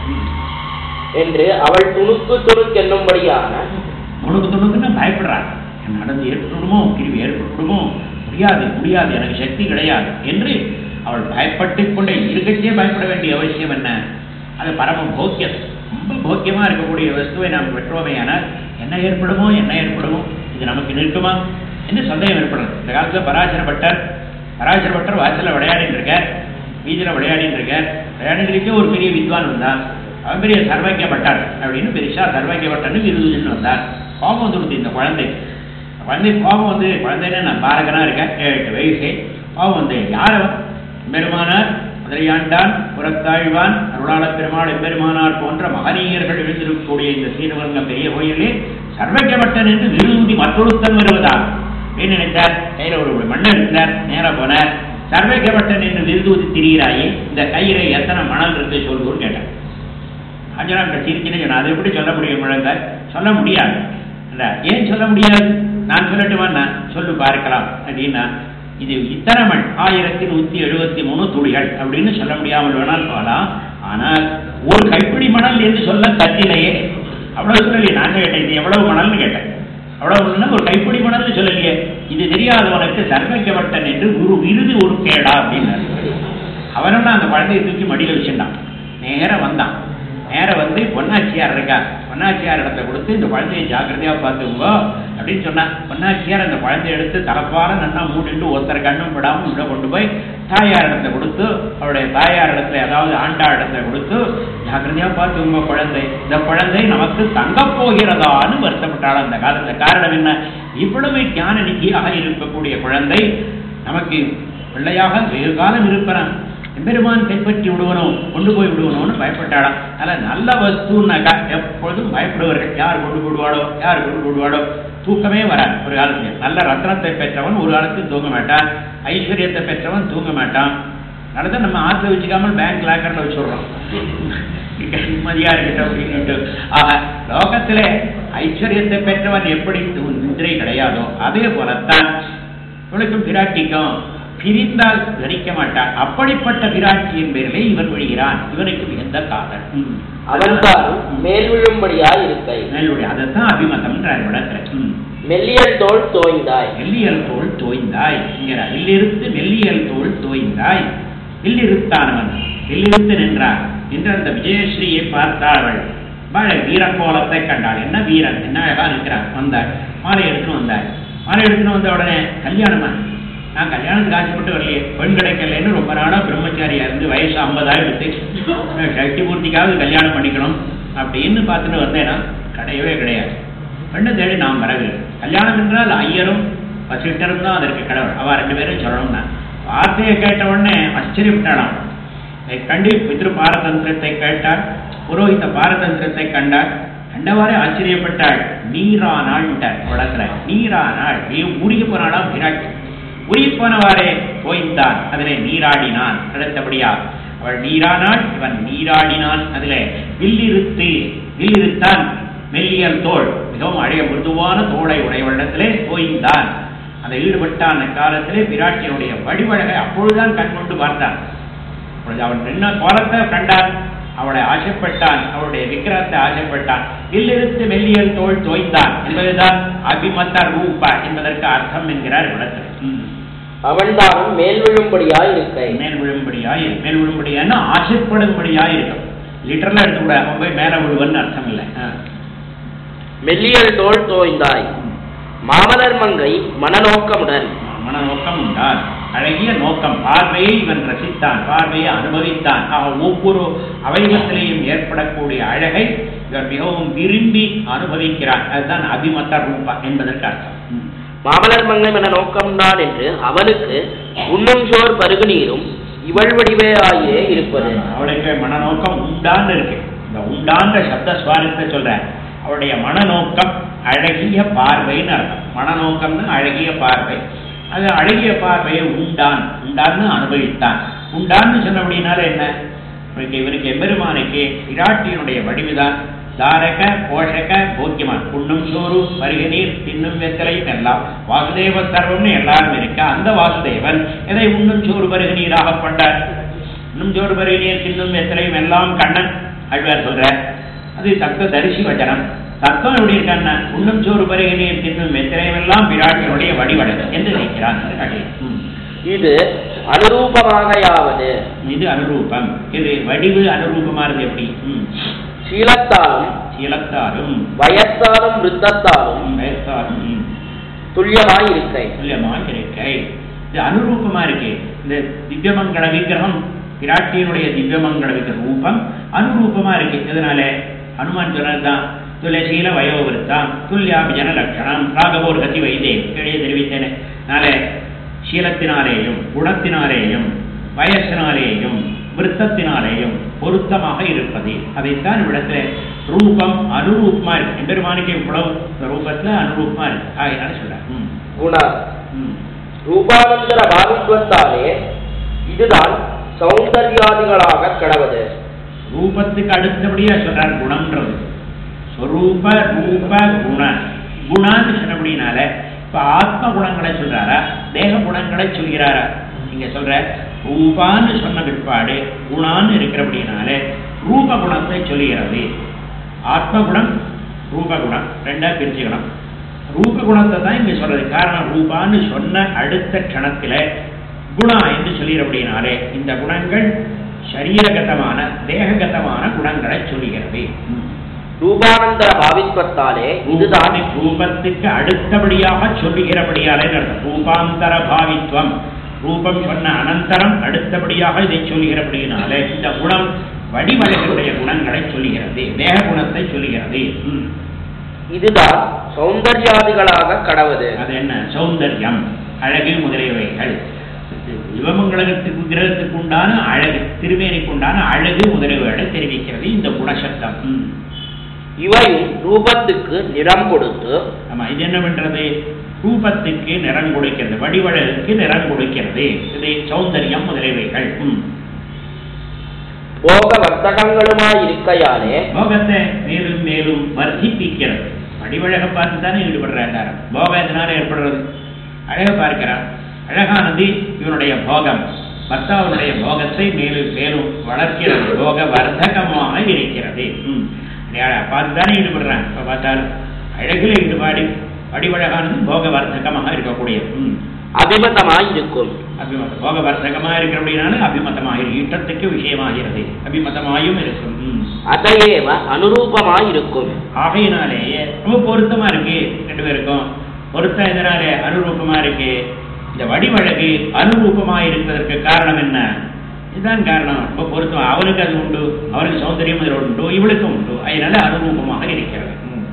என்று அவள் துணுக்கு துணுக்கென்னும்படியான துணுக்கு துணுக்குன்னு பயப்படுறாள் என் நடந்து ஏற்பட்டுடுமோ கிருவி ஏற்பட்டுடுமோ முடியாது முடியாது எனக்கு சக்தி கிடையாது என்று அவள் பயப்பட்டு கொண்டே இருக்கச்சே பயப்பட வேண்டிய அவசியம் என்ன அது பரம போக்கியம் ரொம்ப போக்கியமா இருக்கக்கூடிய வஸ்துவை நாம் பெற்றோமே ஆனால் என்ன ஏற்படுமோ என்ன ஏற்படுமோ இது நமக்கு நிற்குமா என்று சந்தேகம் ஏற்படுறது இந்த காலத்துல பராசர பட்டர் பராசர பட்டர் வாசல்ல விளையாடிட்டு இருக்கார் வீதியில விளையாடிட்டு இருக்கார் விளையாடிட்டு இருக்க ஒரு பெரிய வித்வான் வந்தான் அவன் பெரிய சர்வக்கிய பட்டார் அப்படின்னு பெருசா சர்வக்கிய பட்டர்னு விருதுன்னு வந்தார் கோபம் வந்து கொடுத்து இந்த குழந்தை குழந்தை கோபம் வந்து குழந்தைன்னு நான் பாரகனா இருக்கேன் ஏழு எட்டு வயசு கோபம் வந்து யார் அவன் பெருமானார் முதலியாண்டான் புறத்தாழ்வான் அருளாள பெருமாள் எம்பெருமானார் போன்ற மகனீயர்கள் எழுந்திருக்கக்கூடிய இந்த சீனவங்க பெரிய கோயிலே சர்வஜபட்டன் என்று விரும்பி மற்றொருத்தன் வருவதா அப்படின்னு நினைத்தார் கையில ஒரு மண்ணை இருந்தார் நேரா போனார் சர்வஜபட்டன் என்று விருதூதி திரிகிறாயே இந்த கையில எத்தனை மணல் இருக்கு சொல்லுவோன்னு கேட்டார் அஞ்சனா சிரிச்சுன்னு சொன்னா அதை எப்படி சொல்ல முடியும் முழங்க சொல்ல முடியாது இல்ல ஏன் சொல்ல முடியாது நான் சொல்லட்டுமா நான் சொல்லு பார்க்கலாம் அப்படின்னா இது இத்தனை மண் ஆயிரத்தி நூத்தி எழுபத்தி மூணு துளிகள் அப்படின்னு சொல்ல முடியாமல் வேணால் போகலாம் ஆனால் ஒரு கைப்பிடி மணல் என்று சொல்ல தட்டிலேயே அவ்வளவு சொல்லலையே நான் கேட்டேன் இது எவ்வளவு மணல்னு கேட்டேன் அவ்வளவு மணல்னா ஒரு கைப்பிடி மணல்னு சொல்லலையே இது தெரியாதவனுக்கு சர்வஜவட்டன் என்று ஒரு விருது ஒரு கேடா அப்படின்னாரு அவனும் அந்த குழந்தையை தூக்கி மடியில் வச்சிருந்தான் நேரா வந்தான் நேரா வந்து பொன்னாச்சியார் இருக்கா பொன்னாச்சியார் இடத்த கொடுத்து இந்த குழந்தையை ஜாக்கிரதையா பார்த்துக்கோ அப்படின்னு சொன்னா பொன்னாச்சியார் அந்த குழந்தைய எடுத்து தலப்பார நல்லா மூடிட்டு ஒருத்தர் கண்ணும் விடாம உள்ள கொண்டு போய் தாயார் இடத்த கொடுத்து அவருடைய தாயார் இடத்துல அதாவது ஆண்டா இடத்துல கொடுத்து ஜாக்கிரதையா பார்த்துக்கோங்க குழந்தை இந்த குழந்தை நமக்கு தங்கப் போகிறதான்னு வருத்தப்பட்டாள் அந்த காலத்துல காரணம் என்ன இவ்வளவு ஞான நிதியாக இருக்கக்கூடிய குழந்தை நமக்கு பிள்ளையாக வெகு காலம் இருப்பனான் எம்பெருமான் கைப்பற்றி விடுவனோ கொண்டு போய் விடுவனோன்னு பயப்பட்டாளாம் அதனால் நல்ல வஸ்துன்னாக்கா எப்பொழுதும் பயப்படுவார்கள் யார் கொண்டு விடுவாளோ யார் கொண்டு விடுவாளோ தூக்கமே வராது ஒரு காலத்துல நல்ல ரத்னத்தை பெற்றவன் ஒரு காலத்தில் தூங்க மாட்டான் ஐஸ்வர்யத்தை பெற்றவன் தூங்க மாட்டான் அதனால நம்ம ஆற்று வச்சுக்காமல் பேங்க் லாக்கர்ல வச்சுடுறோம் நிம்மதியா இருக்கட்டும் அப்படின்ட்டு ஆக லோகத்திலே ஐஸ்வர்யத்தை பெற்றவன் எப்படி து- நித்திரை கிடையாதோ அதே போலத்தான் இவனுக்கும் பிராட்டிக்கும் பிரிந்தால் தரிக்க மாட்டான் அப்படிப்பட்ட பிராட்டியின் பேரிலே இவன் விழுகிறான் இவனுக்கு மிகுந்த காதல் ம். அவன்தான் மேல் விழும்படியாய் இருக்கை மேலுடைய அதைத்தான் அபிமதம்ன்றார் விடத்துல ம். மெல்லியல் தோல் தோய்ந்தாய் மெல்லியல் தோல் தோய்ந்தாய் என்கிறார் வில்லிருத்து மெல்லியல் தோல் தோய்ந்தாய் வில்லிருத்தானவன் வில்லிருத்து நின்றார் என்று அந்த விஜயஸ்ரீயை பார்த்தாள் வாழை வீரக்கோலத்தை கண்டாள் என்ன வீரன் என்ன அழகா இருக்கிறார் வந்தார் மாலை எடுத்துன்னு வந்தார் மாலை எடுத்துன்னு வந்த உடனே கல்யாணமா நான் கல்யாணத்துக்கு ஆசைப்பட்டு வரலையே பெண் கிடைக்கலன்னு ரொம்ப நாளா பிரம்மச்சாரியா இருந்து வயசு ஐம்பதாயிரத்து சக்தி பூர்த்திக்காவது கல்யாணம் பண்ணிக்கணும் அப்படின்னு பார்த்துட்டு வந்தேன்னா கிடையவே கிடையாது பெண்ணை தேடி நாம் வரவில்லை கல்யாணம் என்றால் ஐயரும் வசிட்டரும் தான் அதற்கு கடவுள் அவ ரெண்டு பேரும் சொல்லணும்னா வார்த்தையை கேட்ட உடனே ஆச்சரியப்பட்டாளாம் இதை கண்டு பித்ரு பாரதந்திரத்தை கேட்டாள் புரோகித பாரதந்திரத்தை கண்டாள் கண்டவாறே ஆச்சரியப்பட்டாள் நீரானாள் உலகத்துல நீரானாள் நீ உருகி போனாலாம் விராட் உருகி போனவாறே தோய்ந்தான் அதிலே நீராடினான் அடுத்தபடியா அவள் நீரானாள் இவன் நீராடினான் அதிலே வில்லிருத்து வில்லிருத்தான் மெல்லியல் தோள் மிகவும் அழகிய மிருதுவான தோளை உடையவரிடத்திலே தோய்ந்தான் அந்த ஈடுபட்டான காலத்திலே பிராட்டியனுடைய வடிவழகை அப்பொழுதுதான் கண் கொண்டு பார்த்தான் அப்பொழுது அவன் நின்ன கோலத்தை கண்டான் அவளை ஆசைப்பட்டான் அவளுடைய விக்கிரகத்தை ஆசைப்பட்டான் இல்லிருந்து மெல்லியல் தோள் தோய்ந்தான் என்பதுதான் அபிமத்த ரூப என்பதற்கு அர்த்தம் என்கிறார் விடத்தில் அவன்தானும் மேல் விழும்படியாய் இருக்கை மேல் விழும்படியாய் இரு- மேல் விழும்படியான்னா ஆசைப்படும்படியாய் இருக்கும் லிட்டரலா எடுத்துக்கூட அவன் போய் மேல விழுவன்னு அர்த்தம் இல்லை ஆ. மெல்லியல் தோல் தோய்ந்தாய் மாமலர் மங்கை மனநோக்கமுடன் மனநோக்கம் உண்டார் அழகிய நோக்கம் பார்வையை இவன் ரசித்தான் பார்வையை அனுபவித்தான் ஆக ஒவ்வொரு அவயவத்திலேயும் ஏற்படக்கூடிய அழகை இவன் மிகவும் விரும்பி அனுபவிக்கிறான் அதுதான் அபிமத்த ரூபா என்பதற்கு அர்த்தம் ம். மாமலர் மங்கை மன நோக்கம்தான் என்று அவனுக்கு உண்ணும் சோர் பருகு நீரும் இவள் வடிவே ஆயே இருப்பது அவளுக்கு மனநோக்கம் உண்டான்னு இருக்கு இந்த உண்டான்ற சப்த சுவாரத்தை சொல்றேன் அவளுடைய மனநோக்கம் அழகிய பார்வைன்னு அர்த்தம் மனநோக்கம்னு அழகிய பார்வை அது அழகிய பார்வையை உண்டான் உண்டான்னு அனுபவித்தான் உண்டான்னு சொன்ன அப்படின்னால என்ன இவருக்கு இவருக்கு எம்பெருமானுக்கு விராட்டியினுடைய வடிவுதான் தாரக போஷக போக்கியமான் உண்ணும் சோறு பருக நீர் தின்னும் வெத்தலையும் எல்லாம் வாசுதேவ சர்வம்னு எல்லாரும் இருக்க அந்த வாசுதேவன் எதை உண்ணும் சோறு பருக நீராக கொண்டார் இன்னும் சோறு பருக நீர் தின்னும் வெத்தலையும் எல்லாம் கண்ணன் அழ்வார் சொல்ற அது தத்துவ தரிசி வச்சனம் தத்துவம் எப்படி இருக்கான்னா உண்ணும் சோறு பருக நீர் தின்னும் வெத்தலையும் எல்லாம் விராட்டினுடைய வடிவடை என்று நினைக்கிறான் என்று காட்டுகிறார். ம். இது அனுரூபமாகையாவது இது அனுரூபம் இது வடிவு அனுரூபமானது எப்படி ம். சீலத்தாலும் சீலத்தாரும் வயத்தாலும் விருத்தத்தாலும் வயசாரும் ம். துல்லியமாய் இருக்கை துல்லியமாக இருக்கை இது அனுரூபமா இருக்கு இந்த திவ்யமங்கள விக்கிரகம் பிராட்டியினுடைய திவ்யமங்கள விக்கிர ரூபம் அனுரூபமா இருக்கு இதனால ஹனுமான் சொன்னதுதான் துளசீல வயோவிருத்தம் துல்லியாபிஜன லட்சணம் ராகவோர் கதி வைதே கீழே தெரிவித்தேனே அதனால சீலத்தினாலேயும் குணத்தினாலேயும் வயசினாலேயும் விருத்தத்தினாலேயும் பொருத்தமாக இருப்பது அதைத்தான் இவ்விடத்துல ரூபம் அனுரூபமா இருக்கு எம்பெருமானுக்கு இவ்வளவு ரூபத்துல அனுரூபமா இருக்கு ஆகையினால சொல்றேன் ம். குண ம். ரூபானந்தர பாகுத்வத்தாலே இதுதான் சௌந்தர்யாதிகளாக கடவது ரூபத்துக்கு அடுத்தபடியா சொல்றார் குணம்ன்றது ஸ்வரூப ரூப குண குணான்னு சொன்னபடினால இப்ப ஆத்ம குணங்களை சொல்றாரா தேக குணங்களை சொல்கிறாரா நீங்க சொல்ற ரூபான்னு சொன்ன பிற்பாடு குணான்னு இருக்கிறபடினாலே ரூப குணத்தை சொல்லுகிறது ஆத்ம குணம் ரூப குணம் ரெண்டா பிரிச்சுக்கணும் ரூப குணத்தை தான் இங்க சொல்றது காரணம் ரூபான்னு சொன்ன அடுத்த க்ஷணத்துல குணா என்று சொல்லிடுறபடினாலே இந்த குணங்கள் சரீரகதமான தேககதமான குணங்களை சொல்லுகிறது ரூபானந்தர பாவித்வத்தாலே இதுதான் இதுதான் ரூபத்துக்கு அடுத்தபடியாக சொல்லுகிறபடியாலே அர்த்தம் ரூபாந்தர பாவித்வம் ரூபம் சொன்ன அனந்தரம் அடுத்தபடியாக இதை சொல்லுகிறபடியினாலே இந்த குணம் வடிவழகுடைய குணங்களை சொல்லுகிறது தேக குணத்தை சொல்லுகிறது ம். இதுதான் சௌந்தர்யாதிகளாக கடவுது அது என்ன சௌந்தர்யம் அழகு முதலியவைகள் சிவமங்கலத்துக்கு கிரகத்துக்கு உண்டான அழகு திருவேணிக்கு உண்டான அழகு முதலியவைகளை தெரிவிக்கிறது இந்த குணசப்தம் ம். இவையும் ரூபத்துக்கு நிறம் கொடுத்து ஆமா இது என்ன பண்றது ரூபத்துக்கு நிறம் கொடுக்கிறது வடிவழகுக்கு நிறம் கொடுக்கிறது இது சௌந்தரியம் முதலியவைகள் ம். போக வர்த்தகங்களுமாய் இருக்கையாலே போகத்தை மேலும் மேலும் வர்த்திப்பிக்கிறது வடிவழகை பார்த்து தானே ஈடுபடுற எல்லாரும் போகம் எதனால ஏற்படுறது அழகை பார்க்கிறார் அழகானது இவனுடைய போகம் பர்த்தாவனுடைய போகத்தை மேலும் மேலும் வளர்க்கிறது போக வர்த்தகமாக இருக்கிறது ம். அடையாள பார்த்து தானே ஈடுபடுறான் இப்போ பார்த்தாலும் அழகில் ஈடுபாடு வடிவழகானது போக வர்த்தகமாக இருக்கக்கூடியது ம். அபிமதமாய் இருக்கும் அபிமதம் போக வர்த்தகமாக இருக்கிறபடினால அபிமதமாக இருக்கு ஈட்டத்துக்கு விஷயமாகிறது அபிமதமாயும் இருக்கும் ம். அதையேவ அனுரூபமாய் இருக்கும் ஆகையினாலேயே ரொம்ப பொருத்தமா இருக்கு ரெண்டு பேருக்கும் பொருத்தம் எதனாலே அனுரூபமா இருக்கு இந்த வடிவழகு அனுரூபமா இருப்பதற்கு காரணம் என்ன இதுதான் காரணம் ரொம்ப பொருத்தம் அவனுக்கு அது உண்டு அவனுக்கு சௌந்தரியம் அதில் உண்டு இவளுக்கும் உண்டு அதனால அனுரூபமாக இருக்கிறது ம்.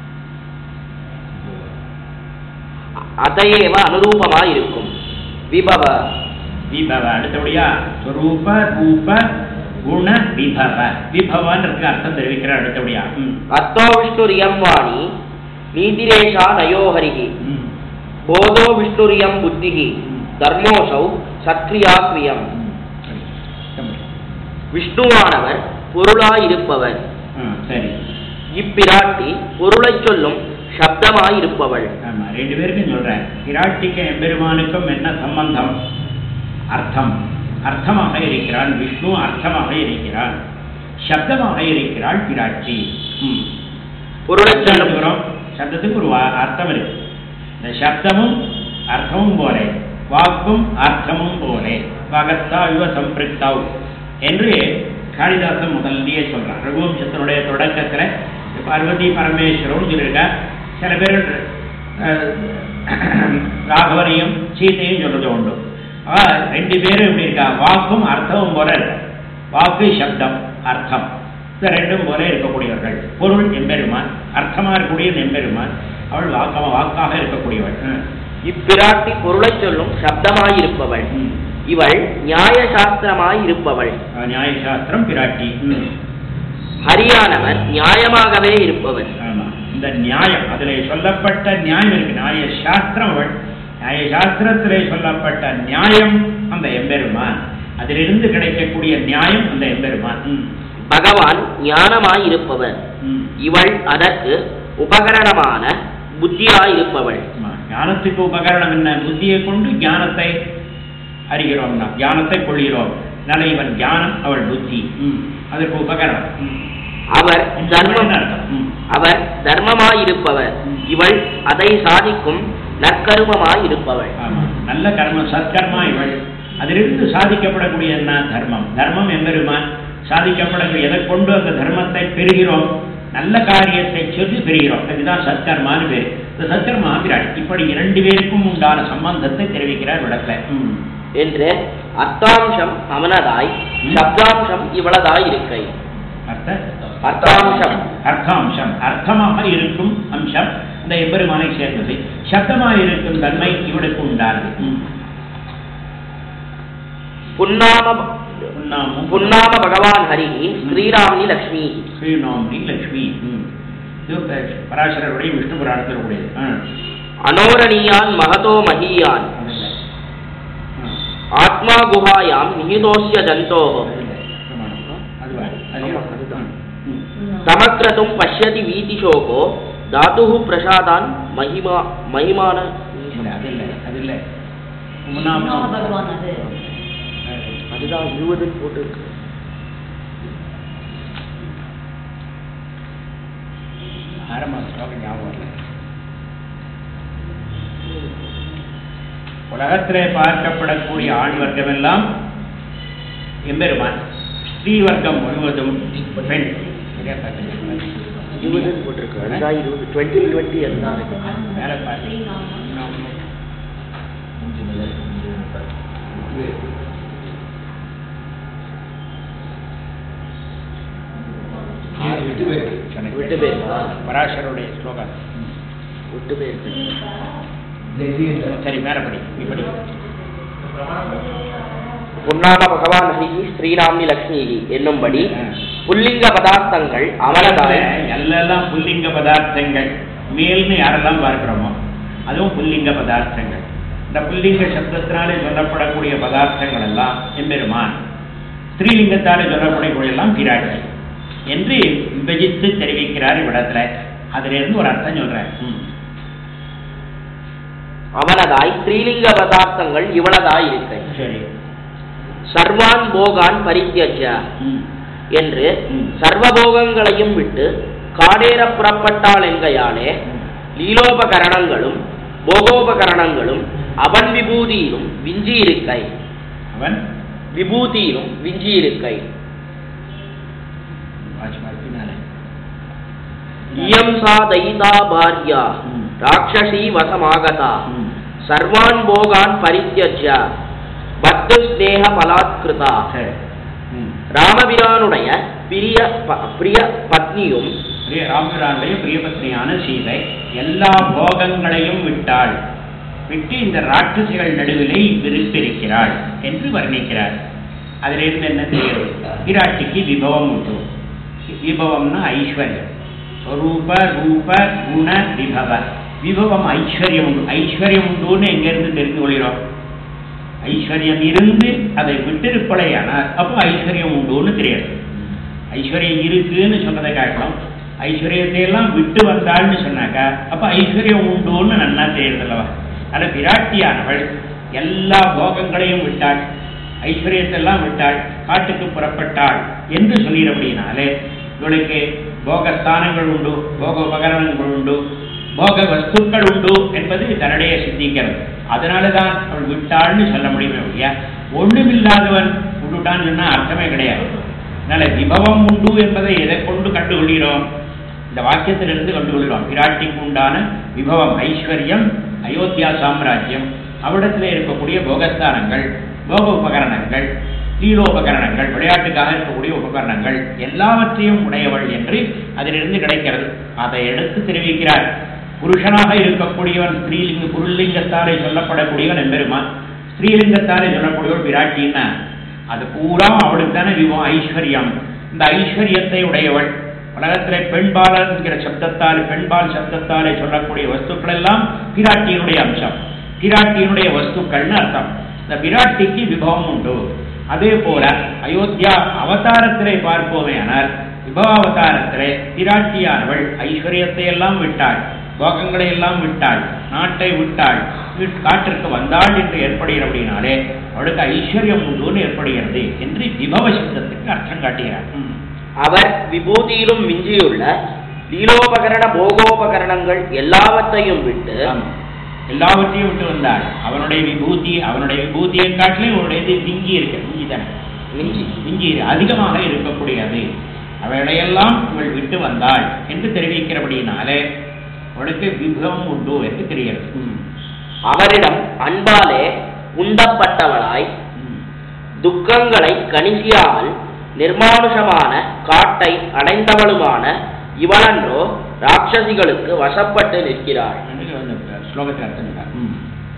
அதையேவ அனுரூபமாய் இருக்கும் விபவ விபவ அடுத்தபடியா ஸ்வரூப ரூப குண விபவ விபவன்றதுக்கு அர்த்தம் தெரிவிக்கிறார் அடுத்தபடியா ம். அத்தோ விஷ்ணுரியம் வாணி நீதிரேஷா நயோஹரிகி ம். போதோ விஷ்ணுரியம் புத்திகி தர்மோசௌ சக்ரியா கிரியம் ம். சரி. சரி. விஷ்ணுவானவர் பொருளாயிருப்பவர் ஆ, சரி இப்பிராட்டி பொருளைச் சொல்லும் சப்தமாயிருப்பவள் ஆமா ரெண்டு பேருக்கும் சொல்றேன் பிராட்டிக்கும் எம்பெருமானுக்கும் என்ன சம்பந்தம் அர்த்தம் அர்த்தமாக இருக்கிறான் விஷ்ணு அர்த்தமாக இருக்கிறான் சப்தமாக இருக்கிறாள் பிராட்டி ம். பொருளைச் சொல்லும் சொல்லுகிறோம் சப்தத்துக்கு ஒரு வா- அர்த்தம் இருக்கு இந்த சப்தமும் அர்த்தமும் போலே வாக்கும் அர்த்தமும் போலே வாகத்தா யுவ சம்பிருக்தாவ் என்று காளிதாசன் முதல்லயே சொல்றான் ரகுவம்சத்தினுடைய தொடக்கத்துல பார்வதி பரமேஸ்வரன் சொல்லியிருக்கா சில பேர் அஹ், ராகவனையும் சீத்தையும் சொல்றது உண்டு ஆ, ரெண்டு பேரும் இப்படி இருக்கா வாக்கும் அர்த்தமும் போல இருக்கு வாக்கு சப்தம் அர்த்தம் இந்த ரெண்டும் போல இருக்கக்கூடியவர்கள் பொருள் எம்பெருமான் அர்த்தமா இருக்கக்கூடிய எம்பெருமான் அவள் வாக்கமா வாக்காக இருக்கக்கூடியவள் ம். இப்பிராட்டி பொருளைச் சொல்லும் சப்தமாயிருப்பவள் ம். இவள் நியாய சாஸ்திரமாயிருப்பவள் ஆ, நியாயசாஸ்திரம் பிராட்டி ம். ஹரியானவர் நியாயமாகவே இருப்பவர் ஆமா இந்த நியாயம் அதிலே சொல்லப்பட்ட நியாயம் இருக்கு நியாய சாஸ்திரம் அவள் நியாய சாஸ்திரத்திலே சொல்லப்பட்ட நியாயம் அந்த எம்பெருமான் அதிலிருந்து கிடைக்கக்கூடிய நியாயம் அந்த எம்பெருமான் ம். பகவான் ஞானமாயிருப்பவர் ம். இவள் அதற்கு உபகரணமான புத்தியாயிருப்பவள் ஆமா. ஞானத்துக்கு உபகரணம் என்ன புத்தியை கொண்டு ஞானத்தை அறிகிறோம் நாம் ஞானத்தை கொள்கிறோம் அதனால இவன் ஞானம் அவள் புத்தி ம். அதற்கு உபகரணம் ம். அவர் தர்மம் என்ன அர்த்தம் ம். அவர் தர்மமாயிருப்பவர் இவள் அதை சாதிக்கும் நற்கருமமாயிருப்பவள் ஆமா நல்ல கர்மம் சத்கர்மா இவள் அதிலிருந்து சாதிக்கப்படக்கூடிய என்ன தர்மம் தர்மம் எம்பெருமான் சாதிக்கப்படக்கூடிய எதை கொண்டு அந்த தர்மத்தை பெறுகிறோம் நல்ல காரியத்தை சொல்லி பெறுகிறோம் அதுதான் சத்கர்மான்னு பேர் இந்த சத்கர்மா பிராட் இப்படி இரண்டு பேருக்கும் உண்டான சம்பந்தத்தை தெரிவிக்கிறார் விடத்துல ம். என்று அர்த்தாம்சம் அவனதாய் சப்தாம்சம் இவளதாய் இருக்கை அர்த்த அர்த்தாம்சம் அர்த்தாம்சம் அர்த்தமாக இருக்கும் அம்சம் இந்த எம்பெருமானை சேர்ந்தது சப்தமாக இருக்கும் தன்மை இவனுக்கு உண்டானது ம். புன்னாம உன்னாமம் புன்னாம பகவான் ஹரிஹி ஸ்ரீராமணி லக்ஷ்மி ஸ்ரீநோம்னி லக்ஷ்மி ம். இது ப- பராசரருடைய விஷ்ணு புராணத்தில் உடையது ஆ. அனோரணீயான் மகதோ மகீயான் அதில்லை. ஆ. ஆத்மா குஹாயாம் நிஹிதோஸ்ய ஜந்தோः அதில்லை. பிரமாணம். அதுவா? அது ஆமா, அதுதான். ம். சமக்ரதும் பஷ்யதி வீதிசோகோ தாதுः பிரசாதான் மகிமா மகிமான இல்லை அது இல்லை அது இல்லை உண்ணாம உண்ணாம பகவான் அது அதுதான் இருபதுன்னு போட்டு இருக்கு ஆரம்ப ஸ்லோகம் ஞாபகம் இல்லை உலகத்திலே பார்க்கப்படக்கூடிய ஆண் வர்க்கம் எல்லாம் எம்பெருமான் ஸ்ரீ வர்க்கம் முழுவதும் பெண் சரியா பார்த்துக்கோங்க. இருபதுன்னு போட்டிருக்கு அதுதான் இருபது டுவெண்ட்டி டுவெண்ட்டி அதுதான் இருக்கு மேலே பாருங்க விட்டு போயிருக்கா பராசருடைய ஸ்லோகம் விட்டு போயிருக்கு சரி மேலே படி இப்படி புன்னாம பகவான் ஹரிஹி ஸ்ரீராம்னி லக்ஷ்மிஹி என்னும்படி புல்லிங்க பதார்த்தங்கள் அவனதாய் எல்லாம் புல்லிங்க பதார்த்தங்கள் மேல்னு யாரெல்லாம் பார்க்கிறோமோ அதுவும் புல்லிங்க பதார்த்தங்கள் இந்த புல்லிங்க சப்தத்தினாலே சொல்லப்படக்கூடிய பதார்த்தங்கள் எல்லாம் எம்பெருமான் ஸ்ரீலிங்கத்தாலே சொல்லப்படக்கூடிய எல்லாம் பிராட்டி என்று விபஜித்து தெரிவிக்கிறார் இவ்விடத்துல அதுல இருந்து ஒரு அர்த்தம் சொல்றேன் ம். அவனதாய் ஸ்ரீலிங்க பதார்த்தங்கள் இவனதாய் இருக்கை சரி சர்வான் போகான் பரித்தியஜ ம். என்று ம். சர்வபோகங்களையும் விட்டு காடேற புறப்பட்டாள் என்கையாலே லீலோபகரணங்களும் போகோபகரணங்களும் அவன் விபூதியிலும் விஞ்சி இருக்கை அவன் விபூதியிலும் விஞ்சி இருக்கை வாட்ச்மான் பின்னாலே. இயம் சா தைதா பாரியா ம். ராட்சசி வசமாகதா ம். சர்வான் போகான் பரித்தியஜ பக்து ஸ்நேக பலாத்கிருதா சரி ம். ராமபிரானுடைய பிரிய ப- பிரிய பத்னியும் பிரிய ராமபிரானுடைய பிரியபத்னியான சீதை எல்லா போகங்களையும் விட்டாள் விட்டு இந்த ராட்சசிகள் நடுவிலே விருப்பிருக்கிறாள் என்று வர்ணிக்கிறார் அதிலிருந்து என்ன தெரியும் விராட்டிக்கு விபவம் உண்டு விபவம்னா ஐஸ்வர்யம் ஸ்வரூப ரூப குண விபவ விபவம் ஐஸ்வர்யம் உண்டு ஐஸ்வர்யம் உண்டுன்னு எங்கிருந்து தெரிந்து கொள்கிறோம் ஐஸ்வர்யம் இருந்து அதை விட்டிருப்படையானால் அப்போ ஐஸ்வர்யம் உண்டுன்னு தெரியாது ஐஸ்வர்யம் இருக்குன்னு சொன்னதை காட்டணும் ஐஸ்வர்யத்தை எல்லாம் விட்டு வந்தாள்னு சொன்னாக்கா அப்ப ஐஸ்வர்யம் உண்டுன்னு நன்னா தெரியுதுல்லவா அதனால விராட்டியானவள் எல்லா போகங்களையும் விட்டாள் ஐஸ்வர்யத்தை எல்லாம் விட்டாள் காட்டுக்கு புறப்பட்டாள் என்று சொல்கிறபடினாலே இவளுக்கு போகஸ்தானங்கள் உண்டு போக உபகரணங்கள் உண்டு போக வஸ்துக்கள் உண்டு என்பது தன்னுடைய சித்திக்கிறது அதனால தான் அவள் விட்டாள்னு சொல்ல முடியுமே ஒழிய ஒண்ணுமில்லாதவன் விட்டுட்டான்னு சொன்னா அர்த்தமே கிடையாது அதனால விபவம் உண்டு என்பதை எதை கொண்டு கண்டுகொள்கிறோம் இந்த வாக்கியத்திலிருந்து கண்டுகொள்கிறோம் விராட்டிக்கு உண்டான விபவம் ஐஸ்வர்யம் அயோத்தியா சாம்ராஜ்யம் அவ்விடத்தில் இருக்கக்கூடிய போகஸ்தானங்கள் போக உபகரணங்கள் லீலோபகரணங்கள் விளையாட்டுக்காக இருக்கக்கூடிய உபகரணங்கள் எல்லாவற்றையும் உடையவள் என்று அதிலிருந்து கிடைக்கிறது அதை எடுத்து தெரிவிக்கிறார் புருஷனாக இருக்கக்கூடியவன் ஸ்ரீலிங்க புருலிங்கத்தாலே சொல்லப்படக்கூடியவன் எம்பெருமான் ஸ்ரீலிங்கத்தாலே சொல்லக்கூடியவள் விராட்டின்னா அது பூரா அவளுக்கு தானே விவம் ஐஸ்வர்யம் இந்த ஐஸ்வர்யத்தை உடையவள் உலகத்திலே பெண்பாலர் என்கிற சப்தத்தால் பெண்பால் சப்தத்தாலே சொல்லக்கூடிய வஸ்துக்கள் எல்லாம் பிராட்டியினுடைய அம்சம் பிராட்டியினுடைய வஸ்துக்கள்னு அர்த்தம் இந்த பிராட்டிக்கு விபவம் உண்டு அதே போல அயோத்தியா அவதாரத்திலே பார்ப்போமே ஆனால் விபவாவதாரத்திலே பிராட்டியானவள் ஐஸ்வர்யத்தை எல்லாம் விட்டாள் போகங்களை எல்லாம் விட்டாள் நாட்டை விட்டாள் வீட்- காட்டிற்கு வந்தாள் என்று ஏற்படுகிறபடினாலே அவளுக்கு ஐஸ்வர்யம் உண்டுன்னு ஏற்படுகிறது என்று விபவ சப்தத்துக்கு அர்த்தம் காட்டுகிறார் ம். அவர் விபூதியிலும் மிஞ்சியுள்ள லீலோபகரண போகோபகரணங்கள் எல்லாவற்றையும் விட்டு ஆமா. எல்லாவற்றையும் விட்டு வந்தாள் அவனுடைய விபூதி அவனுடைய விபூதியை காட்டிலும் அவனுடையது விங்கி இருக்கு விங்கி தானே மிஞ்சி விங்கி இரு- அதிகமாக இருக்கக்கூடியது அவளையெல்லாம் இவள் விட்டு வந்தாள் என்று தெரிவிக்கிறபடினாலே அவளுக்கு விபவம் உண்டு என்று தெரிகிறது ம். அவரிடம் அன்பாலே உண்டப்பட்டவளாய் ம். துக்கங்களை கணிசியாமல் நிர்மானுஷமான காட்டை அடைந்தவளுமான இவளன்றோ ராட்சசிகளுக்கு வசப்பட்டு நிற்கிறாள் என்று அந்த ஸ்லோகத்தில் அர்த்தம் சொல்றார். ம்.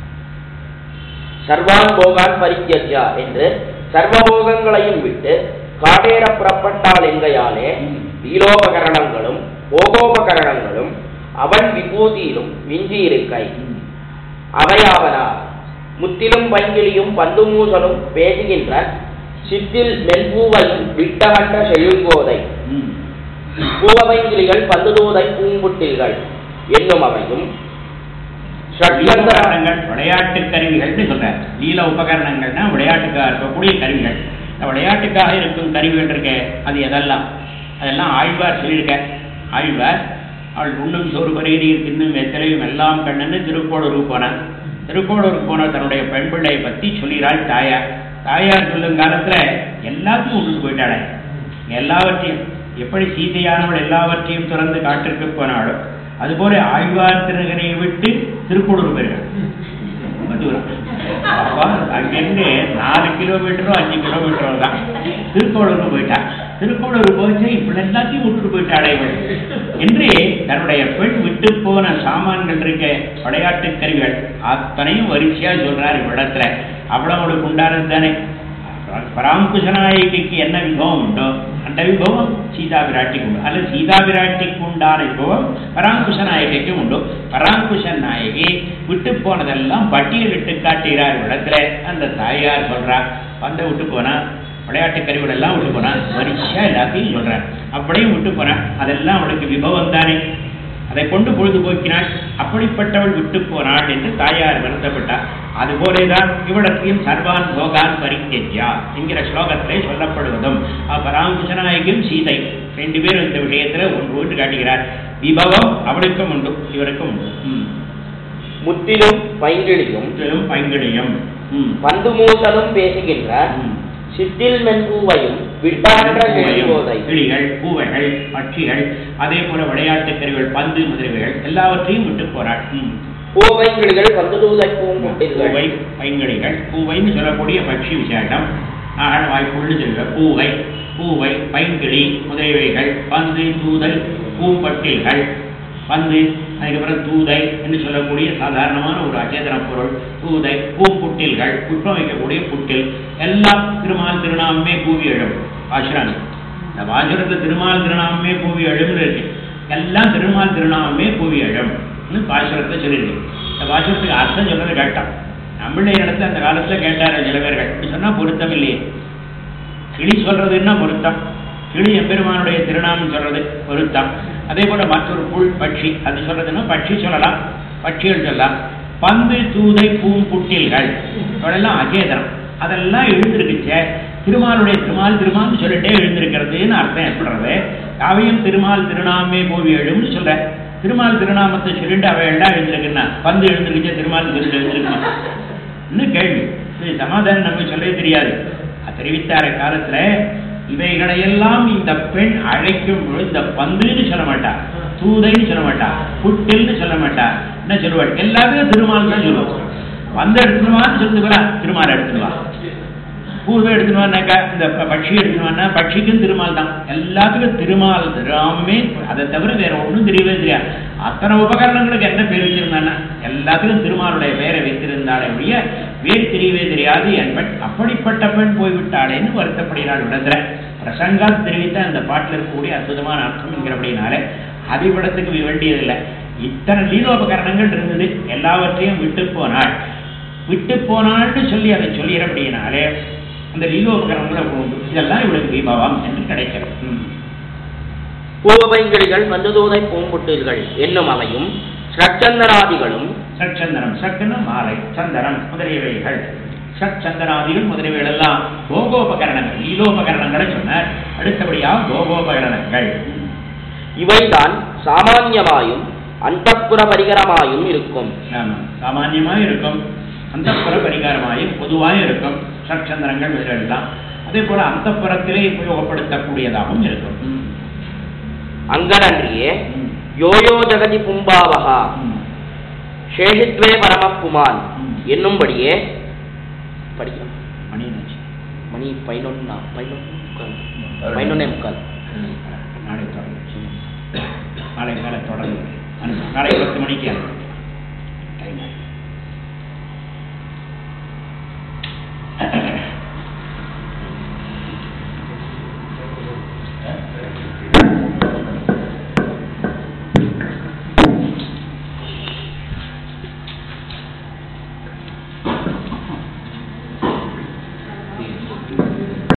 சர்வான் போகான் பரித்யஜா என்று சர்வபோகங்களையும் விட்டு காடேற புறப்பட்டாள் என்கையாலே ம். லீலோபகரணங்களும் போகோபகரணங்களும் அவன் விபூதியிலும் மிஞ்சி இருக்கை ம். அவையாவனா முத்திலும் பைங்கிலியும் பந்துமூசலும் பேசுகின்ற சித்தில் மென்பூவையும் விட்டகண்ட செழுங்கோதை ம். பூவபைங்கிலிகள் பந்துதூதை பூங்குட்டில்கள் என்னும் அவையும் ஷட்யந்திர- உபகரணங்கள் விளையாட்டு கருவிகள்னு சொல்றார் லீல உபகரணங்கள்னா விளையாட்டுக்காக இருக்கக்கூடிய கருவிகள் இந்த விளையாட்டுக்காக இருக்கும் கருவிகள் இருக்க அது எதெல்லாம் அதெல்லாம் ஆழ்வார் சொல்லியிருக்க ஆழ்வார் அவள் உண்ணும் சோறு பருகிறீர் தின்னும் வெத்தலையும் எல்லாம் கண்ணுன்னு திருக்கோளூருக்கு போனான் திருக்கோளூருக்கு போன தன்னுடைய பெண் பிள்ளையை பற்றி சொல்கிறாள் தாயார் தாயார் சொல்லும் காலத்துல எல்லாத்தையும் விட்டுட்டு போயிட்டாளே எல்லாவற்றையும் எப்படி சீதையானவள் எல்லாவற்றையும் திறந்து காட்டிற்கு போனாலும் அதுபோல ஆழ்வார் திருநகரை விட்டு திருக்கோளூர் போயிருக்காள் ரொம்ப தூரம் அப்போ அங்கிருந்து நாலு கிலோமீட்டரோ அஞ்சு கிலோமீட்டரோ தான் திருக்கோளூருக்கு போயிட்டா திருக்கோளூர் போச்சு இப்படி எல்லாத்தையும் விட்டுட்டு போயிட்டாளே இவள் என்று தன்னுடைய பெண் விட்டு போன சாமான்கள் இருக்க விளையாட்டு கருவிகள் அத்தனையும் வரிசையா சொல்றாரு இவ்விடத்துல அவ்வளவு அவளுக்கு உண்டானது தானே பராங்குஷநாயகிக்கு என்ன விபவம் உண்டோ அந்த விபவம் சீதா பிராட்டிக்கு உண்டு அல்லது சீதா பிராட்டிக்கு உண்டான விபவம் பராங்குஷ நாயகிக்கு உண்டு பராங்குஷ நாயகி விட்டு போனதெல்லாம் பட்டியலிட்டு காட்டுகிறார் இடத்துல அந்த தாயார் சொல்றா வந்த விட்டு போனா விளையாட்டு கருவிகள் எல்லாம் விட்டு போனா வரிசையா எல்லாத்தையும் சொல்றார் அப்படியும் விட்டு போனா அதெல்லாம் அவளுக்கு விபவம் தானே அதை கொண்டு பொழுது போக்கினாள் அப்படிப்பட்டவள் விட்டு போனாள் என்று தாயார் வருத்தப்பட்டார் அதுபோலேதான் இவ்விடத்தையும் சர்வான் போகான் பரித்தெஜ்யா என்கிற ஸ்லோகத்திலே சொல்லப்படுவதும் பராங்குஷநாயகியும் சீதை ரெண்டு பேரும் இந்த விஷயத்துல ஒன்று ஒன்று காட்டுகிறார் விபவம் அவளுக்கும் உண்டு இவருக்கும் உண்டு ம். முத்திலும் பைங்கிழியும் முற்றிலும் பைங்கிடையும் ம். பந்து மூசலும் பேசுகின்ற ம். சிற்றில் மென்பூவையும் விட்டான்ற எழுபோதை கிளிகள் பூவைகள் பட்சிகள் அதே போல விளையாட்டு கருவிகள் பந்து முதலியவைகள் எல்லாவற்றையும் விட்டு போறாள் ம். பூவைங்கிழிகள் பந்து தூதை பூங்குட்டில்கள் பூவை பைங்கிளிகள் பூவைன்னு சொல்லக்கூடிய பட்சி விசேஷம் ஆகல் வாய்ப்புள்னு சொல்லுவ பூவை பூவை பைங்கிளி முதலியவைகள் பந்து தூதல் பூம்பட்டில்கள் பந்து அதுக்கப்புறம் தூதை என்று சொல்லக்கூடிய சாதாரணமான ஒரு அச்சேதன பொருள் தூதை பூம்புட்டில்கள் புஷ்பம் வைக்கக்கூடிய புட்டில் எல்லாம் திருமால் திருநாமமே கூவி எழும் ஆசிராமி இந்த வாசுரத்தில் திருமால் திருநாமமே கூவி எழும்னு இருக்கு எல்லாம் திருமால் திருநாமமே கூவி எழும் பாசுரத்தை சொல்லியிருக்கு இந்த பாசுரத்துக்கு அர்த்தம் சொல்றது கேட்டான் நம்மளே இடத்துல அந்த காலத்துல கேட்டாரு சில பேர்கள் இப்படி சொன்னா பொருத்தம் இல்லையே கிளி சொல்றதுன்னா பொருத்தம் கிளி எம்பெருமானுடைய திருநாமம் சொல்றது பொருத்தம் அதே போல மற்றொரு புல் பட்சி அது சொல்றதுன்னா பட்சி சொல்லலாம் பட்சிகள் சொல்லலாம் பந்து தூதை பூம்புட்டில்கள் இவளெல்லாம் அச்சேதனம் அதெல்லாம் எழுந்திருக்குச்சே திருமாலுடைய திருமால் திருமால் சொல்லிட்டே எழுந்திருக்கிறதுன்னு அர்த்தம் ஏற்படுறது அவையும் திருமால் திருநாமே போவி எழும்னு சொல்ற திருமால் திருநாமத்தை சொல்லிட்டு அவை எல்லாம் எழுந்திருக்குன்னா பந்து எழுந்திருக்குச்சே திருமால் சொல்லிட்டு எழுந்திருக்குமா இன்னும் கேள்வி இது சமாதானம் நமக்கு சொல்லவே தெரியாது அது தெரிவித்தார காலத்துல இவைகளையெல்லாம் இந்த பெண் அழைக்கும் பொழுது இந்த பந்துன்னு சொல்ல மாட்டா தூதைன்னு சொல்ல மாட்டா புட்டில்னு சொல்ல மாட்டா என்ன சொல்லுவாள் எல்லாத்தையும் திருமால் தான் சொல்லுவோம் வந்து எடுத்துனுவான்னு சொல்லிட்டு போறா திருமால் எடுத்துனுவா பூவை எடுத்துனுவான்னாக்கா இந்த ப- பட்சி எடுத்துனுவான்னா பட்சிக்கும் திருமால் தான் எல்லாத்துக்கும் திருமால் ராமே அதை தவிர வேற ஒண்ணும் தெரியவே தெரியாது அத்தனை உபகரணங்களுக்கு என்ன பேர் வச்சிருந்தான்னா எல்லாத்துக்கும் திருமாலுடைய பெயரை வைத்திருந்தாலே ஒழிய வேறு தெரியவே தெரியாது என் பெண் அப்படிப்பட்ட பெண் போய்விட்டாளேன்னு வருத்தப்படுகிறாள் இடத்துல பிரசங்கா தெரிவித்த அந்த பாட்டில் இருக்கக்கூடிய அற்புதமான அர்த்தம் என்கிறபடினாலே அதிபடத்துக்கு வேண்டியதில்லை இத்தனை லீலோபகரணங்கள் இருந்தது எல்லாவற்றையும் விட்டு போனாள் விட்டு போனாள்னு சொல்லி அதை சொல்லிடுறபடினாலே அந்த லீலோபகரணங்களை உண்டு இதெல்லாம் இவளுக்கு தீபாவம் என்று கிடைக்கிறது ம். பூவபைங்கிழிகள் பந்து தூதை பூங்குட்டில்கள் என்னும் அவையும் ஸ்ரச்சந்தனாதிகளும் சச்சந்தனம் சக்குன்னு மாலை சந்தனம் முதலியவைகள் சச்சந்தனாதிகள் முதலியவைகள் எல்லாம் போகோபகரணங்கள் லீலோபகரணங்களை சொன்னார் அடுத்தபடியாக போகோபகரணங்கள் இவைதான் சாமான்யமாயும் அந்தப்புற பரிகரமாயும் இருக்கும் ஆமா. சாமான்யமாக இருக்கும் அந்தப்புற பரிகாரமாயும் பொதுவாக இருக்கும் சச்சந்திரங்கள் முதலெல்லாம் அதே போல அந்தப்புறத்திலே உபயோகப்படுத்தக்கூடியதாகவும் இருக்கும் ம். அங்கனன்றியே ம். யோயோ ஜகதி பும்பாவகா ம். சேஷித்வே பரமப்புமான் ம். என்னும்படியே படிக்கலாம் மணி நினைச்சு மணி பதினொன்னா பதினொன்று முக்கால் பதினொன்னே முக்கால் நாளை தொடர்ந்து நாளை காலை தொடர்ந்து நாளை பத்து மணிக்கு